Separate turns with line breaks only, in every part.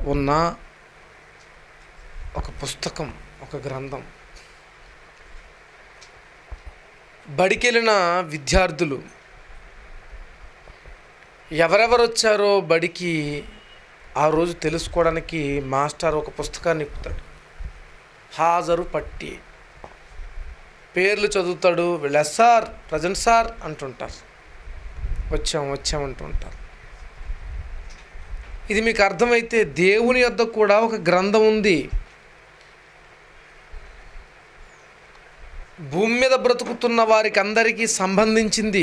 ఉన్న ఒక పుస్తకం ఒక గ్రంథం బడికెళ్ళిన విద్యార్థులు ఎవరెవరు వచ్చారో బడికి ఆ రోజు తెలుసుకోవడానికి మాస్టర్ ఒక పుస్తకాన్ని ఇప్పుతాడు హాజరు పట్టి పేర్లు చదువుతాడు వీళ్ళ సార్ ప్రజెంట్ సార్ అంటుంటారు వచ్చాం వచ్చాం అంటుంటారు ఇది మీకు అర్థమైతే దేవుని యొద్ద కూడా ఒక గ్రంథం ఉంది భూమి మీద బ్రతుకుతున్న వారికి అందరికీ సంబంధించింది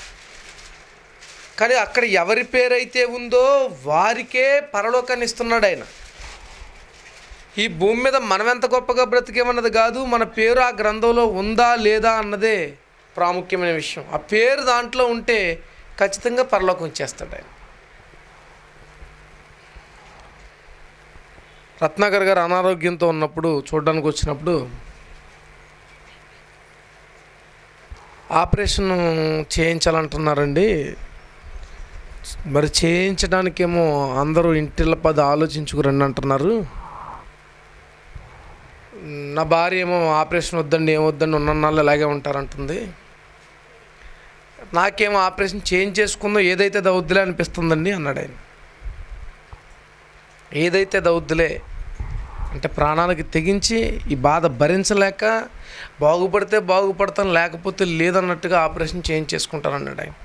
కానీ అక్కడ ఎవరి పేరైతే ఉందో వారికే పరలోకాన్ని ఇస్తున్నాడు ఆయన ఈ భూమి మీద మనం ఎంత గొప్పగా బ్రతికేమన్నది కాదు మన పేరు ఆ గ్రంథంలో ఉందా లేదా అన్నదే ప్రాముఖ్యమైన విషయం ఆ పేరు దాంట్లో ఉంటే ఖచ్చితంగా పరలోకం ఇచ్చేస్తాడు ఆయన రత్నాకర్ గారు అనారోగ్యంతో ఉన్నప్పుడు చూడడానికి వచ్చినప్పుడు ఆపరేషన్ చేయించాలంటున్నారండి మరి చేయించడానికేమో అందరూ ఇంటిల పది ఆలోచించుకురండి అంటున్నారు నా భార్య ఏమో ఆపరేషన్ వద్దండి ఏమొద్దండి ఉన్న నాళ్ళు ఇలాగే ఉంటారంటుంది నాకేమో ఆపరేషన్ చేంజ్ చేసుకుందో ఏదైతే దౌద్దులే అనిపిస్తుందండి అన్నాడు ఆయన ఏదైతే దౌద్దులే అంటే ప్రాణాలకి తెగించి ఈ బాధ భరించలేక బాగుపడితే బాగుపడతాను లేకపోతే లేదన్నట్టుగా ఆపరేషన్ చేంజ్ చేసుకుంటాను అన్నాడు ఆయన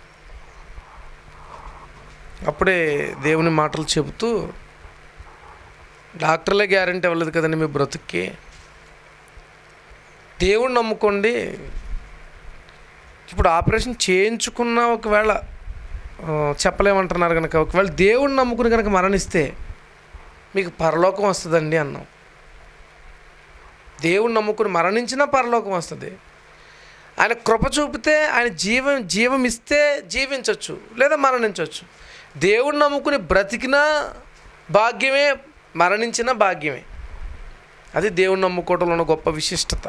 అప్పుడే దేవుని మాటలు చెబుతూ డాక్టర్లే గ్యారంటీ ఇవ్వలేదు కదండి మీ బ్రతుక్కి దేవుణ్ణి నమ్ముకోండి ఇప్పుడు ఆపరేషన్ చేయించుకున్న ఒకవేళ ఆ, చెప్పలేమంటున్నారు కనుక ఒకవేళ దేవుణ్ణి నమ్ముకుని కనుక మరణిస్తే మీకు పరలోకం వస్తుందండి అన్నాం దేవుణ్ణి నమ్ముకుని మరణించినా పరలోకం వస్తుంది ఆయన కృప చూపితే ఆయన జీవం జీవం ఇస్తే జీవించవచ్చు లేదా మరణించవచ్చు దేవుణ్ణి నమ్ముకుని బ్రతికినా భాగ్యమే మరణించిన భాగ్యమే అది దేవుణ్ణి నమ్ముకోవడంలో ఉన్న గొప్ప విశిష్టత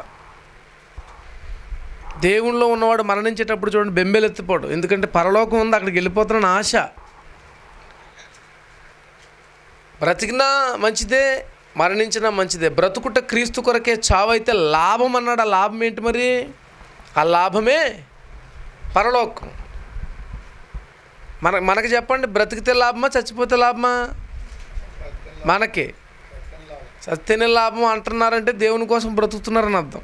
దేవుణ్ణిలో ఉన్నవాడు మరణించేటప్పుడు చూడండి బెంబెలెత్తిపోడు ఎందుకంటే పరలోకం ఉంది అక్కడికి వెళ్ళిపోతున్న ఆశ బ్రతికినా మంచిదే మరణించినా మంచిదే బ్రతుకుట క్రీస్తు కొరకే చావైతే లాభం అన్నాడు ఆ లాభం ఏంటి మరి ఆ లాభమే పరలోకం మన మనకి చెప్పండి బ్రతికితే లాభమా చచ్చిపోతే లాభమా మనకి సత్యనే లాభం అంటున్నారంటే దేవుని కోసం బ్రతుకుతున్నారని అర్థం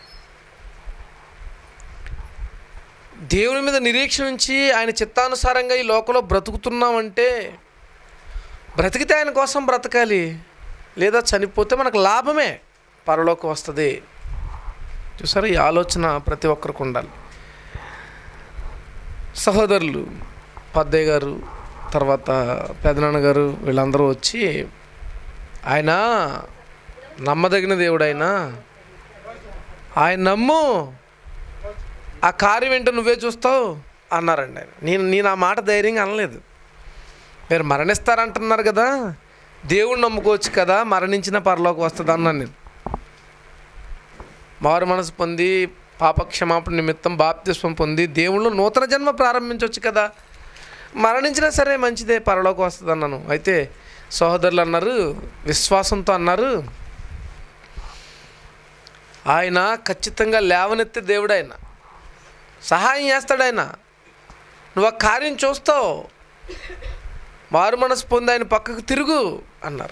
దేవుని మీద నిరీక్షణ ఉంచి ఆయన చిత్తానుసారంగా ఈ లోకంలో బ్రతుకుతున్నామంటే బ్రతికితే ఆయన కోసం బ్రతకాలి లేదా చనిపోతే మనకు లాభమే పరలోకం వస్తుంది చూసారా ఈ ఆలోచన ప్రతి ఒక్కరికి ఉండాలి సహోదరులు పద్దయ్య గారు తర్వాత పెదనాన్న గారు వీళ్ళందరూ వచ్చి ఆయన నమ్మదగిన దేవుడు ఆయన ఆయన నమ్ము ఆ కార్యం ఏంటో నువ్వే చూస్తావు అన్నారండి ఆయన నేను నేను ఆ మాట ధైర్యంగా అనలేదు మీరు మరణిస్తారంటున్నారు కదా దేవుణ్ణి నమ్ముకోవచ్చు కదా మరణించిన పరలోకి వస్తుంది అన్నాను నేను మారు మనసు పొంది పాప క్షమాపణ నిమిత్తం బాప్తిస్వం పొంది దేవుళ్ళు నూతన జన్మ ప్రారంభించవచ్చు కదా మరణించినా సరే మంచిదే పరలోకి వస్తుంది అన్నాను అయితే సహోదరులు అన్నారు విశ్వాసంతో అన్నారు ఆయన ఖచ్చితంగా లేవనెత్తే దేవుడు ఆయన సహాయం చేస్తాడు ఆయన నువ్వు ఆ కార్యం చూస్తావు మారు మనసు పొంది ఆయన పక్కకు తిరుగు అన్నారు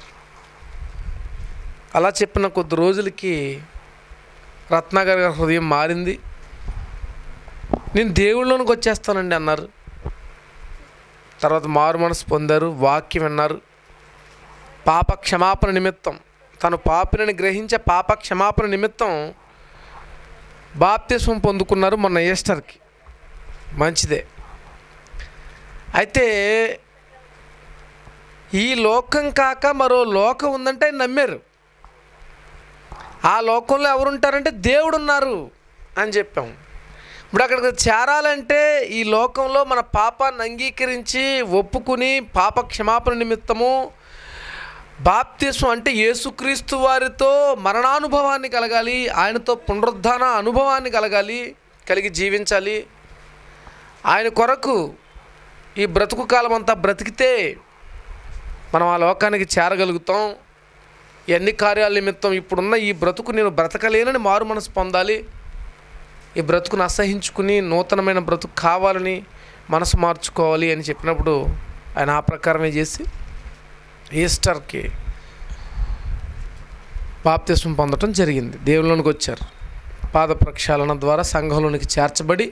అలా చెప్పిన కొద్ది రోజులకి రత్నాకర్ గారి హృదయం మారింది నేను దేవుళ్ళలోనికి వచ్చేస్తానండి అన్నారు తర్వాత మారు మనసు పొందారు వాక్యం విన్నారు పాప క్షమాపణ నిమిత్తం తను పాపినని గ్రహించే పాప క్షమాపణ నిమిత్తం బాప్తిస్వం పొందుకున్నారు మొన్న ఈస్టర్కి మంచిదే అయితే ఈ లోకం కాక మరో లోకం ఉందంటే ఆయన నమ్మారు ఆ లోకంలో ఎవరుంటారంటే దేవుడు ఉన్నారు అని చెప్పాం ఇప్పుడు అక్కడికి చేరాలంటే ఈ లోకంలో మన పాపాన్ని అంగీకరించి ఒప్పుకుని పాప క్షమాపణ నిమిత్తము బాప్తిస్వం అంటే యేసుక్రీస్తు వారితో మరణానుభవాన్ని కలగాలి ఆయనతో పునరుద్ధాన అనుభవాన్ని కలగాలి కలిగి జీవించాలి ఆయన కొరకు ఈ బ్రతుకు కాలం అంతా బ్రతికితే మనం ఆ లోకానికి చేరగలుగుతాం ఎన్ని కార్యాల నిమిత్తం ఇప్పుడున్న ఈ బ్రతుకు నేను బ్రతకలేనని మారు మనసు పొందాలి ఈ బ్రతుకును అసహించుకుని నూతనమైన బ్రతుకు కావాలని మనసు మార్చుకోవాలి అని చెప్పినప్పుడు ఆయన ఆ ప్రకారమే చేసి ఈస్టర్కి బాప్తిస్వం పొందటం జరిగింది దేవుళ్ళలోనికి వచ్చారు పాద ప్రక్షాళన ద్వారా సంఘంలోనికి చేర్చబడి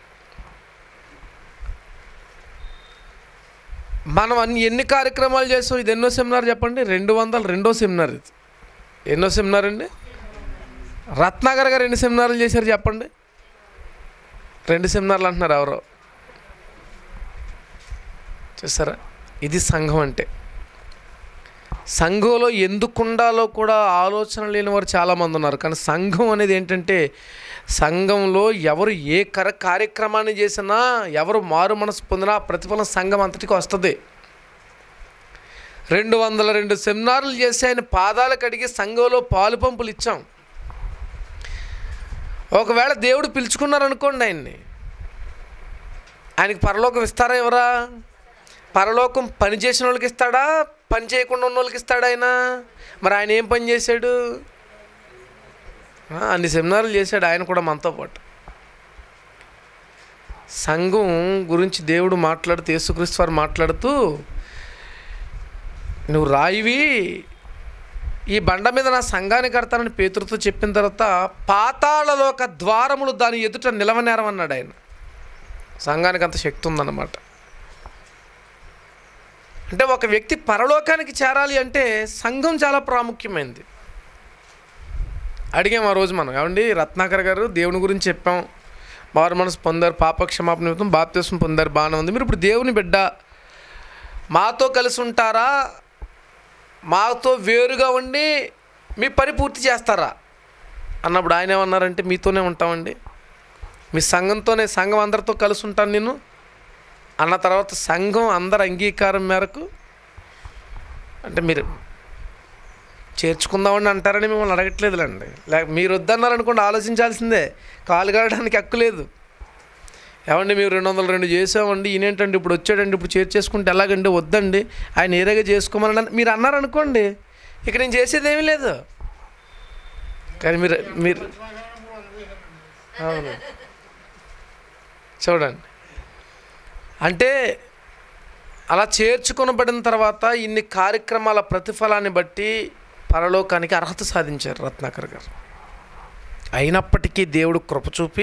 మనం అన్ని ఎన్ని కార్యక్రమాలు చేసాం ఇది ఎన్నో సెమినార్ చెప్పండి రెండు వందల రెండో సెమినార్ ఇది ఎన్నో సెమినార్ అండి రత్నాకర్ గారు ఎన్ని సెమినార్లు చేశారు చెప్పండి రెండు సెమినార్లు అంటున్నారు ఎవరో చూసారా ఇది సంఘం అంటే సంఘంలో ఎందుకు ఉండాలో కూడా ఆలోచన లేని వారు చాలామంది ఉన్నారు కానీ సంఘం అనేది ఏంటంటే సంఘంలో ఎవరు ఏ కర కార్యక్రమాన్ని చేసినా ఎవరు మారు మనసు పొందినా ఆ ప్రతిఫలం సంఘం అంతటికి వస్తుంది రెండు వందల రెండు సెమినార్లు చేసి ఆయన పాదాలు కడిగి సంఘంలో పాలు పంపులు ఇచ్చాం ఒకవేళ దేవుడు పిలుచుకున్నారనుకోండి ఆయన్ని ఆయనకి పరలోకం ఇస్తారా ఎవరా పరలోకం పని చేసిన వాళ్ళకి ఇస్తాడా పని చేయకుండా ఉన్న వాళ్ళకి ఇస్తాడా ఆయన మరి ఆయన ఏం పని చేశాడు ఆ, అన్ని సెమినార్లు చేశాడు ఆయన కూడా మనతో పాటు సంఘం గురించి దేవుడు మాట్లాడుతూ యేసుక్రీస్తు వారు మాట్లాడుతూ నువ్వు రాయివి ఈ బండ మీద నా సంఘాన్ని కడతానని పేతురుతో చెప్పిన తర్వాత పాతాళలోక ద్వారములు దాని ఎదుట నిలవనేరమన్నాడు ఆయన సంఘానికి అంత శక్తి ఉందన్నమాట అంటే ఒక వ్యక్తి పరలోకానికి చేరాలి అంటే సంఘం చాలా ప్రాముఖ్యమైనది అడిగాం ఆ రోజు మనం ఏమండి రత్నాకర్ గారు దేవుని గురించి చెప్పాం మారు మనసు పొందారు పాప క్షమాపణ నిమిత్తం బాప్తిస్వం పొందారు బాగానే ఉంది మీరు ఇప్పుడు దేవుని బిడ్డ మాతో కలిసి ఉంటారా మాతో వేరుగా ఉండి మీ పని పూర్తి చేస్తారా అన్నప్పుడు ఆయన ఏమన్నారంటే మీతోనే ఉంటామండి మీ సంఘంతోనే సంఘం అందరితో కలిసి ఉంటాను నేను అన్న తర్వాత సంఘం అందరి అంగీకారం మేరకు అంటే మీరు చేర్చుకుందామని అంటారని మిమ్మల్ని అడగట్లేదులేండి లేక మీరు వద్దన్నారు అనుకోండి ఆలోచించాల్సిందే కాలు కాడడానికి హక్కు లేదు ఏమండి మీరు రెండు వందల రెండు చేసామండి ఈయనేంటండి ఇప్పుడు వచ్చాడండి ఇప్పుడు చేర్చేసుకుంటే ఎలాగండి వద్దండి ఆయన ఏరేగా చేసుకోమని అన్న- మీరు అన్నారనుకోండి ఇక నేను చేసేది ఏమీ లేదు కానీ మీరు మీరు అవును చూడండి అంటే అలా చేర్చుకొనబడిన తర్వాత ఇన్ని కార్యక్రమాల ప్రతిఫలాన్ని బట్టి పరలోకానికి అర్హత సాధించారు రత్నాకర్ గారు అయినప్పటికీ దేవుడు కృప చూపి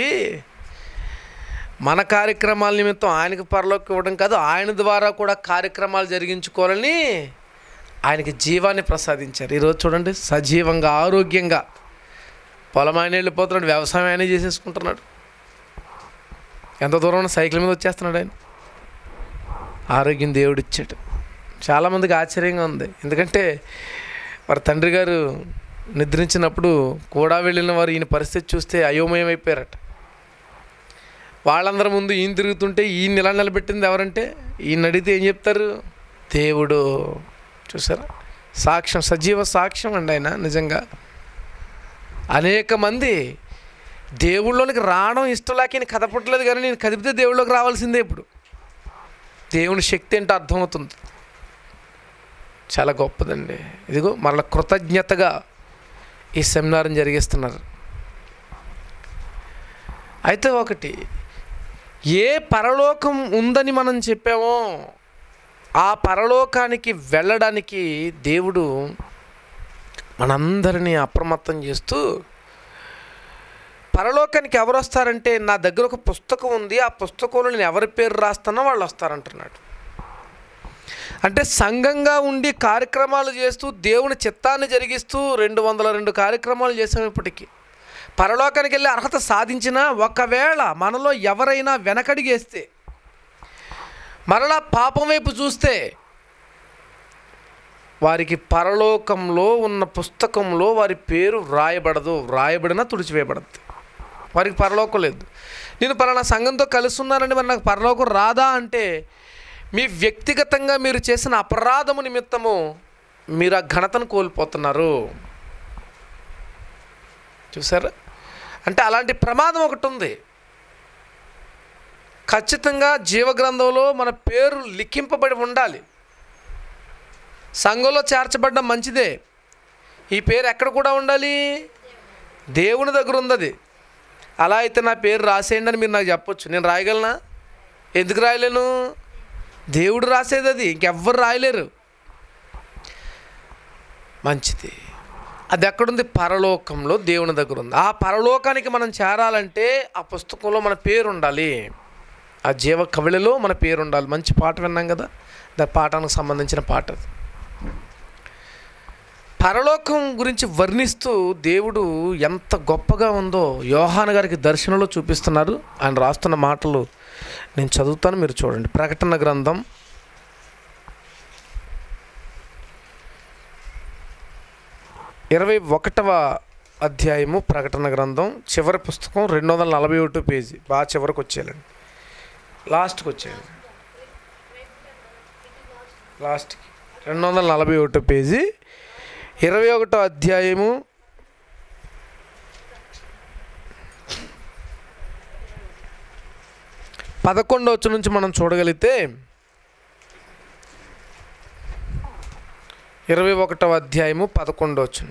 మన కార్యక్రమాల నిమిత్తం ఆయనకి పరలోకి ఇవ్వడం కాదు ఆయన ద్వారా కూడా కార్యక్రమాలు జరిగించుకోవాలని ఆయనకి జీవాన్ని ప్రసాదించారు ఈరోజు చూడండి సజీవంగా ఆరోగ్యంగా పొలం ఆయన వెళ్ళిపోతున్నాడు వ్యవసాయం ఆయనే చేసేసుకుంటున్నాడు ఎంత దూరం ఉన్న సైకిల్ మీద వచ్చేస్తున్నాడు ఆయన ఆరోగ్యం దేవుడు ఇచ్చాడు చాలామందికి ఆశ్చర్యంగా ఉంది ఎందుకంటే వారి తండ్రి గారు నిద్రించినప్పుడు కూడా వెళ్ళిన వారు ఈయన పరిస్థితి చూస్తే అయోమయం అయిపోయారట వాళ్ళందరి ముందు ఈయన తిరుగుతుంటే ఈయన ఇలా నిలబెట్టింది ఎవరంటే ఈయన అడిగితే ఏం చెప్తారు దేవుడు చూసారా సాక్ష్యం సజీవ సాక్ష్యం అండి ఆయన నిజంగా అనేక మంది దేవుళ్ళలోనికి రావడం ఇష్టం లేక ఈయన కదపట్లేదు కానీ నేను కదిపితే దేవుళ్ళలోకి రావాల్సిందే ఇప్పుడు దేవుని శక్తి ఏంటో అర్థమవుతుంది చాలా గొప్పదండి ఇదిగో మరల కృతజ్ఞతగా ఈ సెమినార్ని జరిగిస్తున్నారు అయితే ఒకటి ఏ పరలోకం ఉందని మనం చెప్పామో ఆ పరలోకానికి వెళ్ళడానికి దేవుడు మనందరినీ అప్రమత్తం చేస్తూ పరలోకానికి ఎవరు వస్తారంటే నా దగ్గర ఒక పుస్తకం ఉంది ఆ పుస్తకంలో నేను ఎవరి పేరు రాస్తానో వాళ్ళు వస్తారంటున్నాడు అంటే సంఘంగా ఉండి కార్యక్రమాలు చేస్తూ దేవుని చిత్తాన్ని జరిగిస్తూ రెండు వందల రెండు కార్యక్రమాలు చేసాం ఇప్పటికీ పరలోకానికి వెళ్ళి అర్హత సాధించిన ఒకవేళ మనలో ఎవరైనా వెనకడిగేస్తే మరలా పాపం వైపు చూస్తే వారికి పరలోకంలో ఉన్న పుస్తకంలో వారి పేరు వ్రాయబడదు వ్రాయబడినా తుడిచివేయబడద్దు వారికి పరలోకం లేదు నేను పలానా సంఘంతో కలిసి ఉన్నానండి మరి నాకు పరలోకం రాదా అంటే మీ వ్యక్తిగతంగా మీరు చేసిన అపరాధము నిమిత్తము మీరు ఆ ఘనతను కోల్పోతున్నారు చూసారా అంటే అలాంటి ప్రమాదం ఒకటి ఉంది ఖచ్చితంగా జీవగ్రంథంలో మన పేరు లిఖింపబడి ఉండాలి సంఘంలో చేర్చబడ్డం మంచిదే ఈ పేరు ఎక్కడ కూడా ఉండాలి దేవుని దగ్గర ఉంది అది అలా అయితే నా పేరు రాసేయండి అని మీరు నాకు చెప్పొచ్చు నేను రాయగలనా ఎందుకు రాయలేను దేవుడు రాసేది అది ఇంకెవ్వరు రాయలేరు మంచిది అది ఎక్కడుంది పరలోకంలో దేవుని దగ్గర ఉంది ఆ పరలోకానికి మనం చేరాలంటే ఆ పుస్తకంలో మన పేరు ఉండాలి ఆ జీవ కవిళలో మన పేరు ఉండాలి మంచి పాట విన్నాం కదా దా పాఠానికి సంబంధించిన పాట అది పరలోకం గురించి వర్ణిస్తూ దేవుడు ఎంత గొప్పగా ఉందో యోహాన్ గారికి దర్శనంలో చూపిస్తున్నారు ఆయన రాస్తున్న మాటలు నేను చదువుతాను మీరు చూడండి ప్రకటన గ్రంథం ఇరవై ఒకటవ అధ్యాయము ప్రకటన గ్రంథం చివరి పుస్తకం రెండు వందల నలభై ఒకటో పేజీ బాగా చివరికి వచ్చేయాలండి లాస్ట్కి వచ్చేయండి లాస్ట్కి రెండు వందల నలభై ఒకటో పేజీ ఇరవై ఒకటో అధ్యాయము పదకొండో వచ్చి నుంచి మనం చూడగలిగితే ఇరవై ఒకటవ అధ్యాయము పదకొండో వచ్చును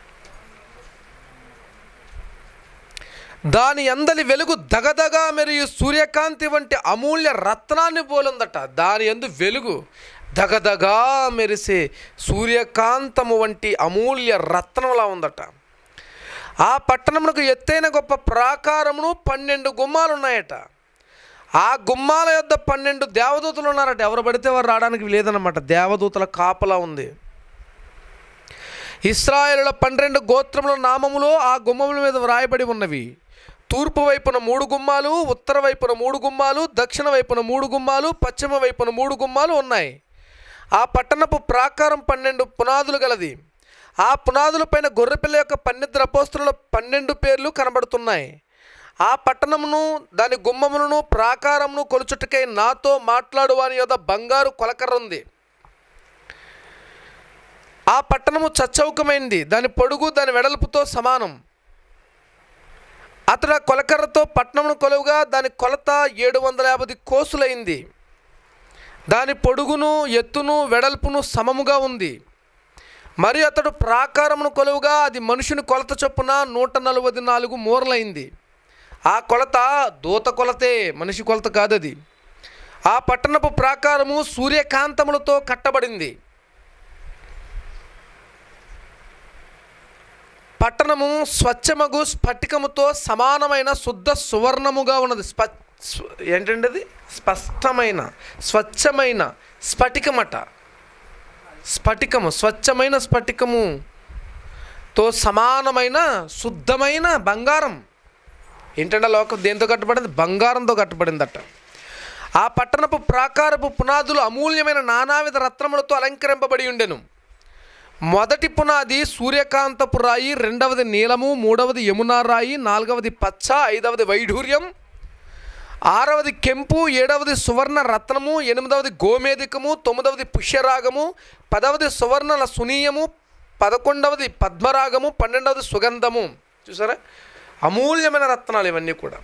దాని అందలి వెలుగు దగదగా మరియు సూర్యకాంతి వంటి అమూల్య రత్నాన్ని పోలుందట దాని ఎందు వెలుగు దగదగా మెరిసే సూర్యకాంతము వంటి అమూల్య రత్నంలా ఉందట ఆ పట్టణమునకు ఎత్తైన గొప్ప ప్రాకారమును పన్నెండు గుమ్మాలు ఉన్నాయట ఆ గుమ్మాల యొద్ద పన్నెండు దేవదూతలు ఉన్నారట ఎవరు పడితే వారు రావడానికి లేదన్నమాట దేవదూతల కాపలా ఉంది ఇస్రాయేలుల పన్నెండు గోత్రముల నామములు ఆ గుమ్మముల మీద వ్రాయబడి ఉన్నవి తూర్పు వైపున మూడు గుమ్మాలు ఉత్తర వైపున మూడు గుమ్మాలు దక్షిణ వైపున మూడు గుమ్మాలు పశ్చిమ వైపున మూడు గుమ్మాలు ఉన్నాయి ఆ పట్టణపు ప్రాకారం పన్నెండు పునాదులు గలది ఆ పునాదులపైన గొర్రెపిల్ల యొక్క పన్నెండు అపోస్తుల పన్నెండు పేర్లు కనబడుతున్నాయి ఆ పట్టణమును దాని గుమ్మములను ప్రాకారమును కొలుచుటకై నాతో మాట్లాడు వాని యొద్ద బంగారు కొలకర్ర ఉంది ఆ పట్టణము చచ్చౌకమైంది దాని పొడుగు దాని వెడల్పుతో సమానం అతడు ఆ కొలకర్రతో పట్టణమును కొలువుగా దాని కొలత ఏడు వందల యాభై కోసులైంది దాని పొడుగును ఎత్తును వెడల్పును సమముగా ఉంది మరి అతడు ప్రాకారమును కొలువుగా అది మనుషుని కొలత చొప్పున నూట నలభై నాలుగు మూరలైంది ఆ కొలత దూత కొలతే మనిషి కొలత కాదది ఆ పట్టణపు ప్రాకారము సూర్యకాంతములతో కట్టబడింది పట్టణము స్వచ్ఛమగు స్ఫటికముతో సమానమైన శుద్ధ సువర్ణముగా ఉన్నది స్ప స్వ- ఏంటండి అది స్పష్టమైన స్వచ్ఛమైన స్ఫటికమట స్ఫటికము స్వచ్ఛమైన స్ఫటికముతో సమానమైన శుద్ధమైన బంగారం ఏంటంటే లోకం దేంతో కట్టబడింది బంగారంతో కట్టబడిందట ఆ పట్టణపు ప్రాకారపు పునాదులు అమూల్యమైన నానావిధ రత్నములతో అలంకరింపబడి ఉండెను మొదటి పునాది సూర్యకాంతపు రాయి రెండవది నీలము మూడవది యమునా రాయి నాలుగవది పచ్చ ఐదవది వైఢూర్యం ఆరవది కెంపు ఏడవది సువర్ణ రత్నము ఎనిమిదవది గోమేధికము తొమ్మిదవది పుష్యరాగము పదవది సువర్ణల సునీయము పదకొండవది పద్మరాగము పన్నెండవది సుగంధము చూసారా అమూల్యమైన రత్నాలు ఇవన్నీ కూడా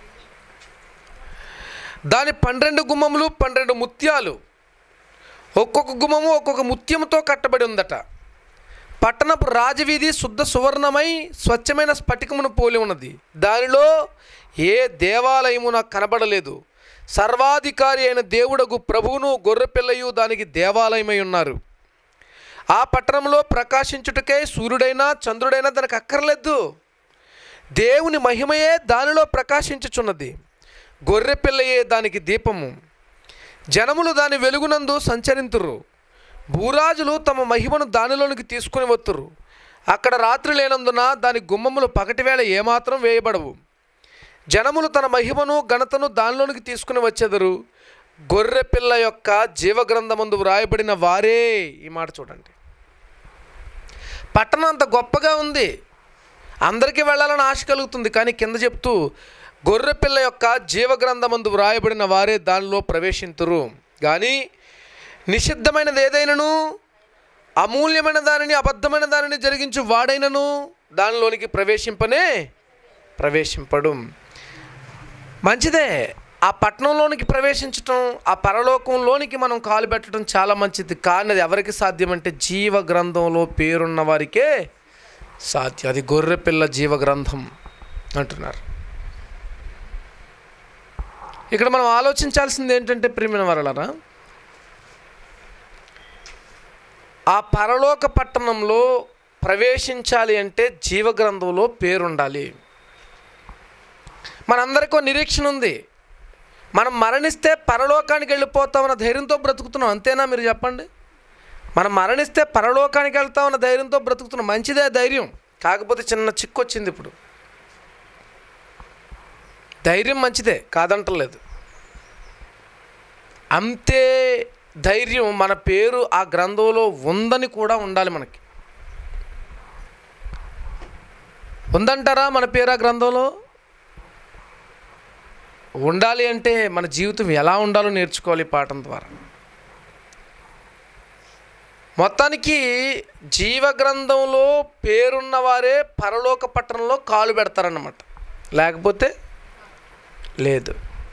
దాని పన్నెండు గుమ్మములు పన్నెండు ముత్యాలు ఒక్కొక్క గుమ్మము ఒక్కొక్క ముత్యముతో కట్టబడి ఉందట పట్టణపు రాజవీధి శుద్ధ సువర్ణమై స్వచ్ఛమైన స్ఫటికమును పోలి ఉన్నది దానిలో ఏ దేవాలయము నాకు కనబడలేదు సర్వాధికారి అయిన దేవుడగు ప్రభువును గొర్రెపిల్లయు దానికి దేవాలయమై ఉన్నారు ఆ పట్టణంలో ప్రకాశించుటకై సూర్యుడైనా చంద్రుడైనా దానికి అక్కర్లేదు దేవుని మహిమయే దానిలో ప్రకాశించుచున్నది గొర్రెపిల్లయే దానికి దీపము జనములు దాని వెలుగునందు సంచరింతురు భూరాజులు తమ మహిమను దానిలోనికి తీసుకుని వత్తురు అక్కడ రాత్రి లేనందున దాని గుమ్మములు పగటివేళ ఏమాత్రం వేయబడవు జనములు తన మహిమను ఘనతను దానిలోనికి తీసుకుని వచ్చెదరు గొర్రె పిల్ల యొక్క జీవగ్రంథమందు వ్రాయబడిన వారే ఈ మాట చూడండి పట్టణం అంత గొప్పగా ఉంది అందరికీ వెళ్ళాలని ఆశ కలుగుతుంది కానీ కింద చెప్తూ గొర్రెపిల్ల యొక్క జీవగ్రంథమందు వ్రాయబడిన వారే దానిలో ప్రవేశింతురు కానీ నిషిద్ధమైనది ఏదైనను అమూల్యమైన దానిని అబద్ధమైన దానిని జరిగించు వాడైనను దానిలోనికి ప్రవేశింపనే ప్రవేశింపడు మంచిదే ఆ పట్టణంలోనికి ప్రవేశించటం ఆ పరలోకంలోనికి మనం కాలు పెట్టడం చాలా మంచిది కానీ అది ఎవరికి సాధ్యమంటే జీవ గ్రంథంలో పేరున్న వారికే సాధ్యం అది గొర్రెపిల్ల జీవ గ్రంథం అంటున్నారు ఇక్కడ మనం ఆలోచించాల్సింది ఏంటంటే ప్రియమైన వరలరా ఆ పరలోక పట్టణంలో ప్రవేశించాలి అంటే జీవగ్రంథంలో పేరుండాలి మనందరికీ నిరీక్షణ ఉంది మనం మరణిస్తే పరలోకానికి వెళ్ళిపోతామన్న ధైర్యంతో బ్రతుకుతున్నాం అంతేనా మీరు చెప్పండి మనం మరణిస్తే పరలోకానికి వెళ్తామన్న ధైర్యంతో బ్రతుకుతున్నాం మంచిదే ఆ ధైర్యం కాకపోతే చిన్న చిక్కు వచ్చింది ఇప్పుడు ధైర్యం మంచిదే కాదంటలేదు అంతే ధైర్యం మన పేరు ఆ గ్రంథంలో ఉందని కూడా ఉండాలి మనకి ఉందంటారా మన పేరు ఆ గ్రంథంలో ఉండాలి అంటే మన జీవితం ఎలా ఉండాలో నేర్చుకోవాలి ఈ పాఠం ద్వారా మొత్తానికి జీవ గ్రంథంలో పేరున్న వారే పరలోక పట్టణంలో కాలు పెడతారన్నమాట లేకపోతే లేదు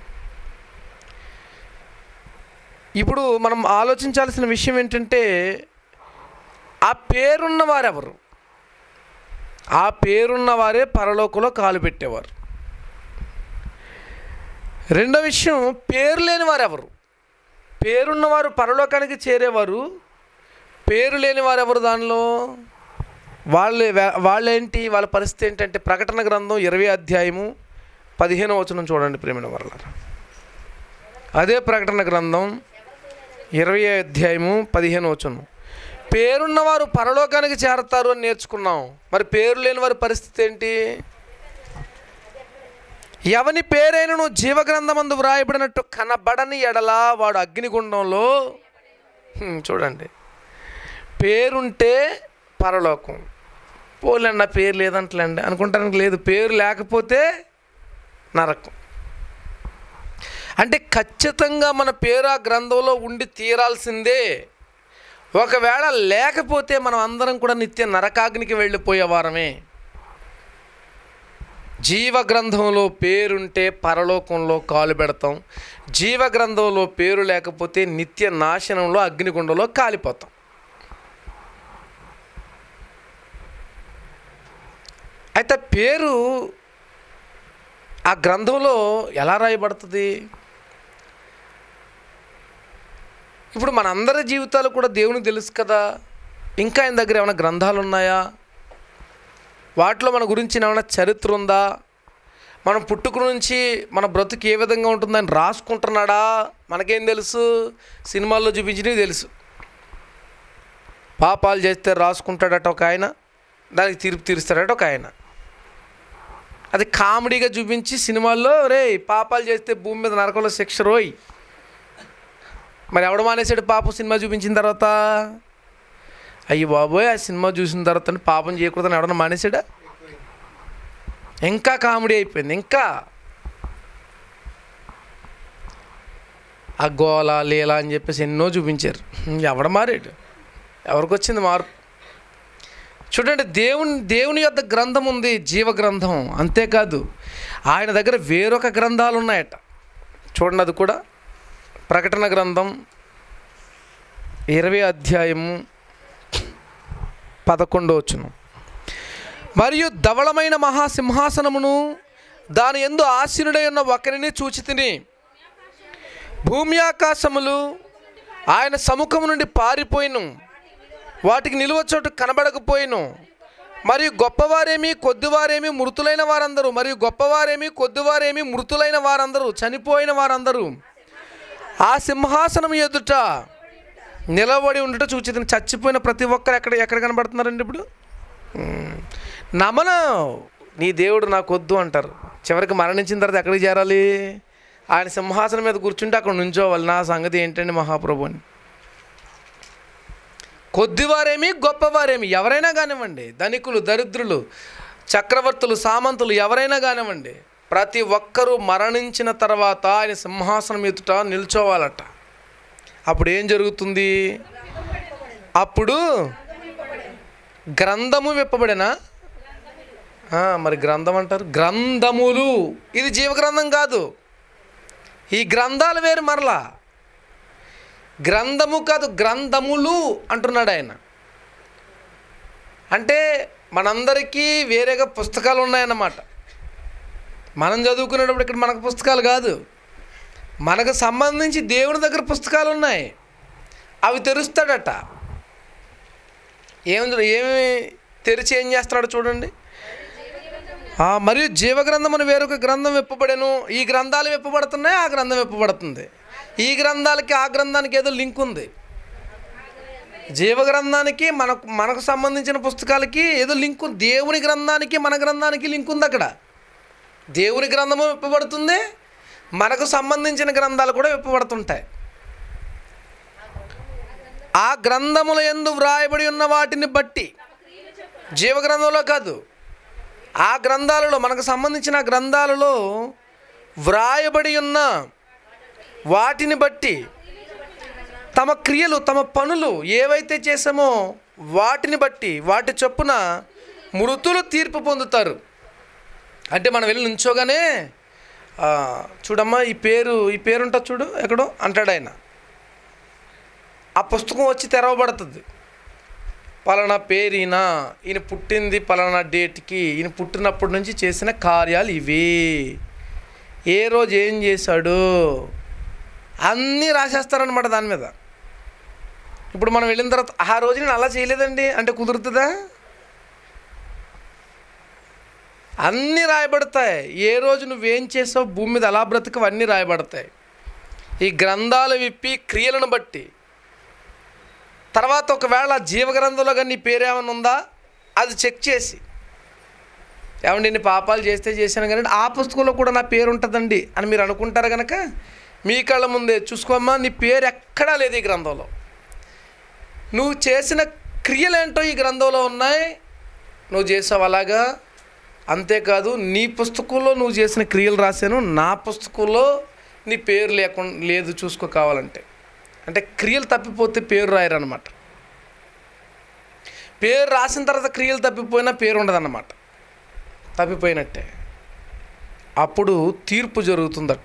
ఇప్పుడు మనం ఆలోచించాల్సిన విషయం ఏంటంటే ఆ పేరున్న వారెవరు ఆ పేరున్న వారే పరలోకంలో కాలు పెట్టేవారు రెండో విషయం పేరు లేని వారు ఎవరు పేరున్నవారు పరలోకానికి చేరేవారు పేరు లేని వారు ఎవరు దానిలో వాళ్ళు వాళ్ళేంటి వాళ్ళ పరిస్థితి ఏంటంటే ప్రకటన గ్రంథం ఇరవై అధ్యాయము పదిహేను వచనం చూడండి ప్రేమిన వరల అదే ప్రకటన గ్రంథం ఇరవై అధ్యాయము పదిహేను వచనం పేరున్నవారు పరలోకానికి చేరతారు అని నేర్చుకున్నాం మరి పేరు లేని వారి పరిస్థితి ఏంటి ఎవని పేరైనను జీవగ్రంథమందు వ్రాయబడినట్టు కనబడని ఎడల వాడు అగ్నిగుండంలో హ్మ్, చూడండి పేరుంటే పరలోకం పోలేండి నా పేరు లేదంటలేండి అనుకుంటానికి లేదు పేరు లేకపోతే నరకం అంటే ఖచ్చితంగా మన పేరు ఆ గ్రంథంలో ఉండి తీరాల్సిందే ఒకవేళ లేకపోతే మనం అందరం కూడా నిత్య నరకాగ్నికి వెళ్ళిపోయేవారమే జీవ గ్రంథంలో పేరుంటే పరలోకంలో కాలు పెడతాం జీవ గ్రంథంలో పేరు లేకపోతే నిత్య నాశనంలో అగ్నిగుండంలో కాలిపోతాం అయితే పేరు ఆ గ్రంథంలో ఎలా రాయబడుతుంది ఇప్పుడు మనందరి జీవితాలు కూడా దేవునికి తెలుసు కదా ఇంకా ఆయన దగ్గర ఏమైనా గ్రంథాలు ఉన్నాయా వాటిలో మన గురించి ఏమైనా చరిత్ర ఉందా మనం పుట్టుక నుంచి మన బ్రతుకు ఏ విధంగా ఉంటుందని రాసుకుంటున్నాడా మనకేం తెలుసు సినిమాల్లో చూపించినవి తెలుసు పాపాలు చేస్తే రాసుకుంటాడట ఒక ఆయన దానికి తీర్పు తీరుస్తాడట ఒక ఆయన అది కామెడీగా చూపించి సినిమాల్లో రే పాపాలు చేస్తే భూమి మీద నరకంలో శిక్ష రోయ్ మరి ఎవడు మానేసాడు పాపం సినిమా చూపించిన తర్వాత అయ్యి బాబోయ్ ఆ సినిమా చూసిన తర్వాత పాపం చేయకూడదని ఎవడన్నా మానేసాడా ఇంకా కామెడీ అయిపోయింది ఇంకా ఆ గోల లీల అని చెప్పేసి ఎన్నో చూపించారు ఎవడ మారాడు ఎవరికి వచ్చింది మార్పు చూడండి దేవుని దేవుని యొక్క గ్రంథం ఉంది జీవ గ్రంథం అంతేకాదు ఆయన దగ్గర వేరొక గ్రంథాలు ఉన్నాయట చూడండి అది కూడా ప్రకటన గ్రంథం ఇరవై అధ్యాయము పదకొండో వచ్చును మరియు ధవళమైన మహాసింహాసనమును దాని ఎందు ఆసీనుడై ఉన్న ఒకరిని చూచి తిని భూమి ఆకాశములు ఆయన సముఖము నుండి పారిపోయిను వాటికి నిలువ చోటు కనబడకపోయిను మరియు గొప్పవారేమి కొద్దివారేమి మృతులైన వారందరూ మరియు గొప్పవారేమి కొద్దివారేమి మృతులైన వారందరూ చనిపోయిన వారందరూ ఆ సింహాసనం ఎదుట నిలబడి ఉండట చూచి చచ్చిపోయిన ప్రతి ఒక్కరు ఎక్కడ ఎక్కడ కనబడుతున్నారండి ఇప్పుడు ఉమ్. నమన నీ దేవుడు నాకు వద్దు అంటారు చివరికి మరణించిన తర్వాత ఎక్కడికి చేరాలి ఆయన సింహాసనం మీద కూర్చుంటే అక్కడ నుంచోవాలి నా సంగతి ఏంటండి మహాప్రభు అని కొద్దివారేమి గొప్పవారేమి ఎవరైనా కానివ్వండి ధనికులు దరిద్రులు చక్రవర్తులు సామంతులు ఎవరైనా కానివ్వండి ప్రతి ఒక్కరూ మరణించిన తర్వాత ఆయన సింహాసనం ఎదుట నిల్చోవాలట అప్పుడు ఏం జరుగుతుంది అప్పుడు గ్రంథము విప్పబడినా ఆ, మరి గ్రంథం అంటారు గ్రంథములు ఇది జీవగ్రంథం కాదు ఈ గ్రంథాలు వేరు మరలా గ్రంథము కాదు గ్రంథములు అంటున్నాడు ఆయన అంటే మనందరికీ వేరేగా పుస్తకాలు ఉన్నాయన్నమాట మనం చదువుకునేటప్పుడు ఇక్కడ మనకు పుస్తకాలు కాదు మనకు సంబంధించి దేవుని దగ్గర పుస్తకాలు ఉన్నాయి అవి తెరుస్తాడట ఏమి ఏమి తెరిచి ఏం చేస్తున్నాడు చూడండి ఆ, మరియు జీవగ్రంథం అని వేరొక గ్రంథం విప్పబడెను ఈ గ్రంథాలు విప్పబడుతున్నాయి ఆ గ్రంథం విప్పబడుతుంది ఈ గ్రంథాలకి ఆ గ్రంథానికి ఏదో లింక్ ఉంది జీవగ్రంథానికి మనకు మనకు సంబంధించిన పుస్తకాలకి ఏదో లింక్ ఉంది దేవుని గ్రంథానికి మన గ్రంథానికి లింక్ ఉంది అక్కడ దేవుని గ్రంథము విప్పబడుతుంది మనకు సంబంధించిన గ్రంథాలు కూడా విప్పబడుతుంటాయి ఆ గ్రంథముల ఎందు వ్రాయబడి ఉన్న వాటిని బట్టి జీవగ్రంథంలో కాదు ఆ గ్రంథాలలో మనకు సంబంధించిన గ్రంథాలలో వ్రాయబడి ఉన్న వాటిని బట్టి తమ క్రియలు తమ పనులు ఏవైతే చేసామో వాటిని బట్టి వాటి చొప్పున మృతులు తీర్పు పొందుతారు అంటే మనం వెళ్ళి నుంచోగానే ఆ, చూడమ్మా ఈ పేరు ఈ పేరు ఉంటుంది చూడు ఎక్కడో అంటాడు ఆయన ఆ పుస్తకం వచ్చి తెరవబడుతుంది పలానా పేరు ఈయన ఈయన పుట్టింది పలానా డేట్కి ఈయన పుట్టినప్పటి నుంచి చేసిన కార్యాలు ఇవి ఏ రోజు ఏం చేశాడు అన్నీ రాసేస్తారనమాట దాని మీద ఇప్పుడు మనం వెళ్ళిన తర్వాత ఆ రోజు నేను అలా చేయలేదండి అంటే కుదురుతుందా అన్నీ రాయబడతాయి ఏ రోజు నువ్వేం చేసావు భూమి మీద ఎలా బ్రతుకు అన్నీ రాయబడతాయి ఈ గ్రంథాలు విప్పి క్రియలను బట్టి తర్వాత ఒకవేళ జీవగ్రంథంలో కానీ నీ పేరు ఏమైనా ఉందా అది చెక్ చేసి ఏమండి ఇన్ని పాపాలు చేస్తే చేశాను కానీ ఆ పుస్తకంలో కూడా నా పేరు ఉంటుందండి అని మీరు అనుకుంటారు కనుక మీ కళ్ళ ముందే చూసుకోమ్మా నీ పేరు ఎక్కడా లేదు ఈ గ్రంథంలో నువ్వు చేసిన క్రియలేంటో ఈ గ్రంథంలో ఉన్నాయి నువ్వు చేసావు అలాగా అంతేకాదు నీ పుస్తకంలో నువ్వు చేసిన క్రియలు రాశాను నా పుస్తకంలో నీ పేరు లేకుండా లేదు చూసుకో కావాలంటే అంటే క్రియలు తప్పిపోతే పేరు రాయరన్నమాట పేరు రాసిన తర్వాత క్రియలు తప్పిపోయినా పేరు ఉండదన్నమాట తప్పిపోయినట్టే అప్పుడు తీర్పు జరుగుతుందట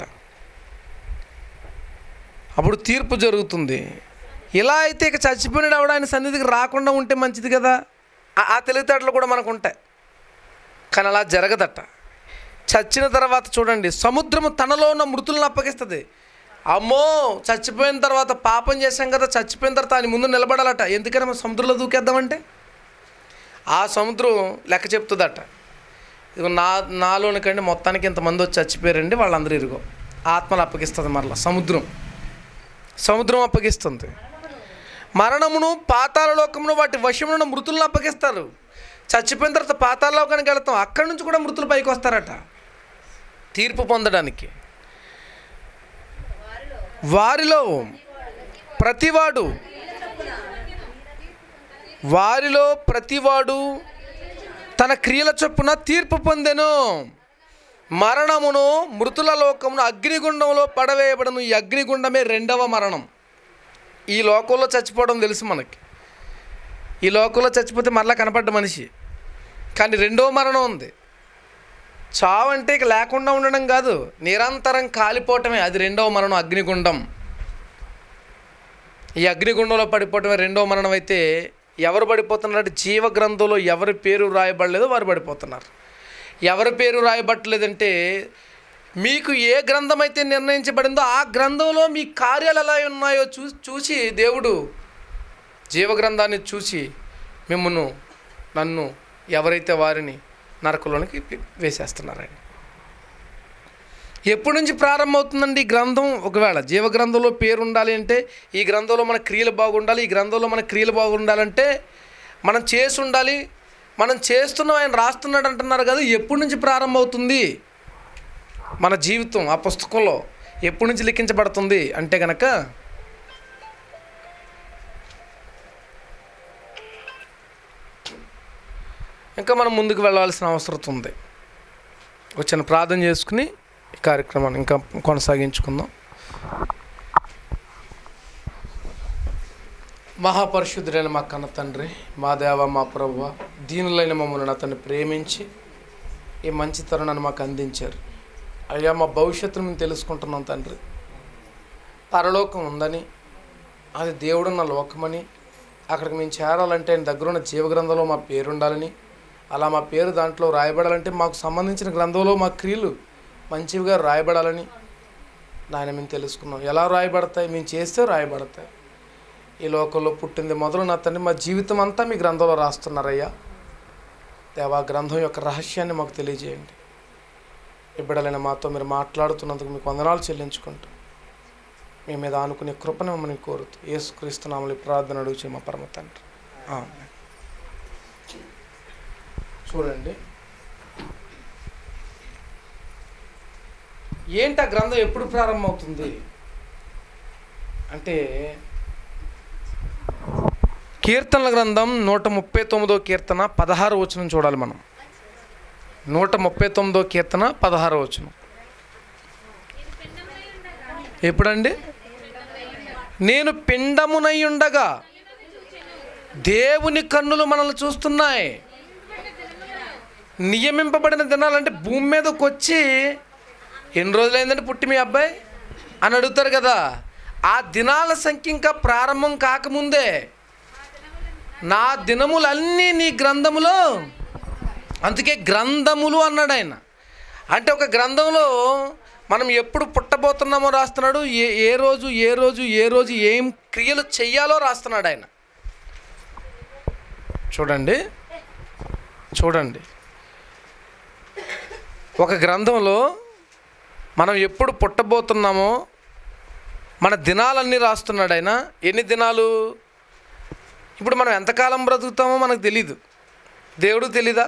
అప్పుడు తీర్పు జరుగుతుంది ఇలా అయితే ఇక చచ్చిపోయినాడు ఆవిడ ఆయన సన్నిధికి రాకుండా ఉంటే మంచిది కదా ఆ- ఆ తెలివితేటలు కూడా మనకు ఉంటాయి కానీ అలా జరగదట చచ్చిన తర్వాత చూడండి సముద్రము తనలో ఉన్న మృతులను అప్పగిస్తుంది అమ్మో చచ్చిపోయిన తర్వాత పాపం చేశాం కదా చచ్చిపోయిన తర్వాత ఆయన ముందు నిలబడాలట ఎందుకని మనం సముద్రంలో దూకేద్దామంటే ఆ సముద్రం లెక్క చెప్తుందట ఇదిగో నా నాలోనికండి మొత్తానికి ఇంతమంది వచ్చి చచ్చిపోయారండి వాళ్ళందరూ ఇరుగో ఆత్మలు అప్పగిస్తుంది మరలా సముద్రం సముద్రం అప్పగిస్తుంది మరణమును పాతాళ లోకమును వాటి వశమును మృతులను అప్పగిస్తారు చచ్చిపోయిన తర్వాత పాతాళ లోకానికి వెళ్తాం అక్కడి నుంచి కూడా మృతులు పైకి వస్తారట తీర్పు పొందడానికి వారిలో ప్రతివాడు వారిలో ప్రతివాడు తన క్రియల చొప్పున తీర్పు పొందెను మరణమును మృతుల లోకమును అగ్నిగుండంలో పడవేయబడను ఈ అగ్నిగుండమే రెండవ మరణం ఈ లోకంలో చచ్చిపోవడం తెలుసు మనకి ఈ లోకంలో చచ్చిపోతే మరలా కనపడ్డ మనిషి కానీ రెండవ మరణం ఉంది చావు అంటే ఇక లేకుండా ఉండడం కాదు నిరంతరం కాలిపోవటమే అది రెండవ మరణం అగ్నిగుండం ఈ అగ్నిగుండంలో పడిపోవటమే రెండవ మరణం అయితే ఎవరు పడిపోతున్నారంటే జీవ గ్రంథంలో ఎవరి పేరు రాయబడలేదో వారు పడిపోతున్నారు ఎవరి పేరు రాయబట్టలేదంటే మీకు ఏ గ్రంథం అయితే నిర్ణయించబడిందో ఆ గ్రంథంలో మీ కార్యాలు ఎలా ఉన్నాయో చూ చూసి దేవుడు జీవగ్రంథాన్ని చూసి మిమ్మను నన్ను ఎవరైతే వారిని నరకలోనికి వేసేస్తున్నారని ఎప్పటి నుంచి ప్రారంభమవుతుందండి ఈ గ్రంథం ఒకవేళ జీవగ్రంథంలో పేరు ఉండాలి అంటే ఈ గ్రంథంలో మన క్రియలు బాగుండాలి ఈ గ్రంథంలో మన క్రియలు బాగుండాలంటే మనం చేసి ఉండాలి మనం చేస్తున్నాం ఆయన రాస్తున్నాడు అంటున్నారు కదా ఎప్పటి నుంచి ప్రారంభమవుతుంది మన జీవితం ఆ పుస్తకంలో ఎప్పటి నుంచి లిఖించబడుతుంది అంటే గనక ఇంకా మనం ముందుకు వెళ్ళాల్సిన అవసరం ఉంది వచ్చిన ప్రార్థన చేసుకుని ఈ కార్యక్రమాన్ని ఇంకా కొనసాగించుకుందాం మహాపరిశుద్ధుడైన మా కన్న తండ్రి మా దేవ మా ప్రభువ దీనులైన మమ్మల్ని అతన్ని ప్రేమించి ఈ మంచి తరుణాన్ని మాకు అందించారు అయ్యా మా భవిష్యత్తును మేము తెలుసుకుంటున్నాం తండ్రి పరలోకం ఉందని అది దేవుడున్న లోకమని అక్కడికి మేము చేరాలంటే ఆయన దగ్గర ఉన్న జీవగ్రంథంలో మా పేరు ఉండాలని అలా మా పేరు దాంట్లో రాయబడాలంటే మాకు సంబంధించిన గ్రంథంలో మా క్రియలు మంచివిగా రాయబడాలని నాయన మేము తెలుసుకున్నాం ఎలా రాయబడతాయి మేము చేస్తే రాయబడతాయి ఈ లోకంలో పుట్టింది మొదలు నా తండ్రి మా జీవితం అంతా మీ గ్రంథంలో రాస్తున్నారయ్యా దేవా గ్రంథం యొక్క రహస్యాన్ని మాకు తెలియజేయండి ఇబ్బడలైన మాతో మీరు మాట్లాడుతున్నందుకు మీకు వందనాలు చెల్లించుకుంటూ మీ మీద ఆనుకునే కృపను మమ్మల్ని కోరుతూ యేసుక్రీస్తు నామలు ఈ ప్రార్థన అడుగుచే మా పరమ తండ్రి ఆమేన్. చూడండి ఏంటి ఆ గ్రంథం ఎప్పుడు ప్రారంభమవుతుంది అంటే కీర్తనల గ్రంథం నూట ముప్పై తొమ్మిదో కీర్తన పదహారు వచనం చూడాలి మనం నూట ముప్పై తొమ్మిదో కీర్తన పదహారు వచనం ఎప్పుడండి నేను పిండమునై ఉండగా దేవుని కన్నులు మనల్ని చూస్తున్నాయి నియమింపబడిన దినాలంటే భూమి మీదకి వచ్చి ఎన్ని రోజులైందంటే పుట్టి మీ అబ్బాయి అని అడుగుతారు కదా ఆ దినాల సంఖ్య ఇంకా ప్రారంభం కాకముందే నా దినములన్నీ నీ గ్రంథములో అందుకే గ్రంథములు అన్నాడు ఆయన అంటే ఒక గ్రంథంలో మనం ఎప్పుడు పుట్టబోతున్నామో రాస్తున్నాడు ఏ ఏ రోజు ఏ రోజు ఏ రోజు ఏం క్రియలు చెయ్యాలో రాస్తున్నాడు ఆయన చూడండి చూడండి ఒక గ్రంథంలో మనం ఎప్పుడు పుట్టబోతున్నామో మన దినాలన్నీ రాస్తున్నాడు ఆయన ఎన్ని దినాలు ఇప్పుడు మనం ఎంతకాలం బ్రతుకుతామో మనకు తెలీదు దేవుడు తెలీదా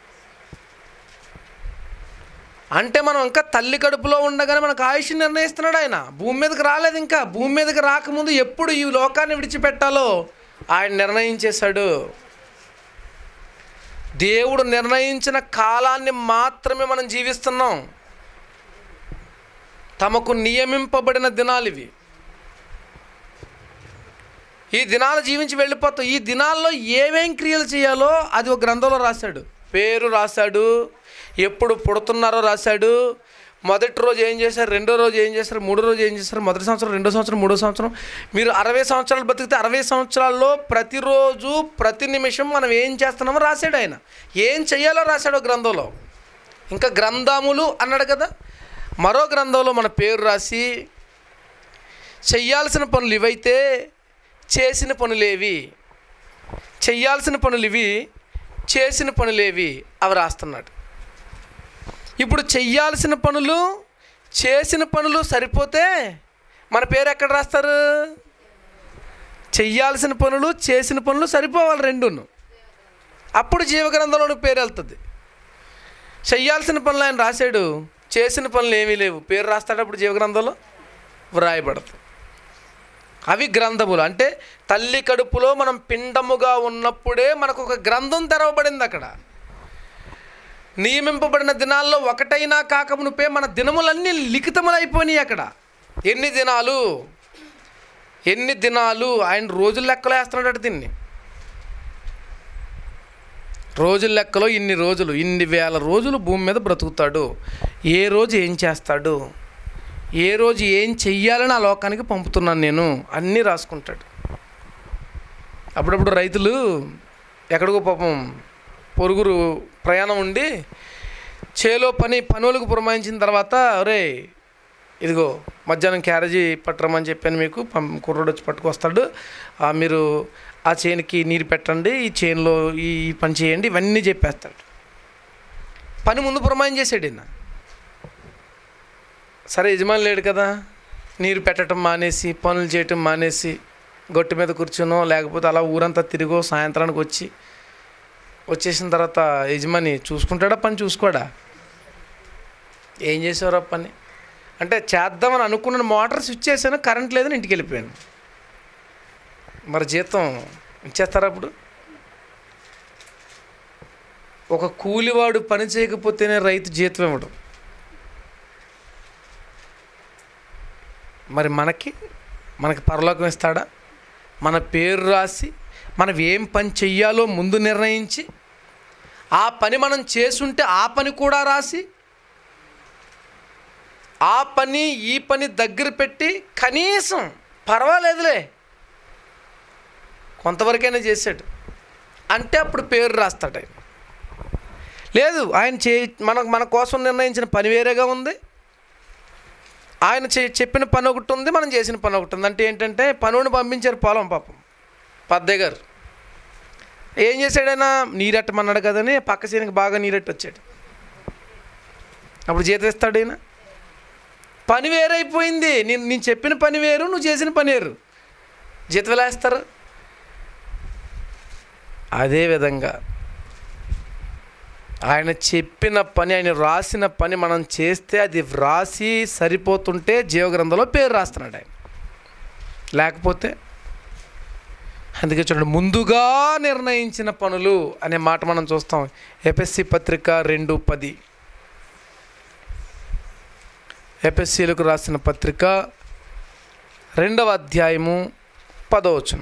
అంటే మనం ఇంకా తల్లి కడుపులో ఉండగానే మనకు ఆయుష్ నిర్ణయిస్తున్నాడు ఆయన భూమి మీదకి రాలేదు ఇంకా భూమి మీదకి రాకముందు ఎప్పుడు ఈ లోకాన్ని విడిచిపెట్టాలో ఆయన నిర్ణయించేశాడు దేవుడు నిర్ణయించిన కాలాన్ని మాత్రమే మనం జీవిస్తున్నాం తమకు నియమింపబడిన దినాలు ఇవి ఈ దినాలు జీవించి వెళ్ళిపోతాం ఈ దినాల్లో ఏమేం క్రియలు చేయాలో అది ఒక గ్రంథంలో రాశాడు పేరు రాశాడు ఎప్పుడు పుడుతున్నారో రాశాడు మొదటి రోజు ఏం చేశారు రెండో రోజు ఏం చేశారు మూడో రోజు ఏం చేశారు మొదటి సంవత్సరం రెండో సంవత్సరం మూడో సంవత్సరం మీరు అరవై సంవత్సరాలు బతికితే అరవై సంవత్సరాల్లో ప్రతిరోజు ప్రతి నిమిషం మనం ఏం చేస్తున్నామో రాశాడు ఆయన ఏం చెయ్యాలో రాశాడు గ్రంథంలో ఇంకా గ్రంథములు అన్నాడు కదా మరో గ్రంథంలో మన పేరు రాసి చెయ్యాల్సిన పనులు ఇవైతే చేసిన పనులేవి చెయ్యాల్సిన పనులు ఇవి చేసిన పనులేవి అవి రాస్తున్నాడు ఇప్పుడు చెయ్యాల్సిన పనులు చేసిన పనులు సరిపోతే మన పేరు ఎక్కడ రాస్తారు చెయ్యాల్సిన పనులు చేసిన పనులు సరిపోవాలి రెండును అప్పుడు జీవగ్రంథంలోని పేరు వెళ్తుంది చెయ్యాల్సిన పనులు ఆయన రాశాడు చేసిన పనులు ఏమీ లేవు పేరు రాస్తాడు అప్పుడు జీవగ్రంథంలో వ్రాయబడదు అవి గ్రంథములు అంటే తల్లి కడుపులో మనం పిండముగా ఉన్నప్పుడే మనకు ఒక గ్రంథం తెరవబడింది అక్కడ నియమింపబడిన దినాల్లో ఒకటైనా కాకమునుపే మన దినములన్నీ లిఖితములైపోయినాయి అక్కడ ఎన్ని దినాలు ఎన్ని దినాలు ఆయన రోజుల లెక్కలో వేస్తున్నాడు దీన్ని రోజుల లెక్కలో ఇన్ని రోజులు ఇన్ని వేల రోజులు భూమి మీద బ్రతుకుతాడు ఏ రోజు ఏం చేస్తాడు ఏ రోజు ఏం చెయ్యాలని ఆ లోకానికి పంపుతున్నాను నేను అన్నీ రాసుకుంటాడు అప్పుడప్పుడు రైతులు ఎక్కడికో పాపం పొరుగురు ప్రయాణం ఉండి చేలో పని పనులకు పురమాయించిన తర్వాత ఒరే ఇదిగో మధ్యాహ్నం క్యారేజీ పట్టరమని చెప్పాను మీకు పం కుర్రోడు వచ్చి పట్టుకొస్తాడు ఆ, మీరు ఆ చేనుకి నీరు పెట్టండి ఈ చేనులో ఈ ఈ పని చేయండి ఇవన్నీ చెప్పేస్తాడు పని ముందు పురమాయం చేసాడు ఈయన సరే యజమాని లేడు కదా నీరు పెట్టడం మానేసి పనులు చేయటం మానేసి గొట్టు మీద కూర్చునో లేకపోతే అలా ఊరంతా తిరిగో సాయంత్రానికి వచ్చి వచ్చేసిన తర్వాత యజమాని చూసుకుంటాడా పని చూసుకోడా ఏం చేసేవారు ఆ పని అంటే చేద్దామని అనుకున్న మోటార్ స్విచ్ చేశాను కరెంట్ లేదని ఇంటికి వెళ్ళిపోయాను మరి జీతం ఇచ్చేస్తారా అప్పుడు ఒక కూలివాడు పని చేయకపోతేనే రైతు జీతం ఇవ్వడం మరి మనకి మనకి పరలోకం ఇస్తాడా మన పేరు రాసి మనం ఏం పని చెయ్యాలో ముందు నిర్ణయించి ఆ పని మనం చేసుంటే ఆ పని కూడా రాసి ఆ పని ఈ పని దగ్గర పెట్టి కనీసం పర్వాలేదులే కొంతవరకైనా చేశాడు అంటే అప్పుడు పేరు రాస్తాడు ఆయన లేదు ఆయన చే మన మన కోసం నిర్ణయించిన పని వేరేగా ఉంది ఆయన చే చెప్పిన పని ఒకటి ఉంది మనం చేసిన పని ఒకటి ఉంది అంటే ఏంటంటే పనుని పంపించారు పొలం పాపం పద్దయ్య గారు ఏం చేశాడైనా నీరెట్టమన్నాడు కదని పక్క సీనికి బాగా నీరెట్టి వచ్చాడు అప్పుడు జీతం ఇస్తాడు ఈయన పని వేరైపోయింది నేను నేను చెప్పిన పని వేరు నువ్వు చేసిన పని వేరు జీతం ఎలా ఇస్తారు అదేవిధంగా ఆయన చెప్పిన పని ఆయన రాసిన పని మనం చేస్తే అది వ్రాసి సరిపోతుంటే జీవగ్రంథంలో పేరు రాస్తున్నాడు ఆయన లేకపోతే అందుకే చూడండి ముందుగా నిర్ణయించిన పనులు అనే మాట మనం చూస్తాం ఎపిఎస్సి పత్రిక రెండు పది ఎపిఎస్సీలకు రాసిన పత్రిక రెండవ అధ్యాయము పదవచనం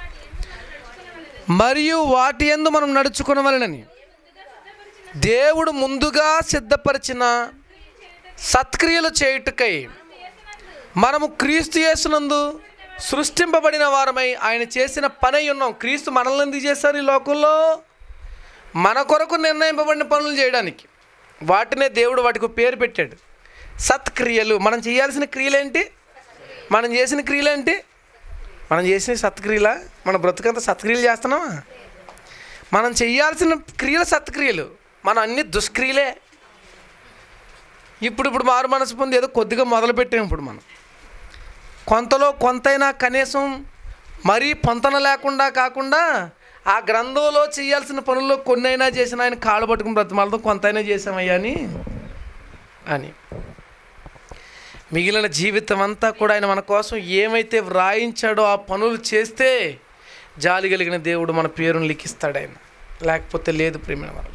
మరియు వాటి ఎందు మనం నడుచుకునవలనని దేవుడు ముందుగా సిద్ధపరిచిన సత్క్రియలు చేయుటకై మనము క్రీస్తు యేసునందు సృష్టింపబడిన వారమై ఆయన చేసిన పని అయి ఉన్నాం క్రీస్తు మనల్ని ఎందుకు చేశారు ఈ లోకంలో మన కొరకు నిర్ణయింపబడిన పనులు చేయడానికి వాటినే దేవుడు వాటికి పేరు పెట్టాడు సత్క్రియలు మనం చేయాల్సిన క్రియలేంటి మనం చేసిన క్రియలేంటి మనం చేసిన సత్క్రియల మన బ్రతుకంతా సత్క్రియలు చేస్తున్నామా మనం చేయాల్సిన క్రియలు సత్క్రియలు మనం అన్ని దుష్క్రియలే ఇప్పుడు ఇప్పుడు మారు మనసు పొంది ఏదో కొద్దిగా మొదలు పెట్టాం ఇప్పుడు మనం కొంతలో కొంతైనా కనీసం మరీ పొంతన లేకుండా కాకుండా ఆ గ్రంథంలో చేయాల్సిన పనుల్లో కొన్ని అయినా చేసిన ఆయన కాళ్ళు పట్టుకుని బ్రతిమాలతో కొంతైనా చేసామయ్యా అని అని మిగిలిన జీవితం అంతా కూడా ఆయన మన కోసం ఏమైతే వ్రాయించాడో ఆ పనులు చేస్తే జాలి కలిగిన దేవుడు మన పేరును లిఖిస్తాడు ఆయన లేకపోతే లేదు ప్రేమిన వాళ్ళు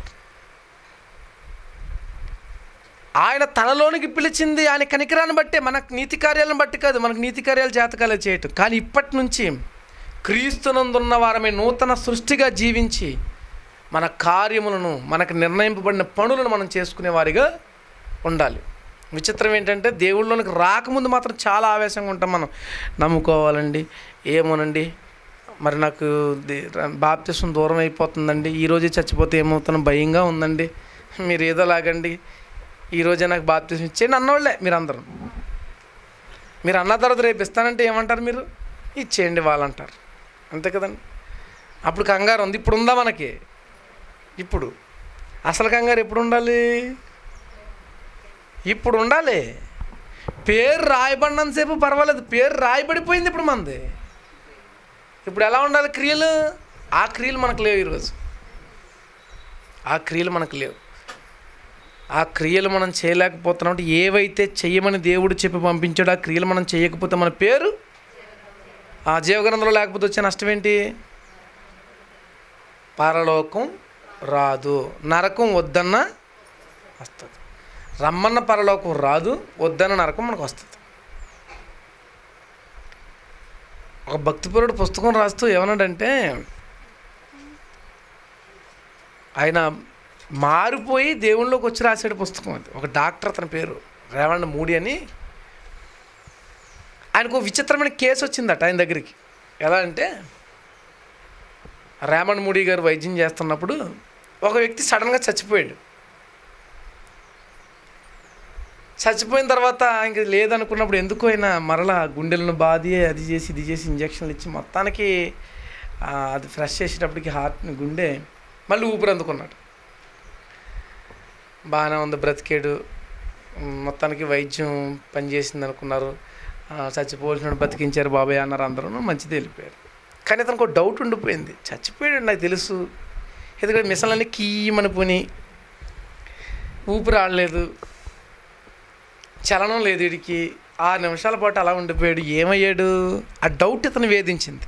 ఆయన తనలోనికి పిలిచింది ఆయన కనికరాన్ని బట్టే మన నీతి కార్యాలను బట్టి కాదు మనకు నీతి కార్యాలు జాతకాలే చేయటం కానీ ఇప్పటి నుంచి క్రీస్తునందున్న వారమే నూతన సృష్టిగా జీవించి మన కార్యములను మనకు నిర్ణయింపబడిన పనులను మనం చేసుకునే వారిగా ఉండాలి విచిత్రం ఏంటంటే దేవుళ్ళలోనికి రాకముందు మాత్రం చాలా ఆవేశంగా ఉంటాం మనం నమ్ముకోవాలండి ఏమోనండి మరి నాకు బాప్తిసం దూరం అయిపోతుందండి ఈరోజే చచ్చిపోతే ఏమవుతానో భయంగా ఉందండి మీరు ఏదో లాగండి ఈరోజే నాకు బాప్తిసం ఇచ్చేయండి అన్నోళ్ళే మీరు అందరూ మీరు అన్న తర్వాత రేపు ఇస్తానంటే ఏమంటారు మీరు ఇచ్చేయండి వాళ్ళంటారు అంతే కదండి అప్పుడు కంగారు ఉంది ఇప్పుడు ఉందా మనకి ఇప్పుడు అసలు కంగారు ఎప్పుడు ఉండాలి ఇప్పుడు ఉండాలి పేరు రాయబడినంతసేపు పర్వాలేదు పేరు రాయబడిపోయింది ఇప్పుడు మనది ఇప్పుడు ఎలా ఉండాలి క్రియలు ఆ క్రియలు మనకు లేవు ఈరోజు ఆ క్రియలు మనకు లేవు ఆ క్రియలు మనం చేయలేకపోతున్నాం అంటే ఏవైతే చెయ్యమని దేవుడు చెప్పి పంపించాడో ఆ క్రియలు మనం చేయకపోతే మన పేరు ఆ జీవగ్రంథంలో లేకపోతే వచ్చే నష్టం ఏంటి పరలోకం రాదు నరకం వద్దన్న వస్తుంది రమ్మన్న పరలోకం రాదు వద్దన్న నరకం మనకు వస్తుంది ఒక భక్తిపరుడు పుస్తకం రాస్తూ ఏమన్నాడంటే ఆయన మారిపోయి దేవుళ్ళలోకి వచ్చి రాసాడు పుస్తకం అది ఒక డాక్టర్ అతని పేరు రేవణ్ మూడి అని ఆయనకు ఒక విచిత్రమైన కేసు వచ్చిందట ఆయన దగ్గరికి ఎలా అంటే రేమణ్ మూడి గారు వైద్యం చేస్తున్నప్పుడు ఒక వ్యక్తి సడన్గా చచ్చిపోయాడు చచ్చిపోయిన తర్వాత ఇంక లేదనుకున్నప్పుడు ఎందుకు అయినా మరలా గుండెలను బాది అది చేసి ఇది చేసి ఇంజక్షన్లు ఇచ్చి మొత్తానికి ఆ, అది ఫ్రెష్ చేసేటప్పటికి హార్ట్ గుండె మళ్ళీ ఊపిరి అందుకున్నాడు బాగానే ఉంది బ్రతికాడు ఉమ్, మొత్తానికి వైద్యం పనిచేసింది అనుకున్నారు ఆ, చచ్చిపోవలసిన బతికించారు బాబాయ్ అన్నారు అందరూ మంచిది వెళ్ళిపోయారు కానీ అతనికి ఒక డౌట్ ఉండిపోయింది చచ్చిపోయాడు నాకు తెలుసు ఎందుకంటే మిషన్లన్నీ కీయమని పోని ఊపిరి ఆడలేదు చలనం లేదు వీడికి ఆరు నిమిషాల పాటు అలా ఉండిపోయాడు ఏమయ్యాడు ఆ డౌట్ ఇతను వేధించింది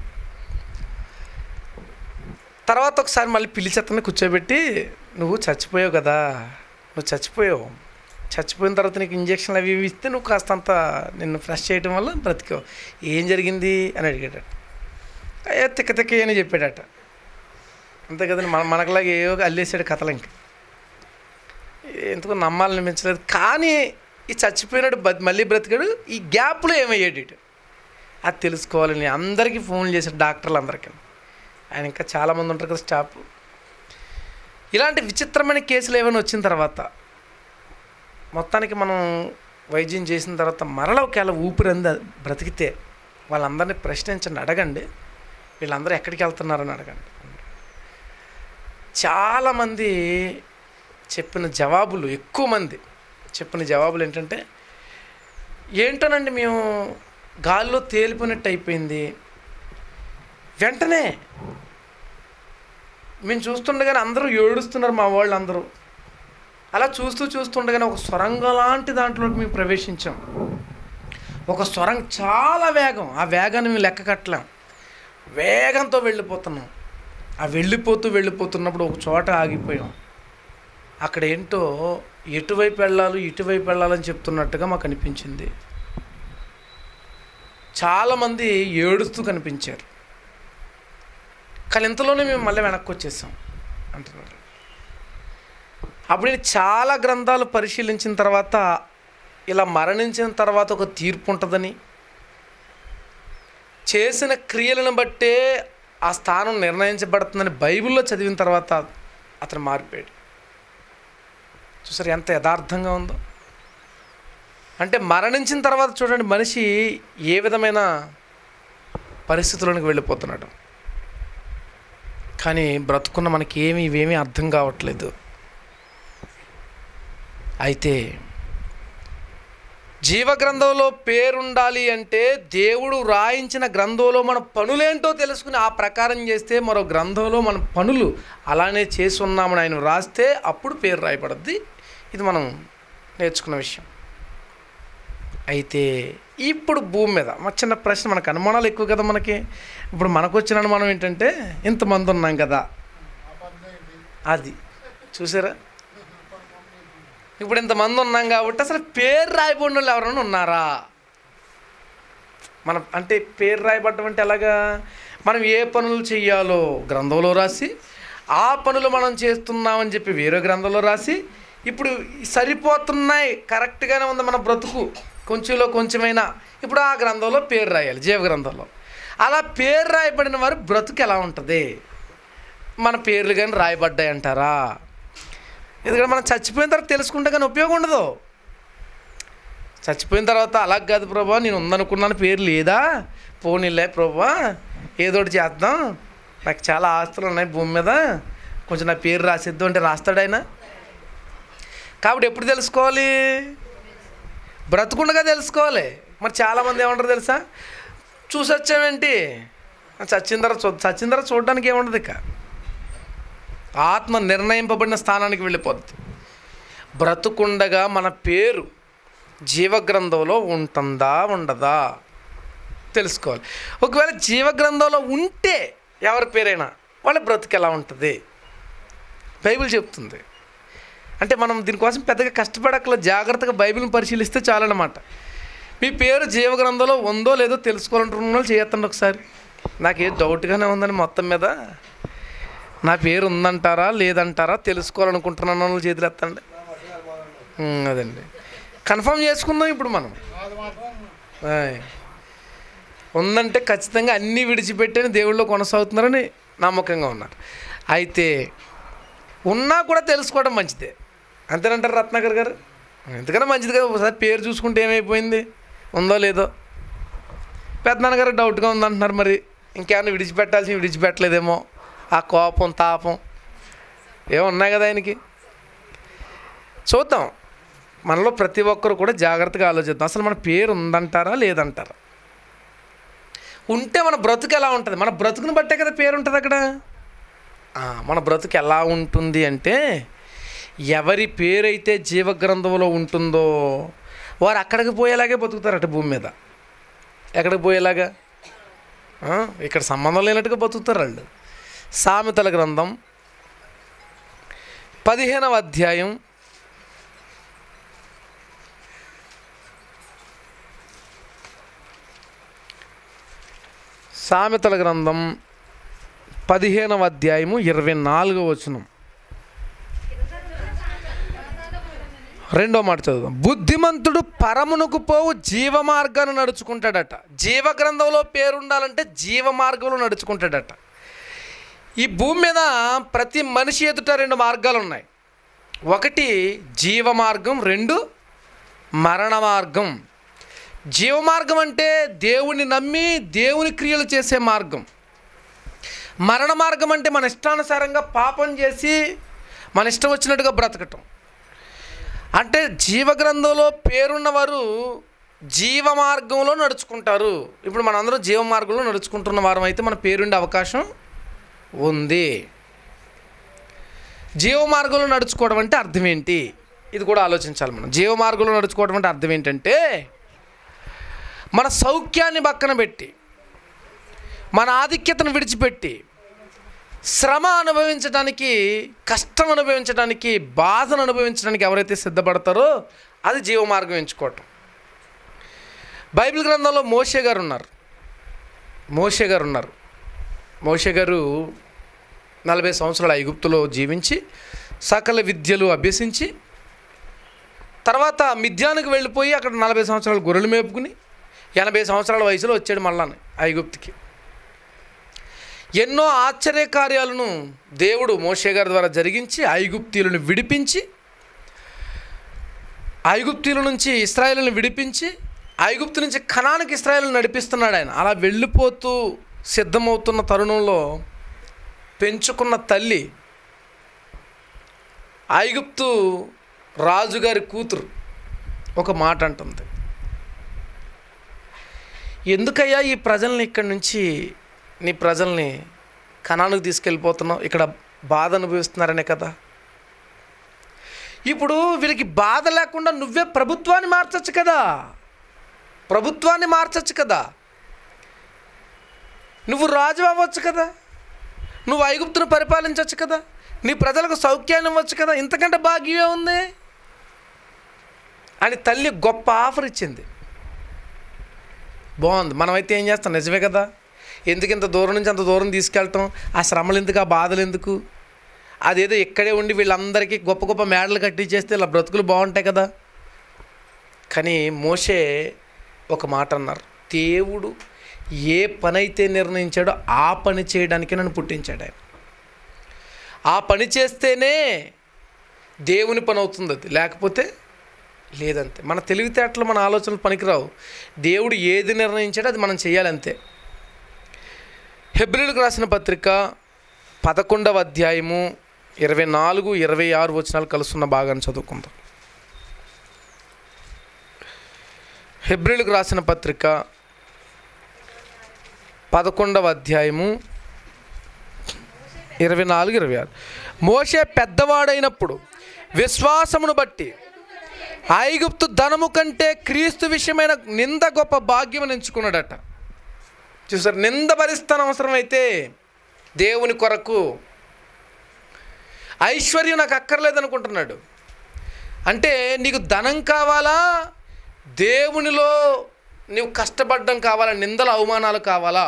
తర్వాత ఒకసారి మళ్ళీ పిలిచి అతన్ని కూర్చోబెట్టి నువ్వు చచ్చిపోయావు కదా నువ్వు చచ్చిపోయావు చచ్చిపోయిన తర్వాత నీకు ఇంజక్షన్లు అవి ఇవి ఇస్తే నువ్వు కాస్తంత నిన్ను ఫ్రెష్ చేయడం వల్ల బ్రతికావు ఏం జరిగింది అని అడిగాడట అయ్యో తిక్క తిక్క అని చెప్పాడట అంతే కదండి మన మనకులాగా ఏవో అల్లేసాడు కథలు ఇంక ఎందుకు నమ్మాలనిపించలేదు కానీ ఈ చచ్చిపోయినాడు బ- మళ్ళీ బ్రతికాడు ఈ గ్యాప్లో ఏమయ్యాడు ఇటు అది తెలుసుకోవాలని అందరికీ ఫోన్ చేశారు డాక్టర్లు అందరికీ ఆయన ఇంకా చాలామంది ఉంటారు కదా స్టాఫ్ ఇలాంటి విచిత్రమైన కేసులు ఏమైనా వచ్చిన తర్వాత మొత్తానికి మనం వైద్యం చేసిన తర్వాత మరల ఒకవేళ ఊపిరి అంది బ్రతికితే వాళ్ళందరినీ ప్రశ్నించండి అడగండి వీళ్ళందరూ ఎక్కడికి వెళ్తున్నారని అడగండి చాలామంది చెప్పిన జవాబులు ఎక్కువ మంది చెప్పిన జవాబులు ఏంటంటే ఏంటోనండి మేము గాల్లో తేలిపోయినట్టు అయిపోయింది వెంటనే మేము చూస్తుండగానే అందరూ ఏడుస్తున్నారు మా వాళ్ళు అందరూ అలా చూస్తూ చూస్తుండగానే ఒక సొరంగం లాంటి దాంట్లోకి మేము ప్రవేశించాం ఒక సొరంగం చాలా వేగం ఆ వేగాన్ని మేము లెక్క కట్టలేం వేగంతో వెళ్ళిపోతున్నాం ఆ వెళ్ళిపోతూ వెళ్ళిపోతున్నప్పుడు ఒక చోట ఆగిపోయాం అక్కడ ఏంటో ఎటువైపు వెళ్ళాలి ఇటువైపు వెళ్ళాలని చెప్తున్నట్టుగా మాకు అనిపించింది చాలామంది ఏడుస్తూ కనిపించారు కానీ ఇంతలోనే మేము మళ్ళీ వెనక్కి వచ్చేసాం అంటున్నారు అప్పుడు నేను చాలా గ్రంథాలు పరిశీలించిన తర్వాత ఇలా మరణించిన తర్వాత ఒక తీర్పు ఉంటుందని చేసిన క్రియలను బట్టే ఆ స్థానం నిర్ణయించబడుతుందని బైబిల్లో చదివిన తర్వాత అతను మారిపోయాడు చూసారు ఎంత యథార్థంగా ఉందో అంటే మరణించిన తర్వాత చూడండి మనిషి ఏ విధమైన పరిస్థితుల్లోనికి వెళ్ళిపోతున్నాడు కానీ బ్రతుకున్న మనకి ఏమి ఇవేమీ అర్థం కావట్లేదు అయితే జీవగ్రంథంలో పేరుండాలి అంటే దేవుడు రాయించిన గ్రంథంలో మన పనులేంటో తెలుసుకుని ఆ ప్రకారం చేస్తే మరో గ్రంథంలో మన పనులు అలానే చేసి ఉన్నామని ఆయన రాస్తే అప్పుడు పేరు రాయబడద్ది ఇది మనం నేర్చుకున్న విషయం అయితే ఇప్పుడు భూమి మీద మా చిన్న ప్రశ్న మనకు అనుమానాలు ఎక్కువ కదా మనకి ఇప్పుడు మనకు వచ్చిన అనుమానం ఏంటంటే ఇంతమంది ఉన్నాం కదా అది చూసారా ఇప్పుడు ఇంతమంది ఉన్నాం కాబట్టి అసలు పేరు రాయబడిన వాళ్ళు ఎవరైనా ఉన్నారా మన అంటే పేరు రాయబడటం అంటే ఎలాగా మనం ఏ పనులు చెయ్యాలో గ్రంథంలో రాసి ఆ పనులు మనం చేస్తున్నామని చెప్పి వేరే గ్రంథంలో రాసి ఇప్పుడు సరిపోతున్నాయి కరెక్ట్గానే ఉంది మన బ్రతుకు కొంచెంలో కొంచెమైనా ఇప్పుడు ఆ గ్రంథంలో పేరు రాయాలి జీవ గ్రంథంలో అలా పేరు రాయబడిన వారు బ్రతుకు ఎలా ఉంటుంది మన పేర్లు కానీ రాయబడ్డాయి అంటారా ఎందుకంటే మనం చచ్చిపోయిన తర్వాత తెలుసుకుంటే కానీ ఉపయోగం ఉండదు చచ్చిపోయిన తర్వాత అలా కాదు ప్రభా నేను ఉందనుకున్నాను పేరు లేదా పోనీలే ప్రభా ఏదోటి చేద్దాం నాకు చాలా ఆస్తులు ఉన్నాయి భూమి మీద కొంచెం నా పేరు రాసిద్దాం అంటే రాస్తాడు ఆయన కాబట్టి ఎప్పుడు తెలుసుకోవాలి బ్రతుకుండగా తెలుసుకోవాలి మరి చాలామంది ఏమంటారు తెలుసా చూసి వచ్చామేంటి చచ్చిన తర్వాత చూ చచ్చిన తర్వాత చూడడానికి ఏముండదు ఇక ఆత్మ నిర్ణయింపబడిన స్థానానికి వెళ్ళిపోద్ది బ్రతుకుండగా మన పేరు జీవగ్రంథంలో ఉంటుందా ఉండదా తెలుసుకోవాలి ఒకవేళ జీవగ్రంథంలో ఉంటే ఎవరి పేరైనా వాళ్ళ బ్రతుకు ఎలా ఉంటుంది బైబిల్ చెప్తుంది అంటే మనం దీనికోసం పెద్దగా కష్టపడక్కల జాగ్రత్తగా బైబిల్ని పరిశీలిస్తే చాలన్నమాట మీ పేరు జీవగ్రంథంలో ఉందో లేదో తెలుసుకోవాలంటున్న వాళ్ళు చేయొద్దండి ఒకసారి నాకే డౌట్గానే ఉందని మొత్తం మీద నా పేరు ఉందంటారా లేదంటారా తెలుసుకోవాలనుకుంటున్నాను వాళ్ళు చేతులు ఎత్తండి ఉమ్, అదండి కన్ఫర్మ్ చేసుకుందాం ఇప్పుడు మనం ఆయ్. ఉందంటే ఖచ్చితంగా అన్నీ విడిచిపెట్టని దేవుళ్ళు కొనసాగుతున్నారని నమ్మకంగా ఉన్నారు అయితే ఉన్నా కూడా తెలుసుకోవడం మంచిదే అంతేనంటారు రత్నాకర్ గారు ఎందుకన్నా మంచిది కదా ఒకసారి పేరు చూసుకుంటే ఏమైపోయింది ఉందో లేదో పెద్దనాన్నగారు డౌట్గా ఉందంటున్నారు మరి ఇంకేమైనా విడిచిపెట్టాల్సి విడిచిపెట్టలేదేమో ఆ కోపం తాపం ఏమో ఉన్నాయి కదా ఆయనకి చూద్దాం మనలో ప్రతి ఒక్కరు కూడా జాగ్రత్తగా ఆలోచిద్దాం అసలు మన పేరు ఉందంటారా లేదంటారా ఉంటే మన బ్రతుకు ఎలా ఉంటుంది మన బ్రతుకుని బట్టే కదా పేరు ఉంటుంది అక్కడ ఆ, మన బ్రతుకు ఎలా ఉంటుంది అంటే ఎవరి పేరైతే జీవగ్రంథంలో ఉంటుందో వారు అక్కడికి పోయేలాగే బతుకుతారట భూమి మీద ఎక్కడికి పోయేలాగా ఆ, ఇక్కడ సంబంధం లేనట్టుగా బతుకుతారు వాళ్ళు సామెతల గ్రంథం పదిహేనవ అధ్యాయం సామెతల గ్రంథం పదిహేనవ అధ్యాయము ఇరవై నాలుగవ వచనం రెండో మాట చదువుదాం బుద్ధిమంతుడు పరమునకు పోవు జీవ మార్గాన్ని నడుచుకుంటాడట జీవ గ్రంథంలో పేరు ఉండాలంటే జీవ మార్గంలో నడుచుకుంటాడట ఈ భూమి మీద ప్రతి మనిషి ఎదుట రెండు మార్గాలు ఉన్నాయి ఒకటి జీవ మార్గం రెండు మరణ మార్గం జీవ మార్గం అంటే దేవుని నమ్మి దేవుని క్రియలు చేసే మార్గం మరణ మార్గం అంటే మన ఇష్టానుసారంగా పాపం చేసి మన ఇష్టం వచ్చినట్టుగా బ్రతకటం అంటే జీవగ్రంథంలో పేరున్నవారు జీవ మార్గంలో నడుచుకుంటారు ఇప్పుడు మనందరం జీవ మార్గంలో నడుచుకుంటున్న వారం అయితే మన పేరుండే అవకాశం ఉంది జీవ మార్గంలో నడుచుకోవడం అంటే అర్థం ఏంటి ఇది కూడా ఆలోచించాలి మనం జీవ మార్గంలో నడుచుకోవడం అంటే అర్థం ఏంటంటే మన సౌఖ్యాన్ని పక్కన పెట్టి మన ఆధిక్యతను విడిచిపెట్టి శ్రమ అనుభవించడానికి కష్టం అనుభవించడానికి బాధను అనుభవించడానికి ఎవరైతే సిద్ధపడతారో అది జీవ మార్గం ఎంచుకోవటం బైబిల్ గ్రంథంలో మోషే గారు ఉన్నారు మోషే గారు ఉన్నారు మోషే గారు నలభై సంవత్సరాల ఐగుప్తులో జీవించి సకల విద్యలు అభ్యసించి తర్వాత మిథ్యానికి వెళ్ళిపోయి అక్కడ నలభై సంవత్సరాలు గొర్రెలు మేపుకుని ఎనభై సంవత్సరాల వయసులో వచ్చాడు మళ్ళా ఐగుప్తికి ఎన్నో ఆశ్చర్య కార్యాలను దేవుడు మోషే గారి ద్వారా జరిగించి ఐగుప్తీయులను విడిపించి ఐగుప్తీయుల నుంచి ఇస్రాయేల్ని విడిపించి ఐగుప్తు నుంచి కణానికి ఇస్రాయేల్ని నడిపిస్తున్నాడు ఆయన అలా వెళ్ళిపోతూ సిద్ధమవుతున్న తరుణంలో పెంచుకున్న తల్లి ఐగుప్తు రాజుగారి కూతురు ఒక మాట అంటుంది ఎందుకయ్యా ఈ ప్రజల్ని ఇక్కడి నుంచి నీ ప్రజల్ని కణానికి తీసుకెళ్ళిపోతున్నావు ఇక్కడ బాధ అనుభవిస్తున్నారనే కదా ఇప్పుడు వీరికి బాధ లేకుండా నువ్వే ప్రభుత్వాన్ని మార్చచ్చు కదా ప్రభుత్వాన్ని మార్చచ్చు కదా నువ్వు రాజు అవ్వచ్చు కదా నువ్వు ఐగుప్తును పరిపాలించవచ్చు కదా నీ ప్రజలకు సౌఖ్యాన్ని ఇవ్వచ్చు కదా ఇంతకంటే భాగ్యమే ఉంది అని తల్లి గొప్ప ఆఫర్ ఇచ్చింది బాగుంది మనమైతే ఏం చేస్తాం నిజమే కదా ఎందుకు ఇంత దూరం నుంచి అంత దూరం తీసుకెళ్ళటం ఆ శ్రమలు ఎందుకు ఆ బాధలు ఎందుకు అదేదో ఇక్కడే ఉండి వీళ్ళందరికీ గొప్ప గొప్ప మేడలు కట్టించేస్తే ఇలా బ్రతుకులు బాగుంటాయి కదా కానీ మోషే ఒక మాట అన్నారు దేవుడు ఏ పని అయితే నిర్ణయించాడో ఆ పని చేయడానికి నన్ను పుట్టించాడు ఆయన ఆ పని చేస్తేనే దేవుని పని అవుతుంది అది లేకపోతే లేదంతే మన తెలివితేటలు మన ఆలోచనలు పనికిరావు దేవుడు ఏది నిర్ణయించాడో అది మనం చేయాలంతే హెబ్రిల్కి రాసిన పత్రిక పదకొండవ అధ్యాయము ఇరవై నాలుగు ఇరవై ఆరు వచనాలు కలుస్తున్న భాగాన్ని చదువుకుందాం హెబ్రిల్కి రాసిన పత్రిక పదకొండవ అధ్యాయము ఇరవై నాలుగు ఇరవై ఆరు మోషే పెద్దవాడైనప్పుడు విశ్వాసమును బట్టి ఐగుప్తు ధనము కంటే క్రీస్తు విషయమైన నింద గొప్ప భాగ్యం ఎంచుకున్నాడట చూసారు నింద భరిస్తాను అవసరమైతే దేవుని కొరకు ఐశ్వర్యం నాకు అక్కర్లేదు అనుకుంటున్నాడు అంటే నీకు ధనం కావాలా దేవునిలో నీవు కష్టపడడం కావాలా నిందల అవమానాలు కావాలా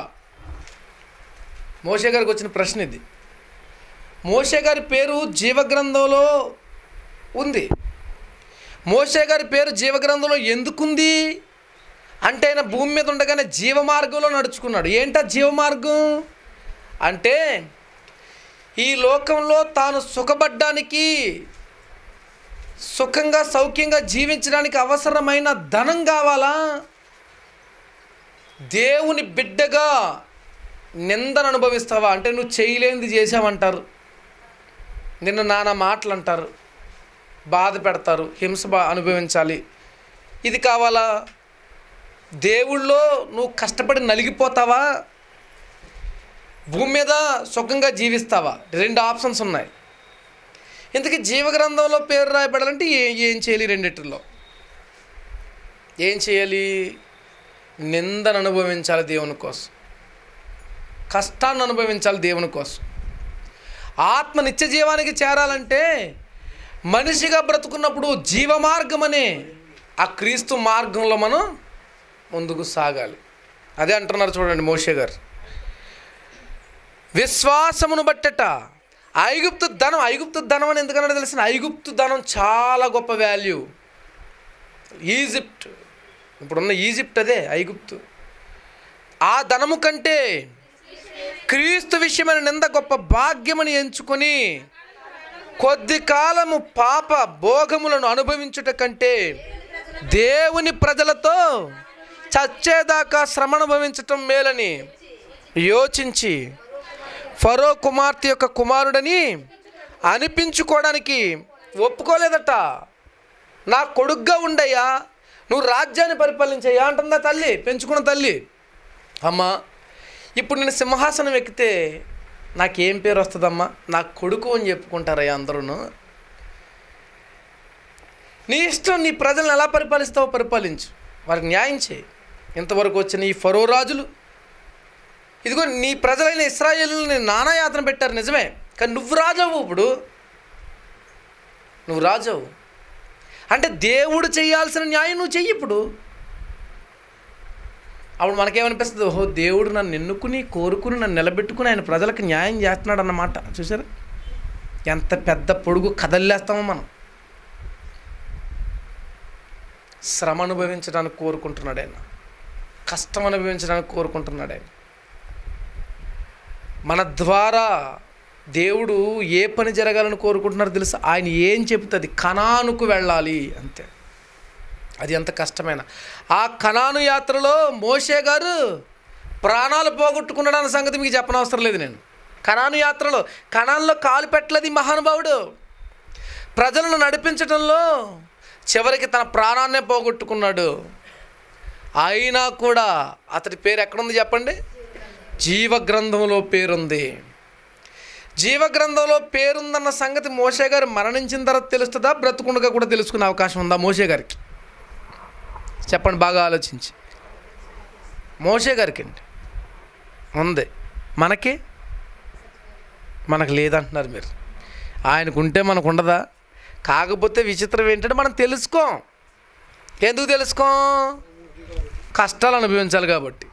మోషే గారికి వచ్చిన ప్రశ్న ఇది మోషే గారి పేరు జీవగ్రంథంలో ఉంది మోషే గారి పేరు జీవగ్రంథంలో ఎందుకుంది అంటే ఆయన భూమి మీద ఉండగానే జీవ మార్గంలో నడుచుకున్నాడు ఏంటా జీవ మార్గం అంటే ఈ లోకంలో తాను సుఖపడ్డానికి సుఖంగా సౌఖ్యంగా జీవించడానికి అవసరమైన ధనం కావాలా దేవుని బిడ్డగా నిందను అనుభవిస్తావా అంటే నువ్వు చేయలేనిది చేసావంటారు నిన్న నానా మాటలు అంటారు బాధ పెడతారు హింస బా అనుభవించాలి ఇది కావాలా దేవుళ్ళో నువ్వు కష్టపడి నలిగిపోతావా భూమి మీద సుఖంగా జీవిస్తావా రెండు ఆప్షన్స్ ఉన్నాయి ఇంతకీ జీవగ్రంథంలో పేరు రాయబడాలంటే ఏ- ఏం చేయాలి రెండిట్లో ఏం చేయాలి నిందను అనుభవించాలి దేవుని కోసం కష్టాన్ని అనుభవించాలి దేవుని కోసం ఆత్మ నిత్య జీవానికి చేరాలంటే మనిషిగా బ్రతుకున్నప్పుడు జీవ మార్గం అనే ఆ క్రీస్తు మార్గంలో మనం ముందుకు సాగాలి అదే అంటున్నారు చూడండి మోషే గారు విశ్వాసమును బట్టట ఐగుప్తు ధనం ఐగుప్తు ధనం అని ఎందుకన్నా తెలిసిన ఐగుప్తు ధనం చాలా గొప్ప వాల్యూ ఈజిప్ట్ ఇప్పుడున్న ఈజిప్ట్ అదే ఐగుప్తు ఆ ధనము కంటే క్రీస్తు విషయమైన నింద గొప్ప భాగ్యమని ఎంచుకొని కొద్ది కాలము పాప భోగములను అనుభవించుట కంటే దేవుని ప్రజలతో చచ్చేదాకా శ్రమ అనుభవించటం మేలని యోచించి ఫరో కుమార్తె యొక్క కుమారుడని అనిపించుకోవడానికి ఒప్పుకోలేదట నా కొడుగ్గా ఉండయ్యా నువ్వు రాజ్యాన్ని పరిపాలించయ్యా అంటుందా తల్లి పెంచుకున్న తల్లి అమ్మా ఇప్పుడు నేను సింహాసనం ఎక్కితే నాకేం పేరు వస్తుందమ్మా నా కొడుకు అని చెప్పుకుంటారయ్యా అందరూ నీ ఇష్టం నీ ప్రజలను ఎలా పరిపాలిస్తావో పరిపాలించు వారికి న్యాయం చేయి ఇంతవరకు వచ్చిన ఈ ఫరో రాజులు ఇదిగో నీ ప్రజలైన ఇస్రాయేల్ని నానా యాతన పెట్టారు నిజమే కానీ నువ్వు రాజావు ఇప్పుడు నువ్వు రాజావు అంటే దేవుడు చేయాల్సిన న్యాయం నువ్వు చెయ్యి ఇప్పుడు అప్పుడు మనకేమనిపిస్తుంది ఓహో దేవుడు నన్ను ఎన్నుకుని కోరుకుని నన్ను నిలబెట్టుకుని ఆయన ప్రజలకు న్యాయం చేస్తున్నాడు అన్నమాట చూసారా ఎంత పెద్ద పొడుగు కదల్లేస్తామో మనం శ్రమ అనుభవించడానికి కోరుకుంటున్నాడు ఆయన కష్టం అనుభవించడానికి కోరుకుంటున్నాడు ఆయన మన ద్వారా దేవుడు ఏ పని జరగాలని కోరుకుంటున్నారో తెలుసా ఆయన ఏం చెబుతుంది కణానుకు వెళ్ళాలి అంతే అది ఎంత కష్టమైన ఆ కణాను యాత్రలో మోషే గారు ప్రాణాలు పోగొట్టుకున్నాడు అన్న సంగతి మీకు చెప్పనవసరం లేదు నేను కణాను యాత్రలో కణాల్లో కాలు పెట్టలేదు ఈ మహానుభావుడు ప్రజలను నడిపించడంలో చివరికి తన ప్రాణాన్నే పోగొట్టుకున్నాడు అయినా కూడా అతడి పేరు ఎక్కడుంది చెప్పండి జీవ గ్రంథంలో పేరుంది జీవ గ్రంథంలో పేరుందన్న సంగతి మోషే గారు మరణించిన తర్వాత తెలుస్తుందా బ్రతుకుండగా కూడా తెలుసుకునే అవకాశం ఉందా మోషే గారికి చెప్పండి బాగా ఆలోచించి మోషే గారికి అండి ఉంది మనకి మనకు లేదంటున్నారు మీరు ఆయనకు ఉంటే మనకు ఉండదా కాకపోతే విచిత్రం ఏంటంటే మనం తెలుసుకోం ఎందుకు తెలుసుకోం కష్టాలు అనుభవించాలి కాబట్టి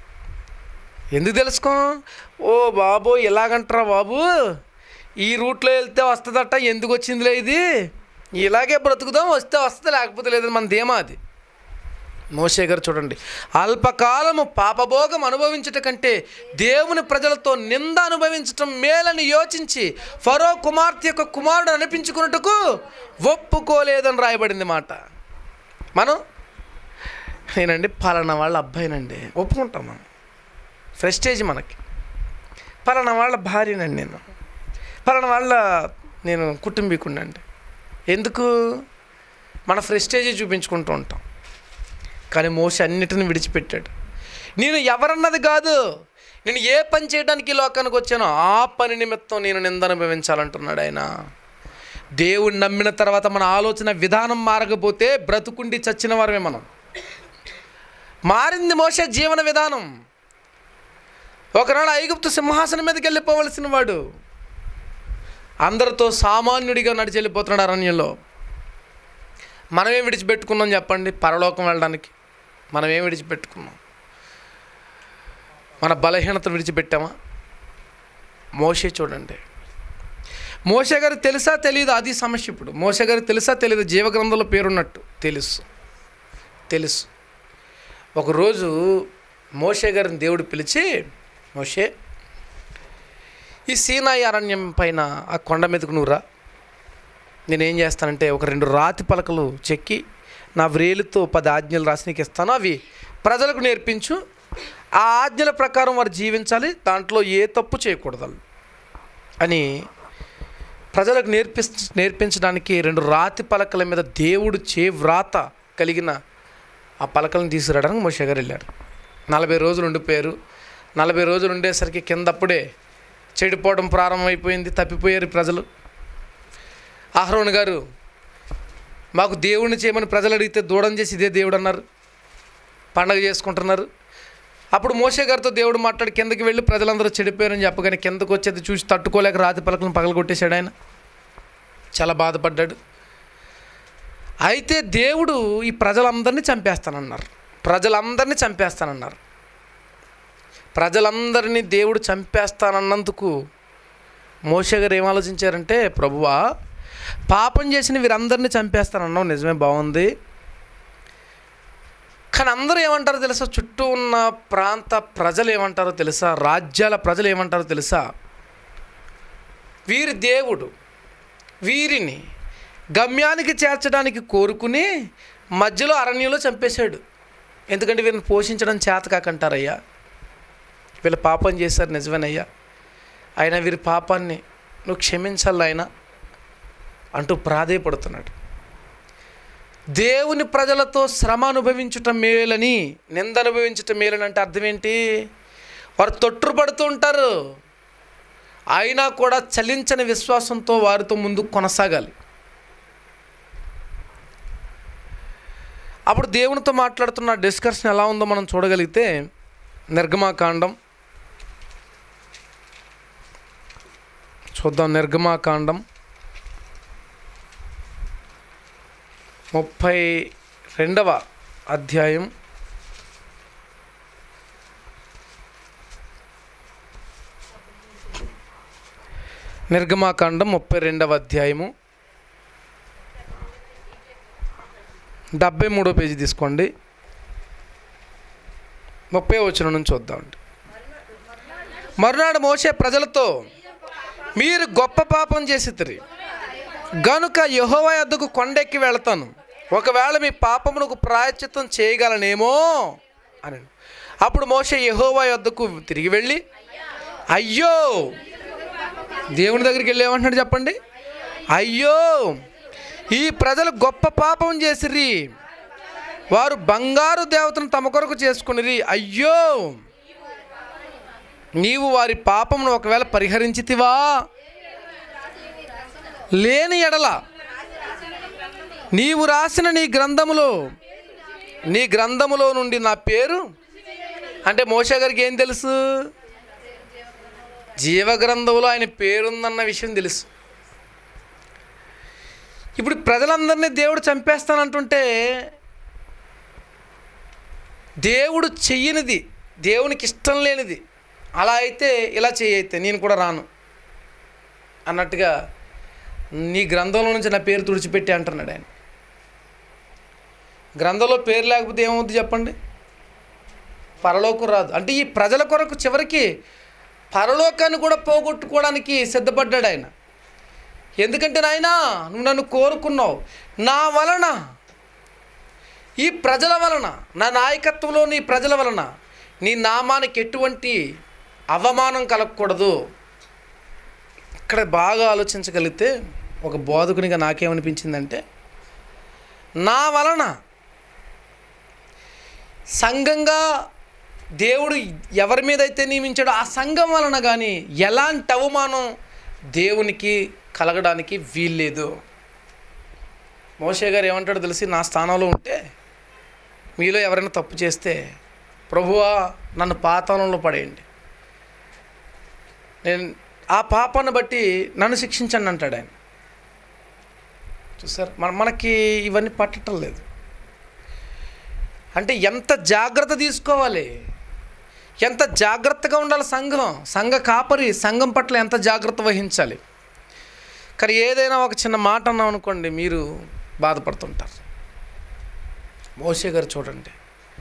ఎందుకు తెలుసుకో ఓ బాబు ఇలాగంటారా బాబు ఈ రూట్లో వెళ్తే వస్తుందట ఎందుకు వచ్చిందిలే ఇది ఇలాగే బ్రతుకుదాం వస్తే వస్తుంది లేకపోతే లేదు మన ధీమా అది మోషే గారు చూడండి అల్పకాలము పాపభోగం అనుభవించట కంటే దేవుని ప్రజలతో నింద అనుభవించటం మేలని యోచించి ఫరో కుమార్తె యొక్క కుమారుడు అనిపించుకున్నట్టుకు ఒప్పుకోలేదని రాయబడింది మాట మనం నేనండి పలానా వాళ్ళ అబ్బాయినండి ఒప్పుకుంటాం మనం ప్రెస్టేజ్ మనకి పలానా వాళ్ళ భార్యనండి నేను పలానా వాళ్ళ నేను కుటుంబీకుడినండి ఎందుకు మన ప్రెస్టేజ్ చూపించుకుంటూ ఉంటాం కానీ మోస అన్నిటిని విడిచిపెట్టాడు నేను ఎవరన్నది కాదు నేను ఏ పని చేయడానికి ఈ లోకానికి వచ్చానో ఆ పని నిమిత్తం నేను నింద అనుభవించాలంటున్నాడు ఆయన దేవుణ్ణి నమ్మిన తర్వాత మన ఆలోచన విధానం మారకపోతే బ్రతుకుండి చచ్చిన వారమే మనం మారింది మోసే జీవన విధానం ఒకనాడు ఐగుప్తు సింహాసనం మీదకి వెళ్ళిపోవలసిన వాడు అందరితో సామాన్యుడిగా నడిచి వెళ్ళిపోతున్నాడు అరణ్యంలో మనమేం విడిచిపెట్టుకున్నాం చెప్పండి పరలోకం వెళ్ళడానికి మనమేం విడిచిపెట్టుకున్నాం మన బలహీనతను విడిచిపెట్టామా మోసే చూడండి మోసే గారు తెలుసా తెలియదు అది సమస్య ఇప్పుడు మోసే గారు తెలుసా తెలియదు జీవగ్రంథంలో పేరున్నట్టు తెలుసు తెలుసు ఒకరోజు మోషే గారిని దేవుడు పిలిచి మోషే ఈ సీనాయి అరణ్యం పైన ఆ కొండ మీదకు నువ్వు రా నేనేం చేస్తానంటే ఒక రెండు రాతి పలకలు చెక్కి నా వ్రేలుతో పది ఆజ్ఞలు రాసి నీకు ఇస్తాను అవి ప్రజలకు నేర్పించు ఆ ఆజ్ఞల ప్రకారం వారు జీవించాలి దాంట్లో ఏ తప్పు చేయకూడదు వాళ్ళు అని ప్రజలకు నేర్పి నేర్పించడానికి రెండు రాతి పలకల మీద దేవుడు చే వ్రాత కలిగిన ఆ పలకలను తీసుకురావడానికి మోషే గారు వెళ్ళారు నలభై రోజులు ఉండిపోయారు నలభై రోజులు ఉండేసరికి కిందప్పుడే చెడిపోవడం ప్రారంభమైపోయింది తప్పిపోయారు ఈ ప్రజలు ఆహ్రోన్ గారు మాకు దేవుడిని చేయమని ప్రజలు అడిగితే దూడం చేసి ఇదే దేవుడు అన్నారు పండగ చేసుకుంటున్నారు అప్పుడు మోసే గారితో దేవుడు మాట్లాడి కిందకి వెళ్ళి ప్రజలందరూ చెడిపోయారని చెప్పగానే కిందకు వచ్చేది చూసి తట్టుకోలేక రాతి పలకలను పగలగొట్టేశాడు ఆయన చాలా బాధపడ్డాడు అయితే దేవుడు ఈ ప్రజలందరినీ చంపేస్తానన్నారు ప్రజలందరినీ చంపేస్తానన్నారు ప్రజలందరినీ దేవుడు చంపేస్తానన్నందుకు మోషే గారు ఏం ఆలోచించారంటే ప్రభువా పాపం చేసిన వీరందరినీ చంపేస్తానన్నావు నిజమే బాగుంది కానీ అందరూ ఏమంటారో తెలుసా చుట్టూ ఉన్న ప్రాంత ప్రజలు ఏమంటారో తెలుసా రాజ్యాల ప్రజలు ఏమంటారో తెలుసా వీరి దేవుడు వీరిని గమ్యానికి చేర్చడానికి కోరుకుని మధ్యలో అరణ్యంలో చంపేశాడు ఎందుకంటే వీరిని పోషించడం చేత కాకంటారయ్యా వీళ్ళు పాపం చేశారు నిజమేనయ్యా అయినా వీరి పాపాన్ని నువ్వు క్షమించాలి ఆయన అంటూ ప్రాధేయపడుతున్నాడు దేవుని ప్రజలతో శ్రమ అనుభవించుట మేలని నింద అనుభవించుట మేలని అంటే అర్థం ఏంటి వారు తొట్టుపడుతూ ఉంటారు అయినా కూడా చలించని విశ్వాసంతో వారితో ముందుకు కొనసాగాలి అప్పుడు దేవునితో మాట్లాడుతున్న డిస్కషన్ ఎలా ఉందో మనం చూడగలిగితే నిర్గమాకాండం చూద్దాం నిర్గమాకాండం ముప్పై రెండవ అధ్యాయం నిర్గమాకాండం ముప్పై రెండవ అధ్యాయము డెబ్బై మూడో పేజీ తీసుకోండి ముప్పై వచ్చిన నుంచి చూద్దామండి మరునాడు మోసే ప్రజలతో మీరు గొప్ప పాపం చేసిద్దరు గనుక యెహోవా యొద్దకు కొండెక్కి వెళతాను ఒకవేళ మీ పాపమునకు ప్రాయశ్చిత్తం చేయగలనేమో అని అప్పుడు మోసే యెహోవా యొద్దకు తిరిగి వెళ్ళి అయ్యో దేవుని దగ్గరికి వెళ్ళి ఏమంటున్నాడు చెప్పండి అయ్యో ఈ ప్రజలు గొప్ప పాపం చేసిరి వారు బంగారు దేవతను తమ కొరకు చేసుకునిరి అయ్యో నీవు వారి పాపమును ఒకవేళ పరిహరించితివా లేని ఎడల నీవు రాసిన నీ గ్రంథములో నీ గ్రంథములో నుండి నా పేరు అంటే మోషా గారికి ఏం తెలుసు జీవ గ్రంథంలో ఆయన పేరుందన్న విషయం తెలుసు ఇప్పుడు ప్రజలందరినీ దేవుడు చంపేస్తానంటుంటే దేవుడు చెయ్యనిది దేవునికి ఇష్టం లేనిది అలా అయితే ఇలా చేయైతే నేను కూడా రాను అన్నట్టుగా నీ గ్రంథంలో నుంచి నా పేరు తుడిచిపెట్టి అంటున్నాడు ఆయన గ్రంథంలో పేరు లేకపోతే ఏమవుద్ది చెప్పండి పరలోకం రాదు అంటే ఈ ప్రజల కొరకు చివరికి పరలోకాన్ని కూడా పోగొట్టుకోవడానికి సిద్ధపడ్డాడు ఆయన ఎందుకంటే నాయనా నువ్వు నన్ను కోరుకున్నావు నా వలన ఈ ప్రజల వలన నా నాయకత్వంలో నీ ప్రజల వలన నీ నామానికి ఎటువంటి అవమానం కలగకూడదు ఇక్కడ బాగా ఆలోచించగలిగితే ఒక బోధకునిగా నాకేమనిపించిందంటే నా వలన సంఘంగా దేవుడు ఎవరి మీద అయితే నియమించాడో ఆ సంఘం వలన కానీ ఎలాంటి అవమానం దేవునికి కలగడానికి వీల్లేదు మోషే గారు ఏమంటాడో తెలిసి నా స్థానంలో ఉంటే మీలో ఎవరైనా తప్పు చేస్తే ప్రభువా నన్ను పాతాళంలో పడేయండి నేను ఆ పాపాన్ని బట్టి నన్ను శిక్షించండి అంటాడు ఆయన చూసారు మన మనకి ఇవన్నీ పట్టడం లేదు అంటే ఎంత జాగ్రత్త తీసుకోవాలి ఎంత జాగ్రత్తగా ఉండాలి సంఘం సంఘ కాపరి సంఘం పట్ల ఎంత జాగ్రత్త వహించాలి కానీ ఏదైనా ఒక చిన్న మాట అన్నాం అనుకోండి మీరు బాధపడుతుంటారు మోసే గారు చూడండి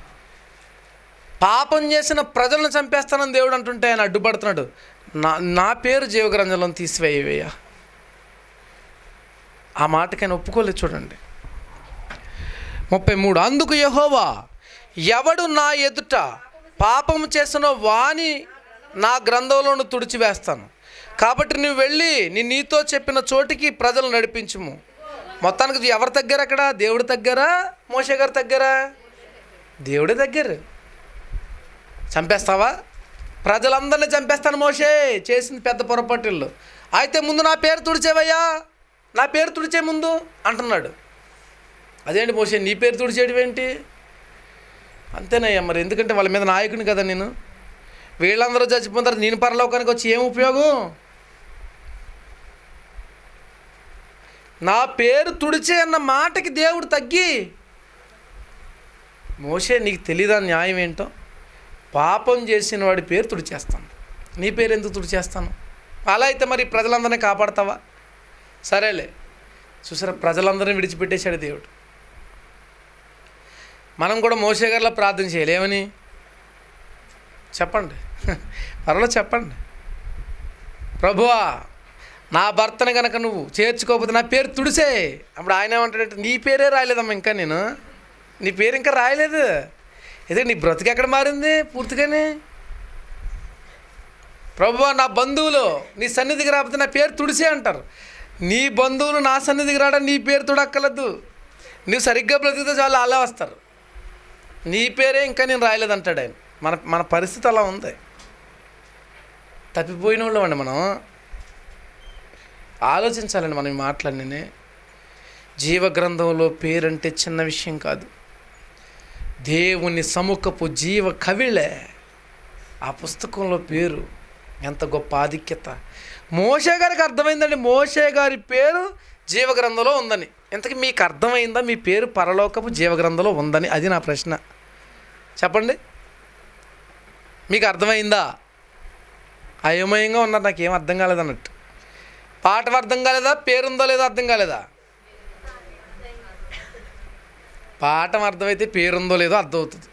పాపం చేసిన ప్రజలను చంపేస్తానని దేవుడు అంటుంటే ఆయన అడ్డుపడుతున్నాడు నా నా పేరు జీవగ్రంథంలో తీసివేయవేయ ఆ మాటకైనా ఒప్పుకోలేదు చూడండి ముప్పై మూడు అందుకు యహోవా ఎవడు నా ఎదుట పాపం చేసిన వాని నా గ్రంథంలోను తుడిచివేస్తాను కాబట్టి నువ్వు వెళ్ళి నీ నీతో చెప్పిన చోటికి ప్రజలు నడిపించుము మొత్తానికి ఎవరి దగ్గర అక్కడ దేవుడి దగ్గర మోషే గారి దగ్గర దేవుడి దగ్గర చంపేస్తావా ప్రజలందరినీ చంపేస్తాను మోషే చేసింది పెద్ద పొరపాటుళ్ళు అయితే ముందు నా పేరు తుడిచేవయ్యా నా పేరు తుడిచే ముందు అంటున్నాడు అదేంటి మోసే నీ పేరు తుడిచేయడం ఏంటి అంతేనయ్యా మరి ఎందుకంటే వాళ్ళ మీద నాయకుని కదా నేను వీళ్ళందరూ చచ్చిపోయిన తర్వాత నేను పరలోకానికి వచ్చి ఏం ఉపయోగం నా పేరు తుడిచే అన్న మాటకి దేవుడు తగ్గి మోసే నీకు తెలీదా న్యాయం ఏంటో పాపం చేసిన వాడి పేరు తుడిచేస్తాను నీ పేరు ఎందుకు తుడిచేస్తాను అలా అయితే మరి ప్రజలందరినీ కాపాడతావా సరేలే చూసారా ప్రజలందరినీ విడిచిపెట్టేశాడు దేవుడు మనం కూడా మోసే గారిలో ప్రార్థన చేయాలి ఏమని చెప్పండి పర్వాలేదు చెప్పండి ప్రభువా నా భర్తను కనుక నువ్వు చేర్చుకోకపోతే నా పేరు తుడిసే అప్పుడు ఆయన ఏమంటాడంటే నీ పేరే రాయలేదమ్మా ఇంకా నేను నీ పేరు ఇంకా రాయలేదు ఇదే నీ బ్రతుకు ఎక్కడ మారింది పూర్తిగానే ప్రభువా నా బంధువులు నీ సన్నిధికి రాకపోతే నా పేరు తుడిసే అంటారు నీ బంధువులు నా సన్నిధికి రావడం నీ పేరు తుడక్కలద్దు నువ్వు సరిగ్గా బ్రతికితే చాలు అలా వస్తారు నీ పేరే ఇంకా నేను రాయలేదు అంటాడు ఆయన మన మన పరిస్థితి అలా ఉంది తప్పిపోయిన వాళ్ళం అండి మనం ఆలోచించాలండి మనం ఈ మాటలన్నీ జీవగ్రంథంలో పేరంటే చిన్న విషయం కాదు దేవుని సముఖపు జీవ కవిళే ఆ పుస్తకంలో పేరు ఎంత గొప్ప ఆధిక్యత మోషే గారికి అర్థమైందండి మోషే గారి పేరు జీవగ్రంథంలో ఉందని ఇంతకీ మీకు అర్థమైందా మీ పేరు పరలోకపు జీవగ్రంథంలో ఉందని అది నా ప్రశ్న చెప్పండి మీకు అర్థమైందా అయోమయంగా ఉన్నారు నాకేం అర్థం కాలేదు అన్నట్టు పాట అర్థం కాలేదా పేరుందో లేదో అర్థం కాలేదా పాఠం అర్థమైతే పేరుందో లేదో అర్థమవుతుంది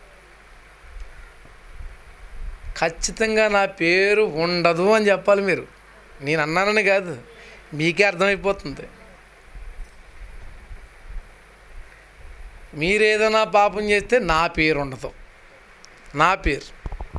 ఖచ్చితంగా నా పేరు ఉండదు అని చెప్పాలి మీరు నేను అన్నానని కాదు మీకే అర్థమైపోతుంది మీరేదైనా పాపం చేస్తే నా పేరు ఉండదు నా పేరు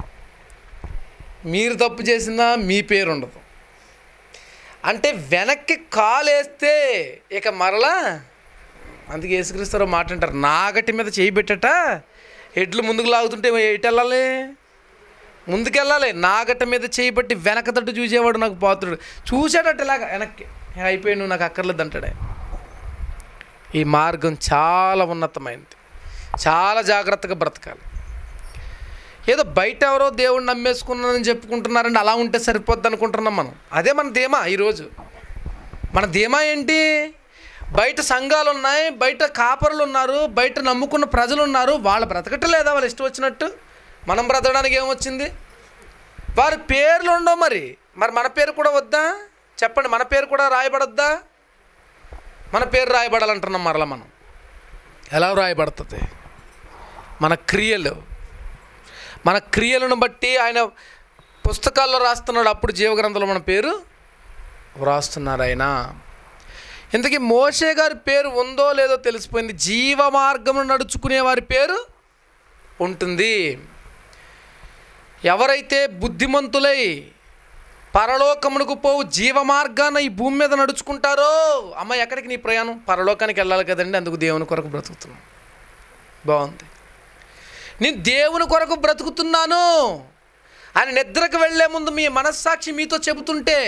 మీరు తప్పు చేసినా మీ పేరు ఉండదు అంటే వెనక్కి కాలు వేస్తే ఇక మరలా అందుకే యేసుక్రీస్తారు మాట అంటారు నాగటి మీద చేయి పెట్టట ఎడ్లు ముందుకు లాగుతుంటే ఎటు వెళ్ళాలి ముందుకెళ్ళాలి నాగట మీద చేయి పట్టి వెనక తట్టు చూసేవాడు నాకు పాత్రుడు చూసాడట ఇలాగ వెనక్కి అయిపోయి నువ్వు నాకు అక్కర్లేదు అంటాడు ఆయన. ఈ మార్గం చాలా ఉన్నతమైనది చాలా జాగ్రత్తగా బ్రతకాలి ఏదో బయట ఎవరో దేవుడిని నమ్మేసుకున్నానని చెప్పుకుంటున్నారండి అలా ఉంటే సరిపోద్ది అనుకుంటున్నాం మనం అదే మన ధీమా ఈరోజు మన ధీమా ఏంటి బయట సంఘాలు ఉన్నాయి బయట కాపరులు ఉన్నారు బయట నమ్ముకున్న ప్రజలు ఉన్నారు వాళ్ళు బ్రతకటం లేదా వాళ్ళు ఇష్టం వచ్చినట్టు మనం బ్రతకడానికి ఏమొచ్చింది వారి పేర్లు ఉండవు మరి మరి మన పేరు కూడా వద్దా చెప్పండి మన పేరు కూడా రాయబడొద్దా మన పేరు రాయబడాలంటున్నాం మరలా మనం ఎలా రాయబడుతుంది మన క్రియలు మన క్రియలను బట్టి ఆయన పుస్తకాల్లో రాస్తున్నాడు అప్పుడు జీవగ్రంథంలో మన పేరు వ్రాస్తున్నారు ఆయన ఇంతకీ మోషే గారి పేరు ఉందో లేదో తెలిసిపోయింది జీవ మార్గమును నడుచుకునే వారి పేరు ఉంటుంది ఎవరైతే బుద్ధిమంతులై పరలోకమునకు పోవు జీవ మార్గాన ఈ భూమి మీద నడుచుకుంటారో అమ్మ ఎక్కడికి నీ ప్రయాణం పరలోకానికి వెళ్ళాలి కదండి అందుకు దేవుని కొరకు బ్రతుకుతున్నాం బాగుంది నేను దేవుని కొరకు బ్రతుకుతున్నాను అని నిద్రకు వెళ్ళే ముందు మీ మనస్సాక్షి మీతో చెబుతుంటే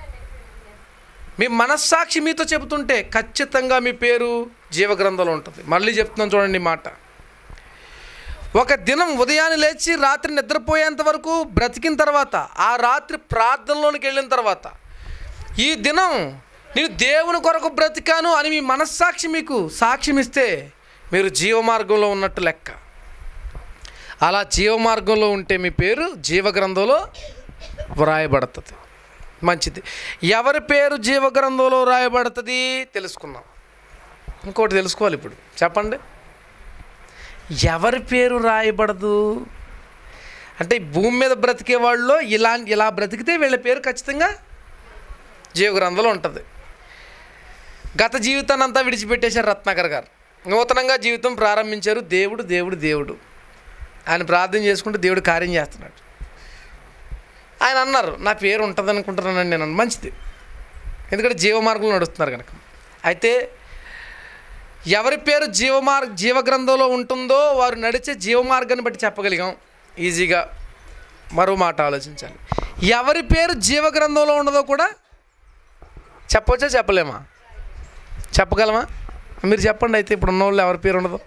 మీ మనస్సాక్షి మీతో చెబుతుంటే ఖచ్చితంగా మీ పేరు జీవగ్రంథంలో ఉంటుంది మళ్ళీ చెప్తున్నాను చూడండి ఈ మాట ఒక దినం ఉదయాన్నే లేచి రాత్రి నిద్రపోయేంత వరకు బ్రతికిన తర్వాత ఆ రాత్రి ప్రార్థనలోనికి వెళ్ళిన తర్వాత ఈ దినం నేను దేవుని కొరకు బ్రతికాను అని మీ మనస్సాక్షి మీకు సాక్ష్యం ఇస్తే మీరు జీవమార్గంలో ఉన్నట్టు లెక్క అలా జీవమార్గంలో ఉంటే మీ పేరు జీవగ్రంథంలో వ్రాయబడుతుంది మంచిది ఎవరి పేరు జీవగ్రంథంలో వ్రాయబడుతుంది తెలుసుకుందాం ఇంకోటి తెలుసుకోవాలి ఇప్పుడు చెప్పండి ఎవరి పేరు రాయబడదు అంటే ఈ భూమి మీద బ్రతికే వాళ్ళు ఇలా ఇలా బ్రతికితే వీళ్ళ పేరు ఖచ్చితంగా జీవగ్రంథంలో ఉంటుంది గత జీవితాన్ని అంతా విడిచిపెట్టేశారు రత్నాకర్ గారు నూతనంగా జీవితం ప్రారంభించారు దేవుడు దేవుడు దేవుడు ఆయన ప్రార్థన చేసుకుంటూ దేవుడు కార్యం చేస్తున్నాడు ఆయన అన్నారు నా పేరు ఉంటుంది అనుకుంటున్నానండి నేను అన్నాను. మంచిది ఎందుకంటే జీవమార్గంలో నడుస్తున్నారు కనుక అయితే ఎవరి పేరు జీవమార్గ జీవగ్రంథంలో ఉంటుందో వారు నడిచే జీవమార్గాన్ని బట్టి చెప్పగలిగాం ఈజీగా మరో మాట ఆలోచించాలి ఎవరి పేరు జీవగ్రంథంలో ఉండదో కూడా చెప్పవచ్చా చెప్పలేమా చెప్పగలమా మీరు చెప్పండి అయితే ఇప్పుడు ఉన్న వాళ్ళు ఎవరి పేరు ఉండదు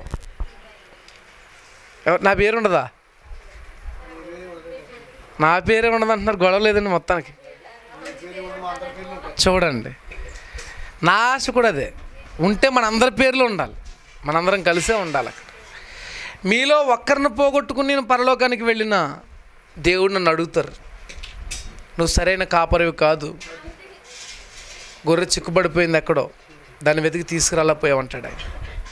ఎవ- నా పేరు ఉండదా నా పేరే ఉండదు అంటున్నారు గొడవ లేదండి మొత్తానికి చూడండి నా ఆశ కూడా అదే ఉంటే మన అందరి పేర్లు ఉండాలి మనందరం కలిసే ఉండాలి అక్కడ మీలో ఒక్కరిని పోగొట్టుకుని నేను పరలోకానికి వెళ్ళినా దేవుడు నన్ను అడుగుతారు నువ్వు సరైన కాపరివి కాదు గొర్రె చిక్కుబడిపోయింది ఎక్కడో దాన్ని వెతికి తీసుకురాలేకపోయామంటాడు ఆయన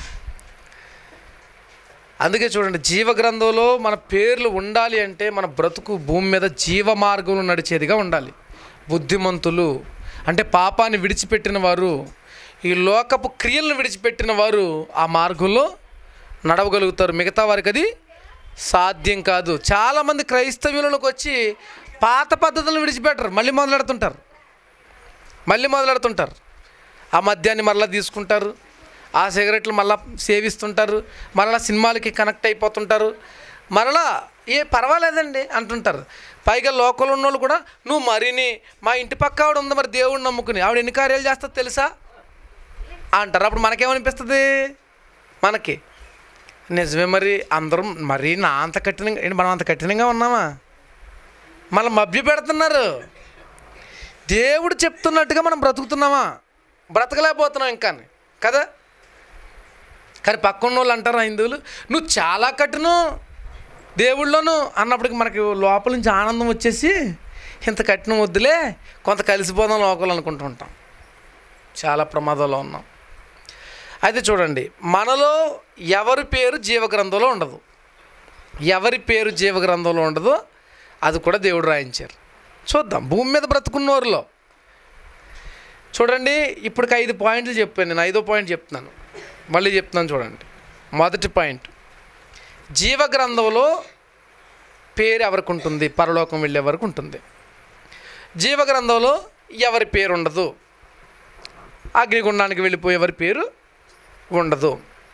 అందుకే చూడండి జీవ గ్రంథంలో మన పేర్లు ఉండాలి అంటే మన బ్రతుకు భూమి మీద జీవ మార్గంలో నడిచేదిగా ఉండాలి బుద్ధిమంతులు అంటే పాపాన్ని విడిచిపెట్టిన వారు ఈ లోకపు క్రియలను విడిచిపెట్టిన వారు ఆ మార్గంలో నడవగలుగుతారు మిగతా వారికి అది సాధ్యం కాదు చాలామంది క్రైస్తవ్యులకు వచ్చి పాత పద్ధతులను విడిచిపెట్టరు మళ్ళీ మొదలెడుతుంటారు మళ్ళీ మొదలెడుతుంటారు ఆ మద్యాన్ని మరలా తీసుకుంటారు ఆ సిగరెట్లు మళ్ళా సేవిస్తుంటారు మరలా సినిమాలకి కనెక్ట్ అయిపోతుంటారు మరలా ఏ పర్వాలేదండి అంటుంటారు పైగా లోకల్ ఉన్నోళ్ళు కూడా నువ్వు మరిని మా ఇంటి పక్క ఆవిడ ఉంది మరి దేవుడిని నమ్ముకుని ఆవిడ ఎన్ని కార్యాలు చేస్తా తెలుసా అంటారు అప్పుడు మనకేమనిపిస్తుంది మనకి నిజమే మరి అందరం మరీ నా అంత కఠినంగా ఏంటి మనం అంత కఠినంగా ఉన్నామా మళ్ళీ మభ్య పెడుతున్నారు దేవుడు చెప్తున్నట్టుగా మనం బ్రతుకుతున్నామా బ్రతకలేకపోతున్నాం ఇంకా కదా కానీ పక్కన వాళ్ళు అంటారు హిందువులు నువ్వు చాలా కఠినం దేవుళ్ళను అన్నప్పటికి మనకి లోపల నుంచి ఆనందం వచ్చేసి ఇంత కఠినం వద్దులే కొంత కలిసిపోదాం లోకల్ అనుకుంటూ ఉంటాం చాలా ప్రమాదంలో ఉన్నాం అయితే చూడండి మనలో ఎవరి పేరు జీవగ్రంథంలో ఉండదు ఎవరి పేరు జీవగ్రంథంలో ఉండదో అది కూడా దేవుడు రాయించారు చూద్దాం భూమి మీద బ్రతుకున్నోరులో చూడండి ఇప్పటికి ఐదు పాయింట్లు చెప్పాను నేను ఐదో పాయింట్ చెప్తున్నాను మళ్ళీ చెప్తున్నాను చూడండి మొదటి పాయింట్ జీవగ్రంథంలో పేరు ఎవరికి ఉంటుంది పరలోకం వెళ్ళే వరకు ఉంటుంది జీవగ్రంథంలో ఎవరి పేరు ఉండదు అగ్నిగుండానికి వెళ్ళిపోయే ఎవరి పేరు ఉండదు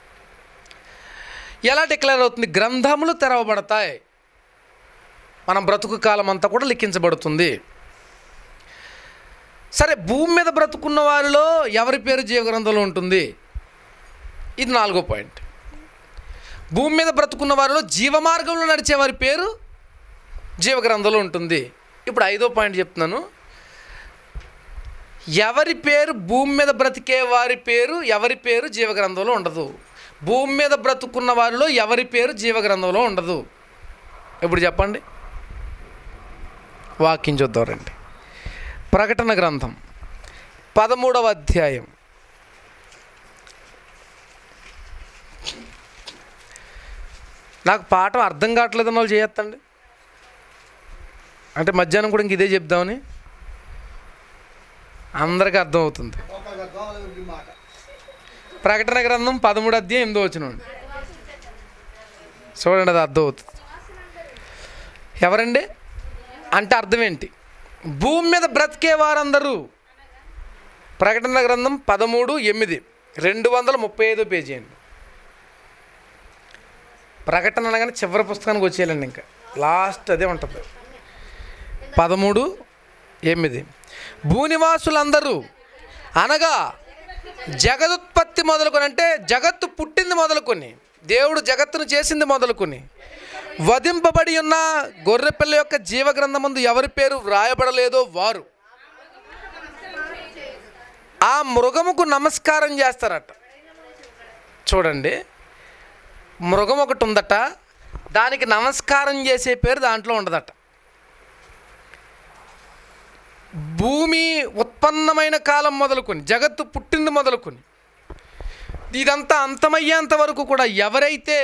ఎలా డిక్లేర్ అవుతుంది గ్రంథములు తెరవబడతాయి మనం బ్రతుకు కాలం అంతా కూడా లిఖించబడుతుంది సరే భూమి మీద బ్రతుకున్న వారిలో ఎవరి పేరు జీవగ్రంథంలో ఉంటుంది ఇది నాలుగో పాయింట్ భూమి మీద బ్రతుకున్న వారిలో జీవమార్గంలో నడిచే వారి పేరు జీవగ్రంథంలో ఉంటుంది ఇప్పుడు ఐదో పాయింట్ చెప్తున్నాను ఎవరి పేరు భూమి మీద బ్రతికే వారి పేరు ఎవరి పేరు జీవగ్రంథంలో ఉండదు భూమి మీద బ్రతుకున్న వారిలో ఎవరి పేరు జీవగ్రంథంలో ఉండదు ఇప్పుడు చెప్పండి వాక్యం చూద్దాం రండి ప్రకటన గ్రంథం పదమూడవ అధ్యాయం నాకు పాఠం అర్థం కావట్లేదు వాళ్ళు చేయొద్దండి అంటే మధ్యాహ్నం కూడా ఇంక ఇదే చెప్దామని అందరికీ అర్థమవుతుంది ప్రకటన గ్రంథం పదమూడు అధ్యాయం ఎనిమిదో వచ్చిన చూడండి అది అర్థమవుతుంది ఎవరండి అంటే అర్థం ఏంటి భూమి మీద బ్రతికే వారందరూ ప్రకటన గ్రంథం పదమూడు ఎనిమిది రెండు వందల ముప్పై ఐదో పేజీ అండి ప్రకటన అనగానే చివరి పుస్తకానికి వచ్చేయాలండి ఇంకా లాస్ట్ అదే ఉంటుంది పదమూడు ఎనిమిది భూనివాసులందరూ అనగా జగదుత్పత్తి మొదలుకొని అంటే జగత్తు పుట్టింది మొదలుకొని దేవుడు జగత్తును చేసింది మొదలుకొని వధింపబడి ఉన్న గొర్రెపిల్ల యొక్క జీవగ్రంథమందు ఎవరి పేరు వ్రాయబడలేదో వారు ఆ మృగముకు నమస్కారం చేస్తారట చూడండి మృగం ఒకటి ఉందట దానికి నమస్కారం చేసే పేరు దాంట్లో ఉండదట భూమి ఉత్పన్నమైన కాలం మొదలుకొని జగత్తు పుట్టింది మొదలుకొని ఇదంతా అంతమయ్యేంత వరకు కూడా ఎవరైతే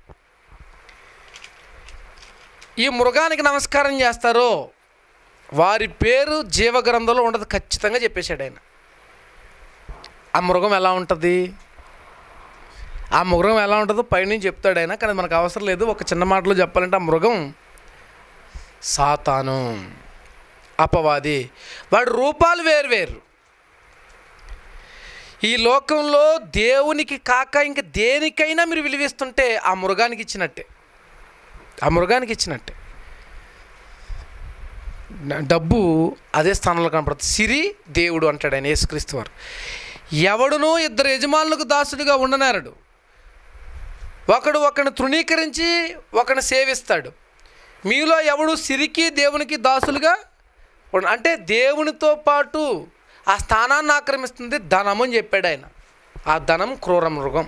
ఈ మృగానికి నమస్కారం చేస్తారో వారి పేరు జీవగ్రంథంలో ఉండదు ఖచ్చితంగా చెప్పేశాడు ఆయన ఆ మృగం ఎలా ఉంటుంది ఆ మృగం ఎలా ఉంటుందో పైనుంచి చెప్తాడు ఆయన కానీ మనకు అవసరం లేదు ఒక చిన్న మాటలో చెప్పాలంటే ఆ మృగం సాతాను అపవాది వాడి రూపాలు వేరు వేరు ఈ లోకంలో దేవునికి కాక ఇంక దేనికైనా మీరు విలువిస్తుంటే ఆ మృగానికి ఇచ్చినట్టే ఆ మృగానికి ఇచ్చినట్టే న- డబ్బు అదే స్థానంలో కనపడుతుంది సిరి దేవుడు అంటాడు ఆయన యేసుక్రీస్తు వారు ఎవడునూ ఇద్దరు యజమానులకు దాసుడిగా ఉండనేరడు ఒకడు ఒకరిని తృణీకరించి ఒకరిని సేవిస్తాడు మీలో ఎవడు సిరికి దేవునికి దాసులుగా ఉండ- అంటే దేవునితో పాటు ఆ స్థానాన్ని ఆక్రమిస్తుంది ధనం అని చెప్పాడు ఆయన ఆ ధనం క్రూర మృగం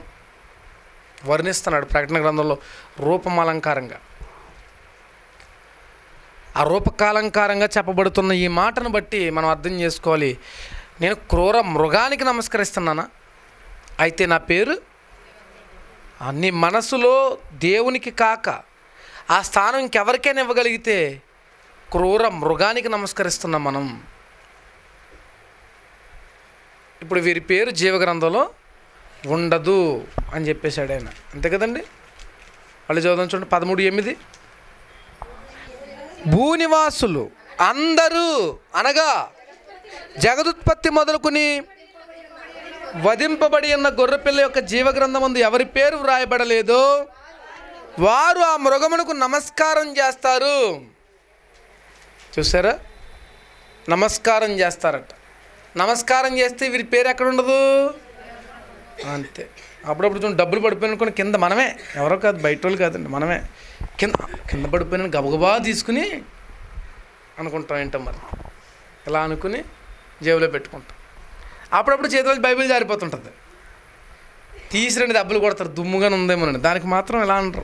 వర్ణిస్తున్నాడు ప్రకటన గ్రంథంలో రూపం అలంకారంగా ఆ రూపకాలంకారంగా చెప్పబడుతున్న ఈ మాటను బట్టి మనం అర్థం చేసుకోవాలి నేను క్రూర మృగానికి నమస్కరిస్తున్నానా అయితే నా పేరు ఆ నీ మనసులో దేవునికి కాక ఆ స్థానం ఇంకెవరికైనా ఇవ్వగలిగితే క్రూర మృగానికి నమస్కరిస్తున్నాం మనం ఇప్పుడు వీరి పేరు జీవగ్రంథంలో ఉండదు అని చెప్పేశాడు ఆయన అంతే కదండి వాళ్ళు చదువుదాం చూడండి పదమూడు ఎనిమిది భూనివాసులు అందరూ అనగా జగదుత్పత్తి మొదలుకొని వధింపబడి ఉన్న గొర్రెపిల్ల యొక్క జీవగ్రంథమందు ఎవరి పేరు వ్రాయబడలేదో వారు ఆ మృగమునకు నమస్కారం చేస్తారు చూసారా నమస్కారం చేస్తారట నమస్కారం చేస్తే వీరి పేరు ఎక్కడ ఉండదు అంతే అప్పుడప్పుడు చూడండి డబ్బులు పడిపోయిన అనుకుని కింద మనమే ఎవరో కాదు బయట వాళ్ళు కాదండి మనమే కింద కింద పడిపోయిన గబగబా తీసుకుని అనుకుంటాం ఏంటో మరి ఇలా అనుకుని జేబులో పెట్టుకుంటాం అప్పుడప్పుడు చేతిలో బైబిల్ జారిపోతుంటుంది తీసి రెండు దెబ్బలు కొడతారు దుమ్ముగానే ఉందేమోనండి దానికి మాత్రం ఇలా అనరు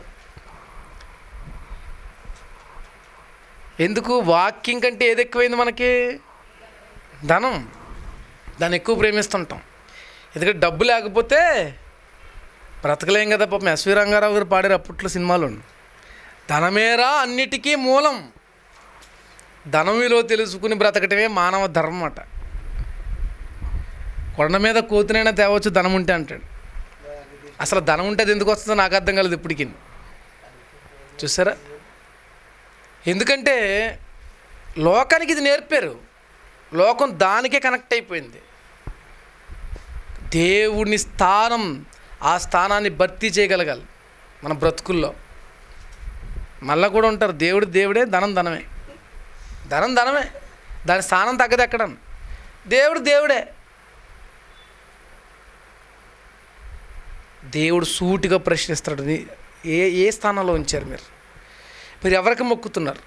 ఎందుకు వాక్యం కంటే ఏది ఎక్కువైంది మనకి ధనం దాన్ని ఎక్కువ ప్రేమిస్తుంటాం ఎందుకంటే డబ్బు లేకపోతే బ్రతకలేం కదా పాపం ఎస్వి రంగారావు గారు పాడారు అప్పట్లో సినిమాలు ధనమేరా అన్నిటికీ మూలం ధనం విలువ తెలుసుకుని బ్రతకటమే మానవ ధర్మం అట కొండ మీద కోతినైనా తేవచ్చు ధనం ఉంటే అంటాడు అసలు ధనం ఉంటే అది ఎందుకు వస్తుందో నాకు అర్థం కలదు ఇప్పటికి చూసారా ఎందుకంటే లోకానికి ఇది నేర్పారు లోకం దానికే కనెక్ట్ అయిపోయింది దేవుని స్థానం ఆ స్థానాన్ని భర్తీ చేయగలగాలి మన బ్రతుకుల్లో మళ్ళా కూడా ఉంటారు దేవుడు దేవుడే ధనం ధనమే ధనం ధనమే దాని స్థానం తగ్గదు ఎక్కడ దేవుడు దేవుడే దేవుడు సూటిగా ప్రశ్నిస్తాడు నీ- ఏ ఏ స్థానంలో ఉంచారు మీరు మీరు ఎవరికి మొక్కుతున్నారు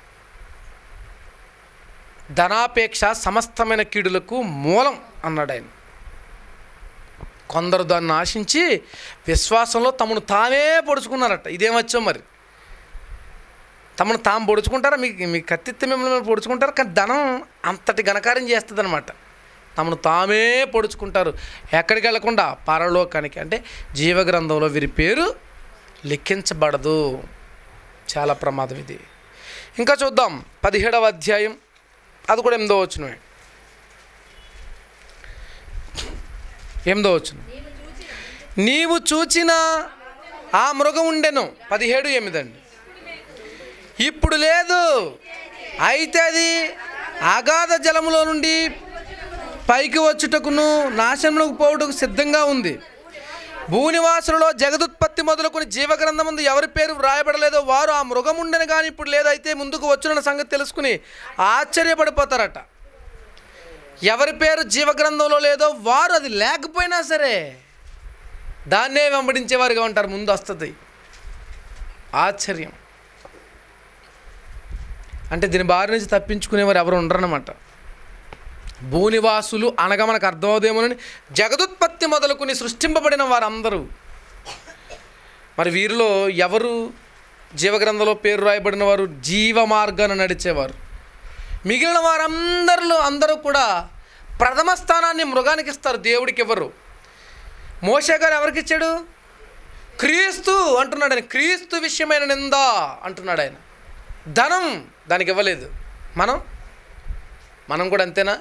ధనాపేక్ష సమస్తమైన కీడులకు మూలం అన్నాడు ఆయన కొందరు దాన్ని ఆశించి విశ్వాసంలో తమను తామే పొడుచుకున్నారట ఇదేమొచ్చో మరి తమను తాము పొడుచుకుంటారా మీకు మీ కత్తిత్తి మిమ్మల్ని పొడుచుకుంటారు కానీ ధనం అంతటి ఘనకార్యం చేస్తుంది అనమాట తమను తామే పొడుచుకుంటారు ఎక్కడికి వెళ్లకుండా పరలోకానికి అంటే జీవగ్రంథంలో వీరి పేరు లిఖించబడదు చాలా ప్రమాదం ఇది ఇంకా చూద్దాం పదిహేడవ అధ్యాయం అది కూడా ఎనిమిదో వచ్చును ఎనిమిదో వచ్చును నీవు చూచిన ఆ మృగం ఉండెను పదిహేడు ఎనిమిది అండి ఇప్పుడు లేదు అయితే అది అగాధ జలములో నుండి పైకి వచ్చుటకును నాశనములకు పోవుటకు సిద్ధంగా ఉంది భూనివాసులలో జగదుత్పత్తి మొదలుకొని జీవగ్రంథమందు ఎవరి పేరు వ్రాయబడలేదో వారు ఆ మృగం ఉండని కానీ ఇప్పుడు లేదైతే ముందుకు వచ్చున్న సంగతి తెలుసుకుని ఆశ్చర్యపడిపోతారట ఎవరి పేరు జీవగ్రంథంలో లేదో వారు అది లేకపోయినా సరే దాన్నే వెంబడించేవారుగా ఉంటారు ముందు వస్తుంది ఆశ్చర్యం అంటే దీని బారి నుంచి తప్పించుకునేవారు ఎవరు ఉండరన్నమాట భూనివాసులు అనగా మనకు అర్థమవుదేమోనని జగదుత్పత్తి మొదలుకుని సృష్టింపబడిన వారందరూ మరి వీరిలో ఎవరు జీవగ్రంథంలో పేరు రాయబడిన వారు జీవ మార్గాన నడిచేవారు మిగిలిన వారందరిలో అందరూ కూడా ప్రథమ స్థానాన్ని మృగానికి ఇస్తారు దేవుడికి ఎవరు మోషే గారు ఎవరికి ఇచ్చాడు క్రీస్తు అంటున్నాడు ఆయన క్రీస్తు విషయమైన నింద అంటున్నాడు ఆయన ధనం దానికి ఇవ్వలేదు మనం మనం కూడా అంతేనా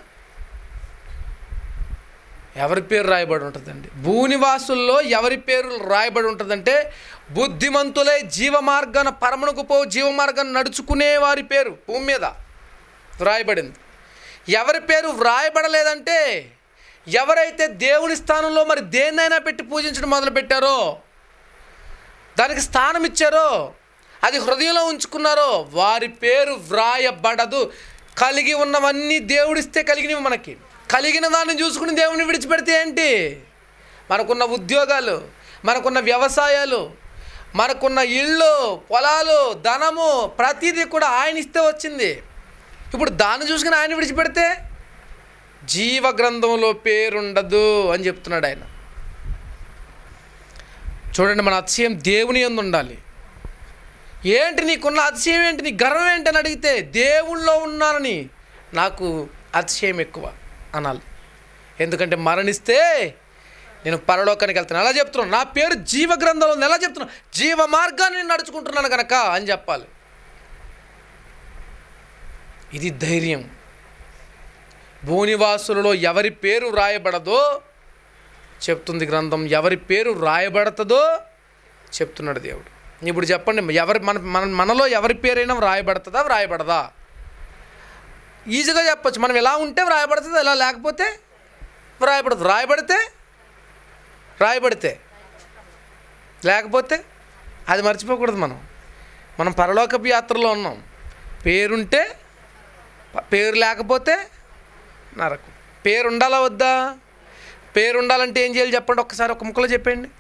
ఎవరి పేరు రాయబడి ఉంటుందండి భూనివాసుల్లో ఎవరి పేరు రాయబడి ఉంటుందంటే బుద్ధిమంతులై జీవ మార్గాన పరమణకు పో జీవ మార్గాన్ని నడుచుకునే వారి పేరు భూమి మీద వ్రాయబడింది ఎవరి పేరు వ్రాయబడలేదంటే ఎవరైతే దేవుని స్థానంలో మరి దేన్నైనా పెట్టి పూజించడం మొదలు పెట్టారో దానికి స్థానం ఇచ్చారో అది హృదయంలో ఉంచుకున్నారో వారి పేరు వ్రాయబడదు కలిగి ఉన్నవన్నీ దేవుడిస్తే కలిగినవి మనకి కలిగిన దాన్ని చూసుకుని దేవుని విడిచిపెడితే ఏంటి మనకున్న ఉద్యోగాలు మనకున్న వ్యవసాయాలు మనకున్న ఇళ్ళు పొలాలు ధనము ప్రతిదీ కూడా ఆయన ఇస్తే వచ్చింది ఇప్పుడు దాన్ని చూసుకుని ఆయన విడిచిపెడితే జీవ గ్రంథంలో పేరుండదు అని చెప్తున్నాడు ఆయన చూడండి మన అతిశయం దేవుని ఎందు ఉండాలి ఏంటి నీకున్న అతిశయం ఏంటి నీ గర్వం ఏంటి అని అడిగితే దేవుళ్ళో ఉన్నానని నాకు అతిశయం ఎక్కువ అనాలి ఎందుకంటే మరణిస్తే నేను పరలోకానికి వెళ్తాను ఎలా చెప్తున్నాను నా పేరు జీవ గ్రంథంలో ఉంది. ఎలా చెప్తున్నాను జీవ మార్గాన్ని నేను నడుచుకుంటున్నాను కనుక అని చెప్పాలి ఇది ధైర్యం భూనివాసులలో ఎవరి పేరు రాయబడదో చెప్తుంది గ్రంథం ఎవరి పేరు రాయబడుతుందో చెప్తున్నాడు దేవుడు ఇప్పుడు చెప్పండి ఎవరి మన మన మనలో ఎవరి పేరైనా వ్రాయబడుతుందా వ్రాయబడదా ఈజీగా చెప్పొచ్చు మనం ఎలా ఉంటే వ్రాయబడుతుంది ఎలా లేకపోతే వ్రాయబడదు రాయబడితే రాయబడితే లేకపోతే అది మర్చిపోకూడదు మనం మనం పరలోకపు యాత్రలో ఉన్నాం పేరుంటే ప- పేరు లేకపోతే నరకం పేరు ఉండాలా వద్దా పేరు ఉండాలంటే ఏం చేయాలి చెప్పండి ఒక్కసారి ఒక ముక్కలో చెప్పండి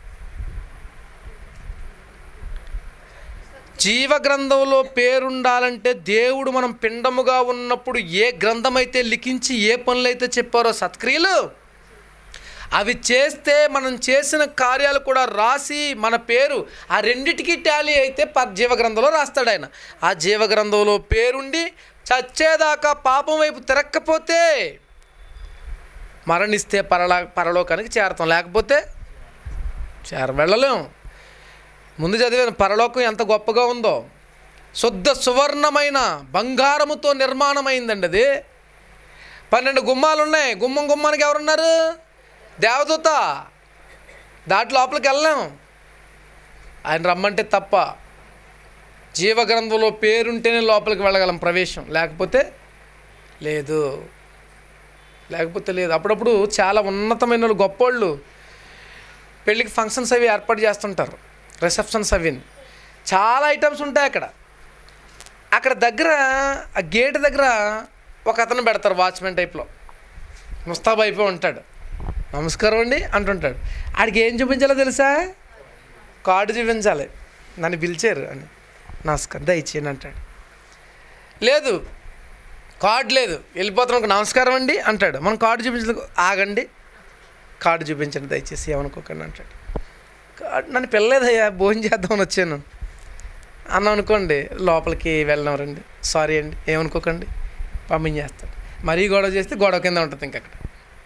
జీవ గ్రంథంలో పేరుండాలంటే దేవుడు మనం పిండముగా ఉన్నప్పుడు ఏ గ్రంథం అయితే లిఖించి ఏ పనులైతే చెప్పారో సత్క్రియలు అవి చేస్తే మనం చేసిన కార్యాలు కూడా రాసి మన పేరు ఆ రెండిటికి టాలీ అయితే ప జీవ గ్రంథంలో రాస్తాడు ఆయన ఆ జీవ గ్రంథంలో పేరుండి చచ్చేదాకా పాపం వైపు తిరక్కపోతే మరణిస్తే పరలా పరలోకానికి చేరతాం లేకపోతే చేర వెళ్ళలేం ముందు చదివాను పరలోకం ఎంత గొప్పగా ఉందో శుద్ధ సువర్ణమైన బంగారముతో నిర్మాణమైందండి అది పన్నెండు గుమ్మాలు ఉన్నాయి గుమ్మం గుమ్మానికి ఎవరున్నారు దేవదూత దాంట్లో లోపలికి వెళ్ళాం ఆయన రమ్మంటే తప్ప జీవగ్రంథంలో పేరుంటేనే లోపలికి వెళ్ళగలం ప్రవేశం లేకపోతే లేదు లేకపోతే లేదు అప్పుడప్పుడు చాలా ఉన్నతమైన వాళ్ళు, గొప్పోళ్ళు పెళ్ళికి ఫంక్షన్స్ అవి ఏర్పాటు చేస్తుంటారు రిసెప్షన్స్ అవి చాలా ఐటమ్స్ ఉంటాయి అక్కడ అక్కడ దగ్గర ఆ గేట్ దగ్గర ఒక అతను పెడతారు వాచ్మెన్ టైప్లో ముస్తాబ్ అయిపోయి ఉంటాడు నమస్కారం అండి అంటుంటాడు ఆడికి ఏం చూపించాలో తెలుసా కార్డు చూపించాలి నన్ను పిలిచారు అని నమస్కారం దయచేయండి అంటాడు లేదు కార్డు లేదు వెళ్ళిపోతున్నాం నమస్కారం అండి అంటాడు మనం కార్డు చూపించలేదు ఆగండి కార్డు చూపించండి దయచేసి ఏమనుకోకండి అంటాడు కార్డు నన్ను పిల్లలేదయ్యా భోజనం చేద్దామని వచ్చాను అన్నాం అనుకోండి లోపలికి వెళ్ళడం రండి సారీ అండి ఏమనుకోకండి పంపించేస్తాడు మరీ గొడవ చేస్తే గొడవ కింద ఉంటుంది ఇంక అక్కడ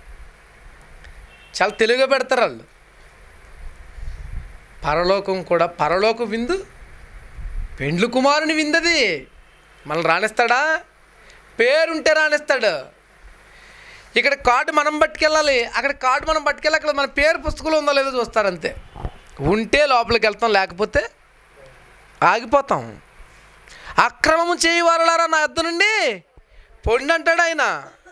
చాలా తెలుగుగా పెడతారు వాళ్ళు పరలోకం కూడా పరలోక విందు పెండ్లు కుమారుని విందది మనల్ని రాణిస్తాడా పేరుంటే రాణిస్తాడు ఇక్కడ కార్డు మనం పట్టుకెళ్ళాలి అక్కడ కార్డు మనం పట్టుకెళ్ళి అక్కడ మన పేరు పుస్తకంలో ఉందో లేదో చూస్తారు అంతే ఉంటే లోపలికి వెళ్తాం లేకపోతే ఆగిపోతాం అక్రమము చేయవారలారా నా యొద్ద నుండి పొండి అంటాడు ఆయన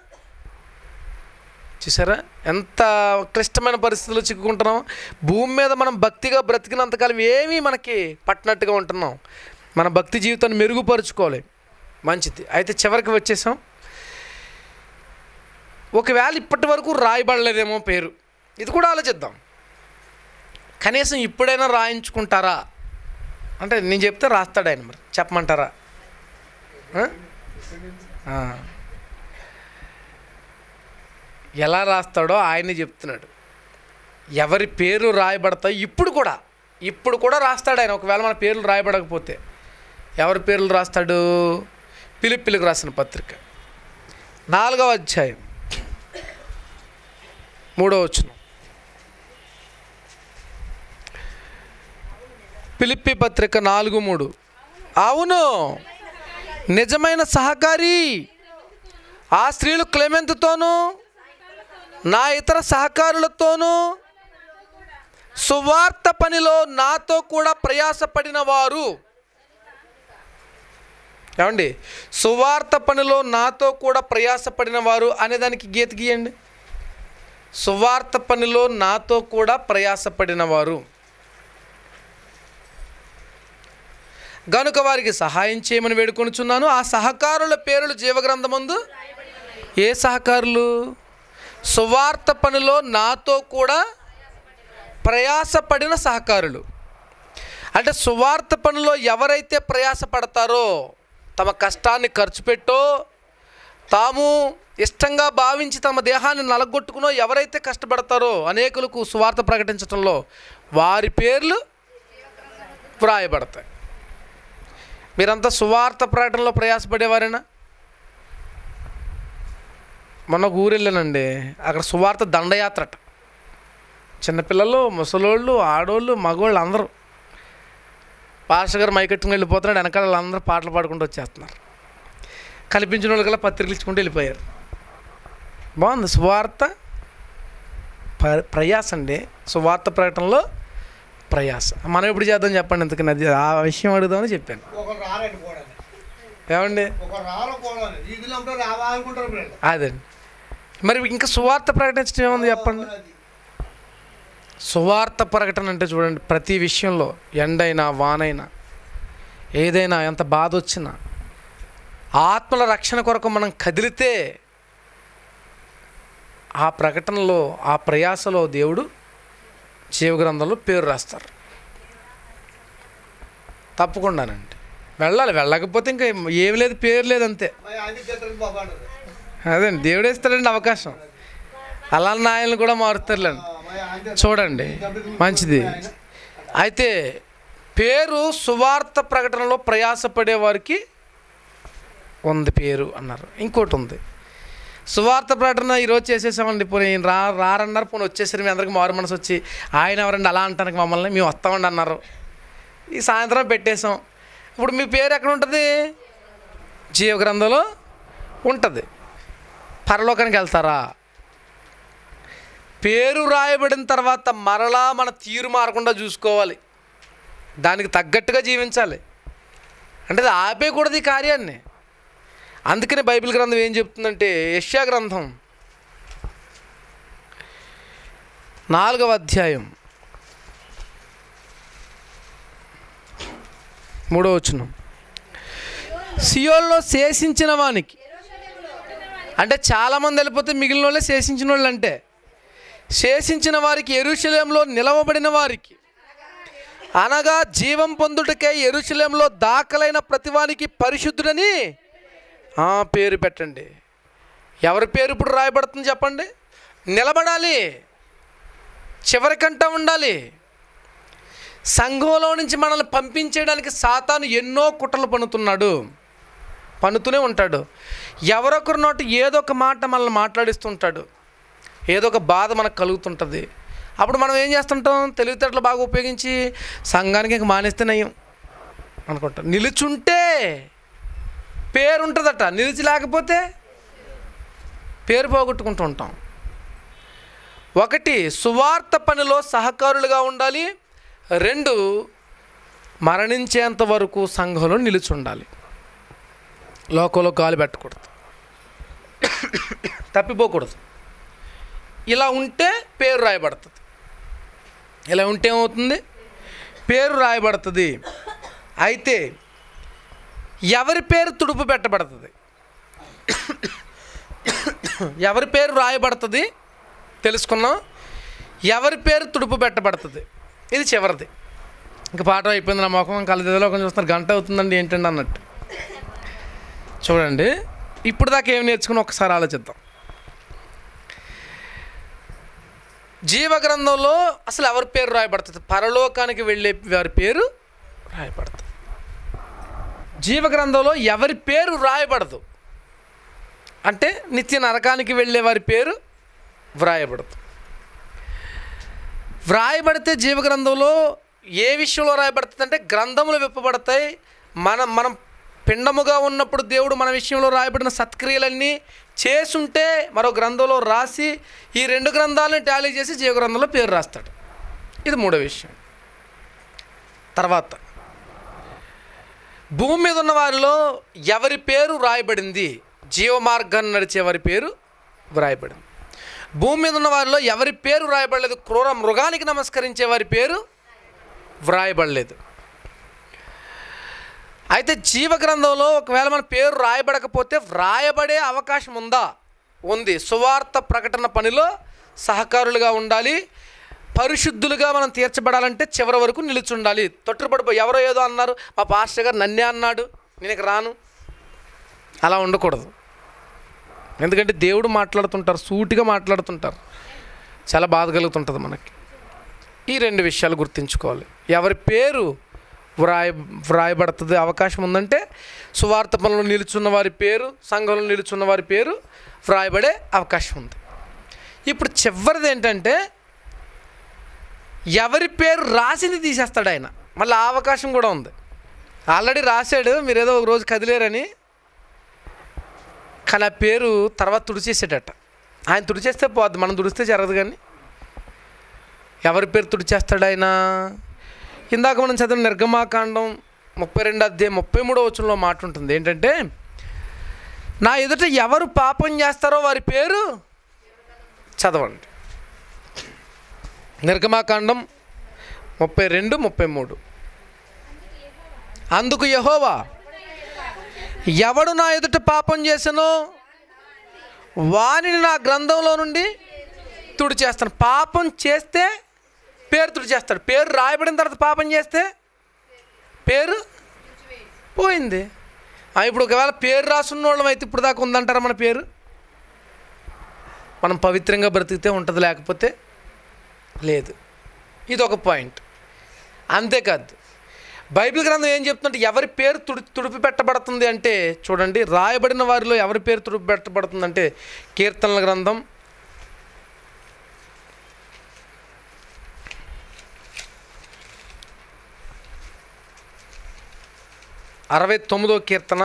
చూసారా ఎంత క్లిష్టమైన పరిస్థితుల్లో చిక్కుకుంటున్నాం భూమి మీద మనం భక్తిగా బ్రతికినంతకాలం ఏమీ మనకి పట్టినట్టుగా ఉంటున్నాం మన భక్తి జీవితాన్ని మెరుగుపరుచుకోవాలి మంచిది అయితే చివరికి వచ్చేసాం ఒకవేళ ఇప్పటి వరకు రాయబడలేదేమో పేరు ఇది కూడా ఆలోచిద్దాం కనీసం ఇప్పుడైనా రాయించుకుంటారా అంటే నేను చెప్తే రాస్తాడు ఆయన మరి చెప్పమంటారా ఆ? ఆ. ఎలా రాస్తాడో ఆయనే చెప్తున్నాడు ఎవరి పేరు రాయబడతాయి ఇప్పుడు కూడా ఇప్పుడు కూడా రాస్తాడు ఆయన ఒకవేళ మన పేర్లు రాయబడకపోతే ఎవరి పేర్లు రాస్తాడు పిలిపిలికి రాసిన పత్రిక నాలుగవ అధ్యాయం మూడో వచనం పిలిప్పి పత్రిక నాలుగు మూడు అవును నిజమైన సహకారి ఆ స్త్రీలు క్లెమెంత్తోనూ నా ఇతర సహకారులతోనూ సువార్త పనిలో నాతో కూడా ప్రయాసపడిన వారు ఏమండి సువార్త పనిలో నాతో కూడా ప్రయాసపడిన వారు అనేదానికి గీత గీయండి సువార్త పనిలో నాతో కూడా ప్రయాసపడిన వారు గనుక వారికి సహాయం చేయమని వేడుకొనుచున్నాను ఆ సహకారుల పేర్లు జీవగ్రంథమందు ఏ సహకారులు సువార్త పనిలో నాతో కూడా ప్రయాసపడిన సహకారులు అంటే సువార్త పనిలో ఎవరైతే ప్రయాసపడతారో తమ కష్టాన్ని ఖర్చు పెట్టో తాము ఇష్టంగా భావించి తమ దేహాన్ని నలగొట్టుకునో ఎవరైతే కష్టపడతారో అనేకులకు సువార్త ప్రకటించడంలో వారి పేర్లు వ్రాయబడతాయి మీరంతా సువార్త ప్రకటనలో ప్రయాసపడేవారేనా మొన్న ఒక ఊరు వెళ్ళానండి అక్కడ సువార్త దండయాత్రట చిన్నపిల్లలు ముసలోళ్ళు ఆడోళ్ళు మగోళ్ళు అందరూ పాస్టర్ గారు మైకెట్టుకుని వెళ్ళిపోతున్నాడు వెనకాల వాళ్ళందరూ పాటలు పాడుకుంటూ వచ్చేస్తున్నారు కల్పించిన వాళ్ళు కల్లా పత్రికలు ఇచ్చుకుంటూ వెళ్ళిపోయారు బాగుంది సువార్త ప్ర- ప్రయాస అండి సువార్త ప్రకటనలో ప్రయాస మనం ఎప్పుడు చేద్దాం చెప్పండి ఎందుకని అది ఆ విషయం అడుగుదామని చెప్పాను
ఒకరు రారండి కూడా
ఏమండి
ఒకరు రారు కూడా వీధిలో ఉంటారు రావా అనుకుంటారు వీళ్ళు.
అదండి మరి ఇంకా సువార్త ప్రకటించడం ఏముంది చెప్పండి
అది.
సువార్త ప్రకటన అంటే చూడండి ప్రతి విషయంలో ఎండైనా వానైనా ఏదైనా ఎంత బాధ వచ్చినా ఆత్మల రక్షణ కొరకు మనం కదిలితే ఆ ప్రకటనలో ఆ ప్రయాసలో దేవుడు జీవగ్రంథంలో పేరు రాస్తారు తప్పకుండానండి వెళ్ళాలి వెళ్ళకపోతే ఇంకా ఏమి లేదు పేరు లేదు అంతే
మరి అది గెట్టరు బాబా అంటారు.
అదండి దేవుడు ఇస్తాడండి అవకాశం అలా నాయలను కూడా మారుతారులేండి
ఆ, మరి ఆయన
చూడండి మంచిది అయితే పేరు సువార్త ప్రకటనలో ప్రయాసపడే వారికి ఉంది పేరు అన్నారు ఇంకోటి ఉంది సువార్త ప్రకటన ఈరోజు చేసేసామండి పోనీ ఈయన రా రారన్నారు పోనీ వచ్చేసరి మీ అందరికి మారు మనసు వచ్చి ఆయన ఎవరండి అలా అంటానికి మమ్మల్ని మేము వస్తామండి అన్నారు ఈ సాయంత్రం పెట్టేశాం ఇప్పుడు మీ పేరు ఎక్కడ ఉంటుంది జీవ గ్రంథంలో ఉంటుంది పరలోకానికి వెళ్తారా పేరు రాయబడిన తర్వాత మరలా మన తీరు మారకుండా చూసుకోవాలి దానికి తగ్గట్టుగా జీవించాలి అంటే అది ఆపేయకూడదు ఈ కార్యాన్ని అందుకనే బైబిల్ గ్రంథం ఏం చెప్తుందంటే యష్యా గ్రంథం నాలుగవ అధ్యాయం మూడో వచనం సియోల్లో శేషించిన వానికి అంటే చాలామంది వెళ్ళిపోతే మిగిలిన వాళ్ళే శేషించిన వాళ్ళు అంటే శేషించిన వారికి ఎరుశలేంలో నిలవబడిన వారికి అనగా జీవం పొందుటకై ఎరుశలేంలో దాఖలైన ప్రతివానికి పరిశుద్ధుడని ఆ, పేరు పెట్టండి ఎవరి పేరు ఇప్పుడు రాయబడుతుంది చెప్పండి నిలబడాలి చివరికంట ఉండాలి సంఘంలో నుంచి మనల్ని పంపించేయడానికి సాతాను ఎన్నో కుట్రలు పన్నుతున్నాడు పన్నుతూనే ఉంటాడు ఎవరొకరి నోటి ఏదో ఒక మాట మనల్ని మాట్లాడిస్తుంటాడు ఏదో ఒక బాధ మనకు కలుగుతుంటుంది అప్పుడు మనం ఏం చేస్తుంటాం తెలివితేటలు బాగా ఉపయోగించి సంఘానికి ఇంక మానేస్తే నయం అనుకుంటాం నిలుచుంటే పేరు ఉంటుందట నిలిచి లేకపోతే పేరు పోగొట్టుకుంటూ ఉంటాం ఒకటి సువార్త పనిలో సహకారులుగా ఉండాలి రెండు మరణించేంత వరకు సంఘంలో నిలిచి ఉండాలి లోకంలో గాలి పెట్టకూడదు తప్పిపోకూడదు ఇలా ఉంటే పేరు రాయబడుతుంది ఇలా ఉంటే ఏమవుతుంది పేరు రాయబడుతుంది అయితే ఎవరి పేరు తుడుపు పెట్టబడుతుంది ఎవరి పేరు రాయబడుతుంది తెలుసుకున్నాం ఎవరి పేరు తుడుపు పెట్టబడుతుంది ఇది చివరిది ఇంకా పాఠం అయిపోయింది నా ముఖం కలదిలో కొంచెం చూస్తున్నారు గంట అవుతుందండి ఏంటండి అన్నట్టు చూడండి ఇప్పుడు దాకా ఏం నేర్చుకుని ఒకసారి ఆలోచిద్దాం జీవ గ్రంథంలో అసలు ఎవరి పేరు రాయబడుతుంది పరలోకానికి వెళ్ళే వారి పేరు రాయబడుతుంది జీవ గ్రంథంలో ఎవరి పేరు రాయబడదు అంటే నిత్య నరకానికి వెళ్ళే వారి పేరు వ్రాయబడదు వ్రాయబడితే జీవ గ్రంథంలో ఏ విషయంలో రాయబడుతుంది అంటే గ్రంథములు విప్పబడతాయి మనం మనం పిండముగా ఉన్నప్పుడు దేవుడు మన విషయంలో రాయబడిన సత్క్రియలన్నీ చేసుంటే మరో గ్రంథంలో రాసి ఈ రెండు గ్రంథాలను టాలీ చేసి జీవ గ్రంథంలో పేరు రాస్తాడు ఇది మూడో విషయం తర్వాత భూమి మీద ఉన్న వారిలో ఎవరి పేరు వ్రాయబడింది జీవ మార్గాన్ని నడిచే వారి పేరు వ్రాయబడింది భూమి మీద ఉన్న వారిలో ఎవరి పేరు వ్రాయబడలేదు క్రూర మృగానికి నమస్కరించే వారి పేరు వ్రాయబడలేదు అయితే జీవ గ్రంథంలో ఒకవేళ మన పేరు రాయబడకపోతే వ్రాయబడే అవకాశం ఉందా ఉంది సువార్త ప్రకటన పనిలో సహకారులుగా ఉండాలి పరిశుద్ధులుగా మనం తీర్చబడాలంటే చివరి వరకు నిలిచి ఉండాలి తొట్టుపడిపో ఎవరో ఏదో అన్నారు మా పాస్టర్ గారు నన్నే అన్నాడు నేను ఇక రాను అలా ఉండకూడదు ఎందుకంటే దేవుడు మాట్లాడుతుంటారు సూటిగా మాట్లాడుతుంటారు చాలా బాధ కలుగుతుంటుంది మనకి ఈ రెండు విషయాలు గుర్తుంచుకోవాలి ఎవరి పేరు వ్రాయ వ్రాయబడుతుంది అవకాశం ఉందంటే సువార్త పనులు నిలుచున్న వారి పేరు సంఘంలో నిలుచున్న వారి పేరు వ్రాయబడే అవకాశం ఉంది ఇప్పుడు చివరిది ఏంటంటే ఎవరి పేరు రాసింది తీసేస్తాడు ఆయన మళ్ళీ ఆ అవకాశం కూడా ఉంది ఆల్రెడీ రాశాడు మీరు ఏదో ఒక రోజు కదిలేరని కానీ ఆ పేరు తర్వాత తుడిచేసాడట ఆయన తుడిచేస్తే పోద్ది మనం తుడిస్తే జరగదు కానీ ఎవరి పేరు తుడిచేస్తాడు ఆయన ఇందాక మనం చదివిన నిర్గమాకాండం ముప్పై రెండు అధ్యాయం ముప్పై మూడో వచనంలో మాట ఉంటుంది ఏంటంటే నా ఎదుట ఎవరు పాపం చేస్తారో వారి పేరు చదవండి నిర్గమాకాండం ముప్పై రెండు ముప్పై మూడు అందుకు యహోవా ఎవడు నా ఎదుట పాపం చేసనో వానిని నా గ్రంథంలో నుండి తుడి చేస్తాను పాపం చేస్తే పేరు తుడి చేస్తాడు పేరు రాయబడిన తర్వాత పాపం చేస్తే పేరు పోయింది ఆ, ఇప్పుడు ఒకవేళ పేరు రాసున్న వాళ్ళం అయితే ఇప్పుడు దాకా ఉందంటారా మన పేరు మనం పవిత్రంగా బ్రతికితే ఉంటుంది లేకపోతే లేదు ఇది ఒక పాయింట్ అంతేకాదు బైబిల్ గ్రంథం ఏం చెప్తుందంటే ఎవరి పేరు తుడి తుడిపి పెట్టబడుతుంది అంటే చూడండి రాయబడిన వారిలో ఎవరి పేరు తుడిపి పెట్టబడుతుంది అంటే కీర్తనల గ్రంథం అరవై తొమ్మిదో కీర్తన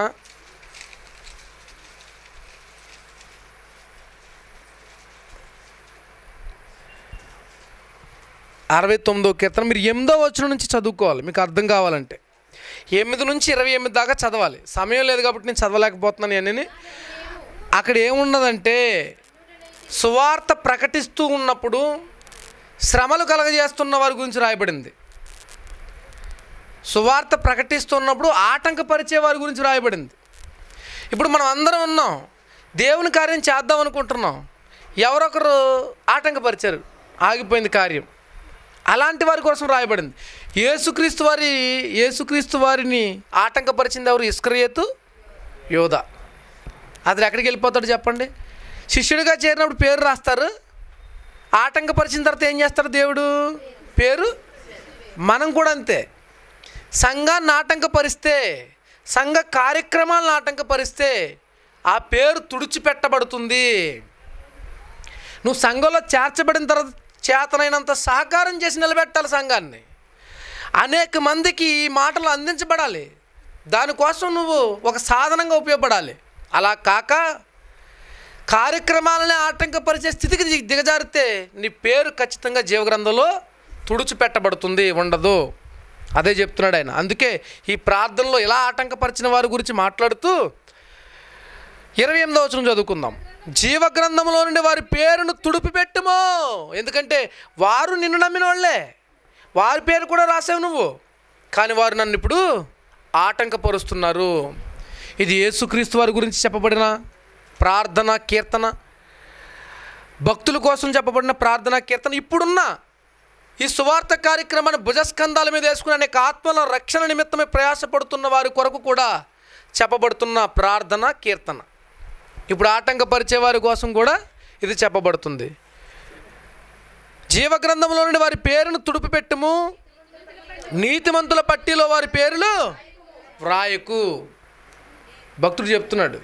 అరవై తొమ్మిదో కీర్తన మీరు ఎనిమిదో వచనం నుంచి చదువుకోవాలి మీకు అర్థం కావాలంటే ఎనిమిది నుంచి ఇరవై ఎనిమిది దాకా చదవాలి సమయం లేదు కాబట్టి నేను చదవలేకపోతున్నాను ఇవన్నీ అక్కడ ఏమున్నదంటే సువార్త ప్రకటిస్తూ ఉన్నప్పుడు శ్రమలు కలగజేస్తున్న వారి గురించి రాయబడింది సువార్త ప్రకటిస్తున్నప్పుడు ఆటంకపరిచే వారి గురించి రాయబడింది ఇప్పుడు మనం అందరం ఉన్నాం దేవుని కార్యం చేద్దాం అనుకుంటున్నాం ఎవరొకరు ఆటంకపరిచారు ఆగిపోయింది కార్యం అలాంటి వారి కోసం రాయబడింది యేసుక్రీస్తు వారి యేసుక్రీస్తు వారిని ఆటంకపరిచింది ఎవరు ఇస్క్రయేతు యోధ అతడు ఎక్కడికి వెళ్ళిపోతాడు చెప్పండి శిష్యుడిగా చేరినప్పుడు పేరు రాస్తారు ఆటంకపరిచిన తర్వాత ఏం చేస్తారు దేవుడు పేరు మనం కూడా అంతే సంఘాన్ని ఆటంకపరిస్తే సంఘ కార్యక్రమాలను ఆటంకపరిస్తే ఆ పేరు తుడిచిపెట్టబడుతుంది నువ్వు సంఘంలో చేర్చబడిన తర్వాత చేతనైనంత సహకారం చేసి నిలబెట్టాలి సంఘాన్ని అనేక మందికి ఈ మాటలు అందించబడాలి దానికోసం నువ్వు ఒక సాధనంగా ఉపయోగపడాలి అలా కాక కార్యక్రమాలని ఆటంకపరిచే స్థితికి దిగ- దిగజారితే నీ పేరు ఖచ్చితంగా జీవగ్రంథంలో తుడిచిపెట్టబడుతుంది ఉండదు అదే చెప్తున్నాడు ఆయన అందుకే ఈ ప్రార్థనలో ఇలా ఆటంకపరిచిన వారి గురించి మాట్లాడుతూ ఇరవై ఎనిమిదో వచనం చదువుకుందాం జీవగ్రంథంలో నుండి వారి పేరును తుడిపి పెట్టుమో ఎందుకంటే వారు నిన్ను నమ్మిన వాళ్ళే వారి పేరు కూడా రాసావు నువ్వు కానీ వారు నన్ను ఇప్పుడు ఆటంకపరుస్తున్నారు ఇది యేసుక్రీస్తు వారి గురించి చెప్పబడిన ప్రార్థన కీర్తన భక్తుల కోసం చెప్పబడిన ప్రార్థన కీర్తన ఇప్పుడున్న ఈ సువార్త కార్యక్రమాన్ని భుజస్కంధాల మీద వేసుకుని అనేక ఆత్మల రక్షణ నిమిత్తమే ప్రయాసపడుతున్న వారి కొరకు కూడా చెప్పబడుతున్న ప్రార్థన కీర్తన ఇప్పుడు ఆటంకపరిచే వారి కోసం కూడా ఇది చెప్పబడుతుంది జీవగ్రంథంలో నుండి వారి పేరును తుడిపి పెట్టుము నీతిమంతుల పట్టీలో వారి పేర్లు వ్రాయకు భక్తుడు చెప్తున్నాడు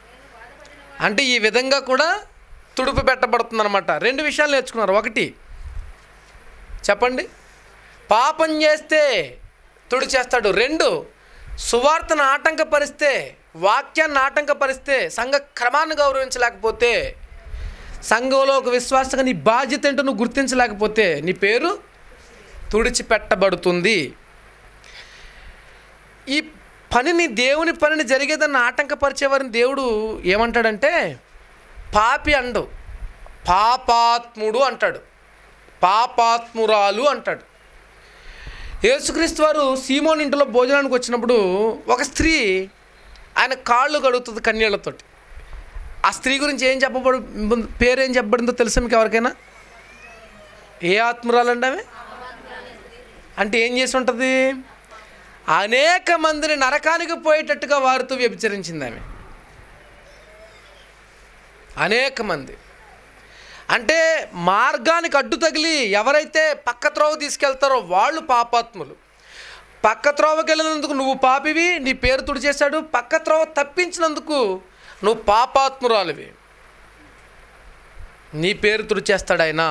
అంటే ఈ విధంగా కూడా తుడుపు పెట్టబడుతుంది అనమాట రెండు విషయాలు నేర్చుకున్నారు ఒకటి చెప్పండి పాపం చేస్తే తుడి చేస్తాడు రెండు సువార్తను ఆటంకపరిస్తే వాక్యాన్ని ఆటంకపరిస్తే సంఘ క్రమాన్ని గౌరవించలేకపోతే సంఘంలో ఒక విశ్వాసంగా నీ బాధ్యత ఏంటో నువ్వు గుర్తించలేకపోతే నీ పేరు తుడిచిపెట్టబడుతుంది ఈ పనిని దేవుని పనిని జరిగేదాన్ని ఆటంకపరిచేవారిని దేవుడు ఏమంటాడంటే పాపి అండు పాపాత్ముడు అంటాడు పాపాత్మురాలు అంటాడు యేసుక్రీస్తు వారు సీమోన్ ఇంటిలో భోజనానికి వచ్చినప్పుడు ఒక స్త్రీ ఆయన కాళ్ళు కడుగుతుంది కన్నీళ్లతోటి ఆ స్త్రీ గురించి ఏం చెప్పబడు పేరేం చెప్పబడిందో తెలుసా మీకు ఎవరికైనా ఏ ఆత్మురాలండి ఆమె అంటే ఏం చేసి ఉంటుంది అనేక మందిని నరకానికి పోయేటట్టుగా వారితో వ్యభిచరించింది ఆమె అనేక మంది అంటే మార్గానికి అడ్డు తగిలి ఎవరైతే పక్క త్రోవ తీసుకెళ్తారో వాళ్ళు పాపాత్ములు పక్క త్రోవకి వెళ్ళినందుకు నువ్వు పాపివి నీ పేరు తుడిచేశాడు పక్క త్రోవ తప్పించినందుకు నువ్వు పాపాత్మురాలివి నీ పేరు తుడిచేస్తాడు ఆయన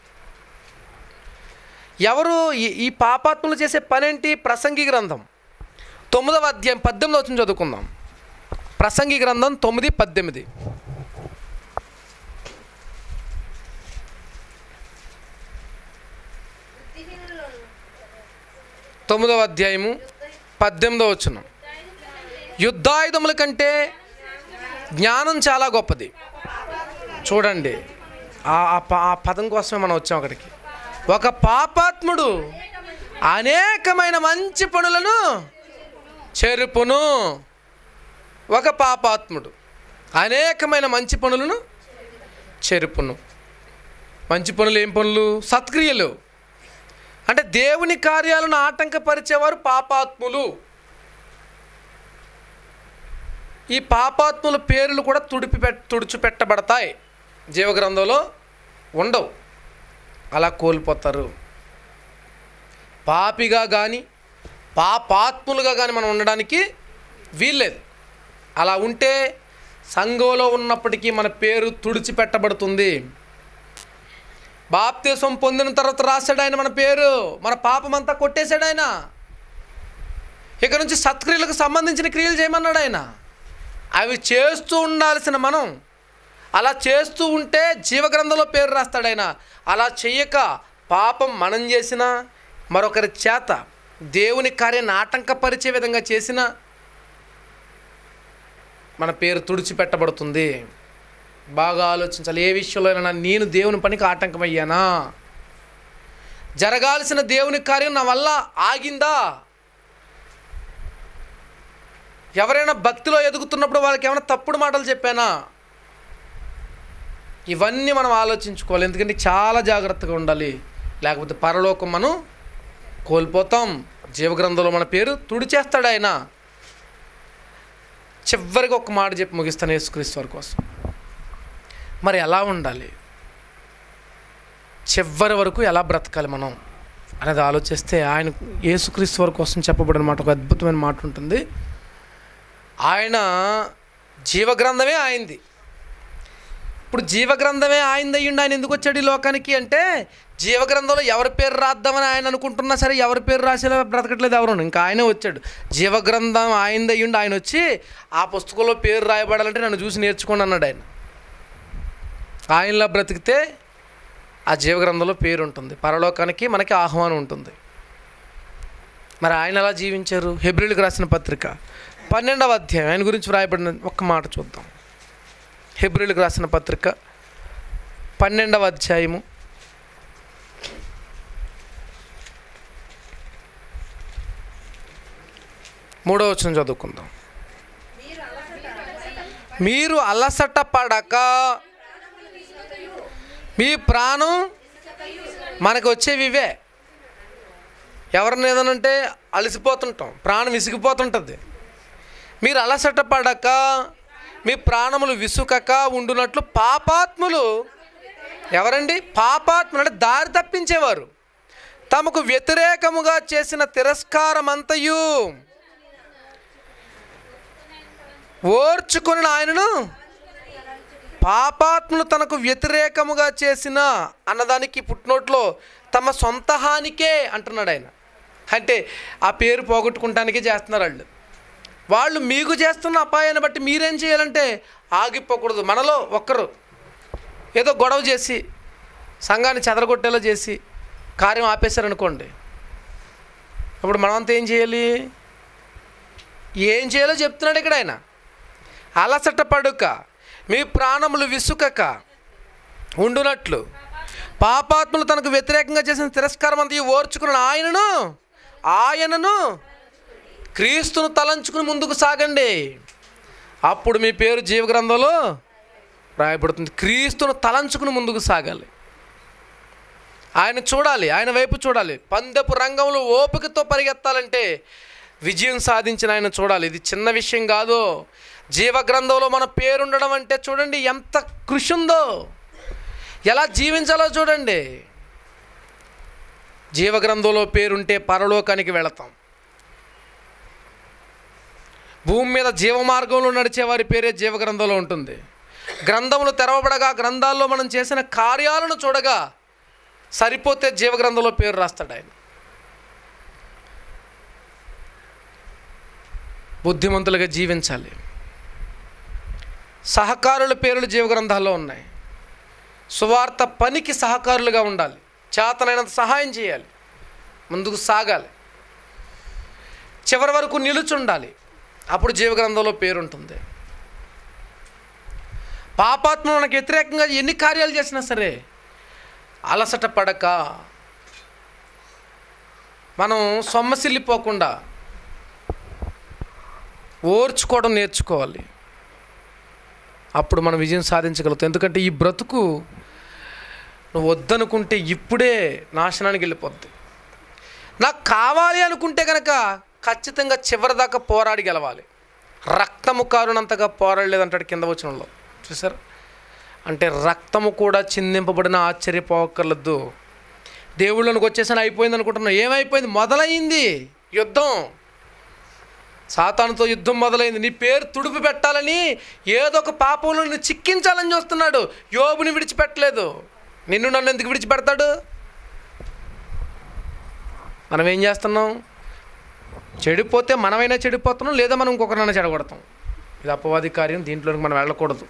ఎవరు ఈ ఈ పాపాత్ములు చేసే పనేంటి ప్రసంగి గ్రంథం తొమ్మిదవ అధ్యాయం పద్దెనిమిది వచ్చిన చదువుకుందాం ప్రసంగి గ్రంథం తొమ్మిది పద్దెనిమిది
బుద్ధిహీనులను
తొమ్మిదవ అధ్యాయము పద్దెనిమిదవ వచ్చిన యుద్ధాయుధముల కంటే జ్ఞానం చాలా గొప్పది చూడండి ఆ ఆ ప- ఆ పదం కోసమే మనం వచ్చాం అక్కడికి ఒక పాపాత్ముడు అనేకమైన మంచి పనులను చెరుపును ఒక పాపాత్ముడు అనేకమైన మంచి పనులను చెరుపును మంచి పనులు ఏం పనులు సత్క్రియలు అంటే దేవుని కార్యాలను ఆటంకపరిచేవారు పాపాత్ములు ఈ పాపాత్ముల పేర్లు కూడా తుడిపి పెట్ తుడిచిపెట్టబడతాయి జీవగ్రంథంలో ఉండవు అలా కోల్పోతారు పాపిగా కానీ పాపాత్ములుగా కానీ మనం ఉండడానికి వీల్లేదు అలా ఉంటే సంఘంలో ఉన్నప్పటికీ మన పేరు తుడిచిపెట్టబడుతుంది బాప్తీసం పొందిన తర్వాత రాశాడు ఆయన మన పేరు మన పాపమంతా కొట్టేశాడు ఆయన ఇక నుంచి సత్క్రియలకు సంబంధించిన క్రియలు చేయమన్నాడు ఆయన అవి చేస్తూ ఉండాల్సిన మనం అలా చేస్తూ ఉంటే జీవగ్రంథంలో పేరు రాస్తాడు ఆయన అలా చెయ్యక పాపం మనం చేసిన మరొకరి చేత దేవుని కార్యాన్ని ఆటంకపరిచే విధంగా చేసిన మన పేరు తుడిచిపెట్టబడుతుంది బాగా ఆలోచించాలి ఏ విషయంలోనైనా నేను దేవుని పనికి ఆటంకమయ్యానా జరగాల్సిన దేవుని కార్యం నా వల్ల ఆగిందా ఎవరైనా భక్తిలో ఎదుగుతున్నప్పుడు వాళ్ళకి ఏమైనా తప్పుడు మాటలు చెప్పానా ఇవన్నీ మనం ఆలోచించుకోవాలి ఎందుకంటే చాలా జాగ్రత్తగా ఉండాలి లేకపోతే పరలోకం మనం కోల్పోతాం జీవగ్రంథంలో మన పేరు తుడిచేస్తాడు ఆయన చివరికి ఒక మాట చెప్పి ముగిస్తాను యేసుక్రీస్తు వారి కోసం మరి ఎలా ఉండాలి చివరి వరకు ఎలా బ్రతకాలి మనం అనేది ఆలోచిస్తే ఆయన యేసుక్రీస్తు వారి కోసం చెప్పబడిన మాట ఒక అద్భుతమైన మాట ఉంటుంది ఆయన జీవగ్రంథమే ఆయింది ఇప్పుడు జీవగ్రంథమే ఆయింది అయ్యిండి ఆయన ఎందుకు వచ్చాడు ఈ లోకానికి అంటే జీవగ్రంథంలో ఎవరి పేరు రాద్దామని ఆయన అనుకుంటున్నా సరే ఎవరి పేరు రాసేలా బ్రతకట్లేదు ఎవరు ఇంకా ఆయనే వచ్చాడు జీవగ్రంథం ఆయింది అయ్యిండి ఆయన వచ్చి ఆ పుస్తకంలో పేరు రాయబడాలంటే నన్ను చూసి నేర్చుకోండి అన్నాడు ఆయన ఆయనలా బ్రతికితే ఆ జీవగ్రంథంలో పేరు ఉంటుంది పరలోకానికి మనకి ఆహ్వానం ఉంటుంది మరి ఆయన ఎలా జీవించారు హెబ్రిల్కి రాసిన పత్రిక పన్నెండవ అధ్యాయం ఆయన గురించి వ్రాయబడిన ఒక్క మాట చూద్దాం హెబ్రిల్కి రాసిన పత్రిక పన్నెండవ అధ్యాయము మూడవ వచనం చదువుకుందాం మీరు అలసట పడక మీ ప్రాణం మనకు వచ్చేవి ఇవే ఎవరిని ఏదనంటే అలసిపోతుంటాం ప్రాణం విసిగిపోతుంటుంది మీరు అలసట పడక మీ ప్రాణములు విసుకక ఉండునట్లు పాపాత్ములు ఎవరండి పాపాత్ములు అంటే దారి తప్పించేవారు తమకు వ్యతిరేకముగా చేసిన తిరస్కారమంతయు ఓర్చుకొని ఆయనను పాపాత్ములు తనకు వ్యతిరేకముగా చేసిన అన్నదానికి పుట్టినోట్లో తమ సొంత హానికే అంటున్నాడు ఆయన అంటే ఆ పేరు పోగొట్టుకుంటానికే చేస్తున్నారు వాళ్ళు వాళ్ళు మీకు చేస్తున్న అపాయాన్ని బట్టి మీరేం చేయాలంటే ఆగిపోకూడదు మనలో ఒక్కరు ఏదో గొడవ చేసి సంఘాన్ని చెదరగొట్టేలా చేసి కార్యం ఆపేశారనుకోండి అప్పుడు మనమంతా ఏం చేయాలి ఏం చేయాలో చెప్తున్నాడు ఇక్కడ ఆయన అలసట పడుక మీ ప్రాణములు విసుకక ఉండునట్లు పాపాత్ములు తనకు వ్యతిరేకంగా చేసిన తిరస్కారం అంతా ఓర్చుకున్న ఆయనను ఆయనను క్రీస్తును తలంచుకుని ముందుకు సాగండి అప్పుడు మీ పేరు జీవగ్రంథంలో రాయబడుతుంది క్రీస్తును తలంచుకుని ముందుకు సాగాలి ఆయన చూడాలి ఆయన వైపు చూడాలి పందెపు రంగంలో ఓపికతో పరిగెత్తాలంటే విజయం సాధించిన ఆయన చూడాలి ఇది చిన్న విషయం కాదు జీవగ్రంథంలో మన పేరుండడం అంటే చూడండి ఎంత కృషి ఉందో ఎలా జీవించాలో చూడండి జీవగ్రంథంలో పేరుంటే పరలోకానికి వెళతాం భూమి మీద జీవ మార్గంలో నడిచే వారి పేరే జీవ గ్రంథంలో ఉంటుంది గ్రంథములు తెరవబడగా గ్రంథాల్లో మనం చేసిన కార్యాలను చూడగా సరిపోతే జీవ గ్రంథంలో పేరు రాస్తాడు ఆయన బుద్ధిమంతులుగా జీవించాలి సహకారుల పేర్లు జీవ గ్రంథాల్లో ఉన్నాయి సువార్త పనికి సహకారులుగా ఉండాలి చేతనైనంత సహాయం చేయాలి ముందుకు సాగాలి చివరి వరకు నిలుచుండాలి అప్పుడు జీవగ్రంథంలో పేరుంటుంది పాపాత్మ మనకు వ్యతిరేకంగా ఎన్ని కార్యాలు చేసినా సరే అలసట పడక మనం సొమ్మసిల్లిపోకుండా ఓర్చుకోవడం నేర్చుకోవాలి అప్పుడు మనం విజయం సాధించగలుగుతాం ఎందుకంటే ఈ బ్రతుకు నువ్వు వద్దనుకుంటే ఇప్పుడే నాశనానికి వెళ్ళిపోద్ది నాకు కావాలి అనుకుంటే కనుక ఖచ్చితంగా చివరిదాకా పోరాడి గెలవాలి రక్తము కారునంతగా పోరాడలేదంటాడు కింద వచనంలో చూసారు అంటే రక్తము కూడా చిందింపబడిన ఆశ్చర్యపోకర్లద్దు దేవుళ్ళనికి వచ్చేసాను అయిపోయింది అనుకుంటున్నాను ఏమైపోయింది మొదలైంది యుద్ధం సాతానుతో యుద్ధం మొదలైంది నీ పేరు తుడుపు పెట్టాలని ఏదో ఒక పాపంలో నిన్ను చిక్కించాలని చూస్తున్నాడు యోబుని విడిచిపెట్టలేదు నిన్ను నన్ను ఎందుకు విడిచిపెడతాడు మనం ఏం చేస్తున్నాం చెడిపోతే మనమైనా చెడిపోతున్నాం లేదా మనం ఇంకొకరినైనా చెడగొడతాం ఇది అపవాది కార్యం దీంట్లోకి మనం వెళ్ళకూడదు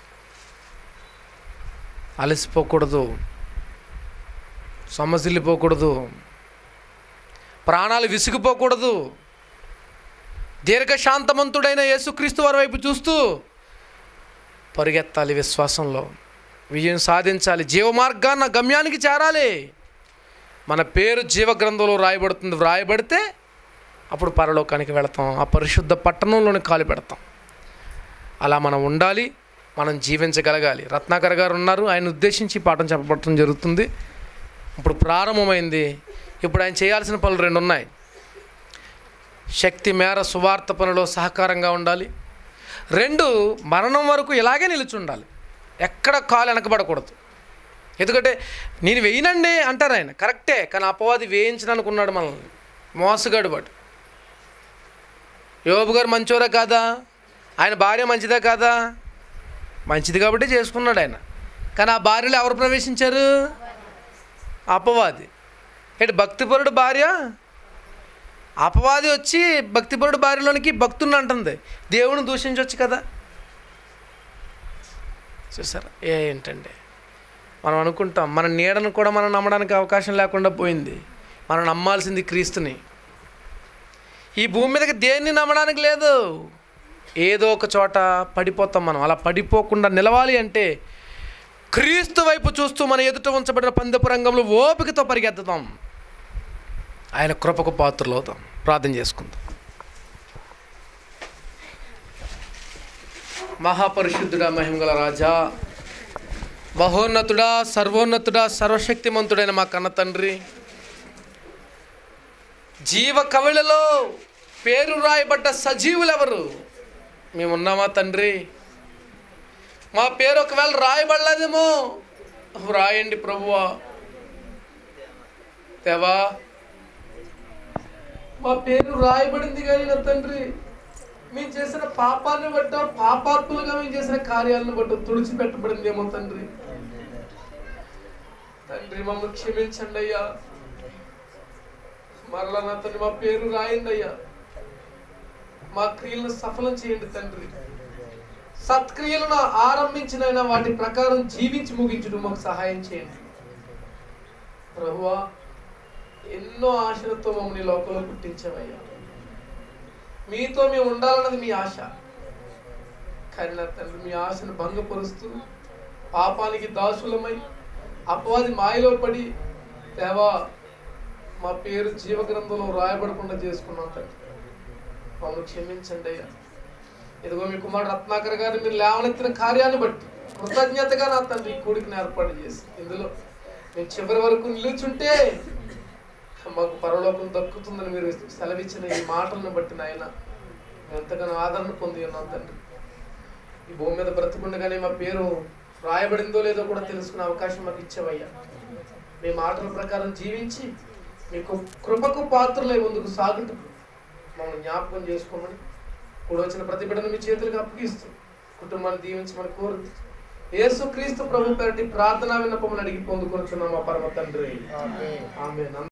అలసిపోకూడదు సొమ్మసిల్లిపోకూడదు ప్రాణాలు విసిగిపోకూడదు దీర్ఘశాంతమంతుడైన యేసుక్రీస్తు వారి వైపు చూస్తూ పరిగెత్తాలి విశ్వాసంలో విజయం సాధించాలి జీవమార్గాన్న గమ్యానికి చేరాలి మన పేరు జీవగ్రంథంలో రాయబడుతుంది వ్రాయబడితే అప్పుడు పరలోకానికి వెళతాం ఆ పరిశుద్ధ పట్టణంలోని కాలు పెడతాం అలా మనం ఉండాలి మనం జీవించగలగాలి రత్నాకర్ గారు ఉన్నారు ఆయన ఉద్దేశించి ఈ పాఠం చెప్పబడటం జరుగుతుంది ఇప్పుడు ప్రారంభమైంది ఇప్పుడు ఆయన చేయాల్సిన పనులు రెండు ఉన్నాయి శక్తి మేర సువార్త పనిలో సహకారంగా ఉండాలి రెండు మరణం వరకు ఇలాగే నిలిచి ఉండాలి ఎక్కడ కాలు వెనకబడకూడదు ఎందుకంటే నేను వేయనండి అంటారు ఆయన కరెక్టే కానీ అపవాది వేయించడానికి ఉన్నాడు మనల్ని మోసగాడు వాడు యోబు గారు మంచోరా కాదా ఆయన భార్య మంచిదా కాదా మంచిది కాబట్టి చేసుకున్నాడు ఆయన కానీ ఆ భార్యలో ఎవరు ప్రవేశించారు అపవాది ఏంటి భక్తిపరుడు భార్య అపవాది వచ్చి భక్తిపరుడు భార్యలోనికి భక్తుని అంటుంది దేవుని దూషించవచ్చు కదా చూసారా ఏంటండి మనం అనుకుంటాం మన నీడను కూడా మనం నమ్మడానికి అవకాశం లేకుండా పోయింది మనం నమ్మాల్సింది క్రీస్తుని ఈ భూమి మీదకి దేన్ని నమ్మడానికి లేదు ఏదో ఒక చోట పడిపోతాం మనం అలా పడిపోకుండా నిలవాలి అంటే క్రీస్తు వైపు చూస్తూ మన ఎదుట ఉంచబడిన పందెపు రంగంలో ఓపికతో పరిగెత్తుతాం ఆయన కృపకు పాత్రలు అవుతాం ప్రార్థన చేసుకుందాం మహాపరిశుద్ధుడా మహిమగల రాజా మహోన్నతుడా సర్వోన్నతుడా సర్వశక్తిమంతుడైన మా కన్న తండ్రి జీవ కవిళలో పేరు రాయబడ్డ సజీవులు ఎవరు మేమున్నామా తండ్రి మా పేరు ఒకవేళ రాయబడలేదేమో రాయండి ప్రభువా దేవా మా పేరు రాయబడింది కానీ నా తండ్రి మేము చేసిన పాపాన్ని బట్ట పాపాత్ములుగా మేము చేసిన కార్యాలను బట్ట తుడిచిపెట్టబడింది ఏమో తండ్రి తండ్రి మమ్మల్ని క్షమించండి అయ్యా మరలా నా తండ్రి మా పేరు రాయండి అయ్యా మా క్రియలను సఫలం చేయండి తండ్రి సత్క్రియలను ఆరంభించిన వాటి ప్రకారం జీవించి ముగించడం మాకు సహాయం చేయండి ప్రభువా ఎన్నో ఆశలతో మమ్మల్ని ఈ లోకంలో పుట్టించామయ్యా మీతో మేము ఉండాలన్నది మీ ఆశ కానీ నా తండ్రి మీ ఆశను భంగపరుస్తూ పాపానికి దాసులమై అపవాది మాయలో పడి దేవా మా పేరు జీవగ్రంథంలో రాయబడకుండా చేసుకున్నాం తండ్రి మమ్మల్ని క్షమించండి అయ్యా ఇదిగో మీ కుమారుడు రత్నాకర్ గారు మీరు లేవనెత్తిన కార్యాన్ని బట్టి కృతజ్ఞతగా నా తండ్రి ఈ కూడికని ఏర్పాటు చేసి ఇందులో మేము చివరి వరకు నిలుచుంటే మాకు పరలోకం దక్కుతుందని మీరు సెలవిచ్చిన ఈ మాటలను బట్టి నాయన మేము ఎంతగానో ఆదరణ పొంది ఉన్నాం తండ్రి ఈ భూమి మీద బ్రతుకుండగానే మా పేరు రాయబడిందో లేదో కూడా తెలుసుకునే అవకాశం మాకు ఇచ్చావయ్యా మీ మాటల ప్రకారం జీవించి మీకు కృపకు పాత్రలై ముందుకు సాగుతూ మమ్మల్ని జ్ఞాపకం చేసుకోమని కూడా వచ్చిన ప్రతి బిడ్డను మీ చేతులకు అప్పగిస్తూ కుటుంబాన్ని దీవించమని కోరుతూ యేసు క్రీస్తు ప్రభు పేరటి ప్రార్థనా విన్నపములు అడిగి పొందుకుంటున్నాం మా పరమ తండ్రి ఆమె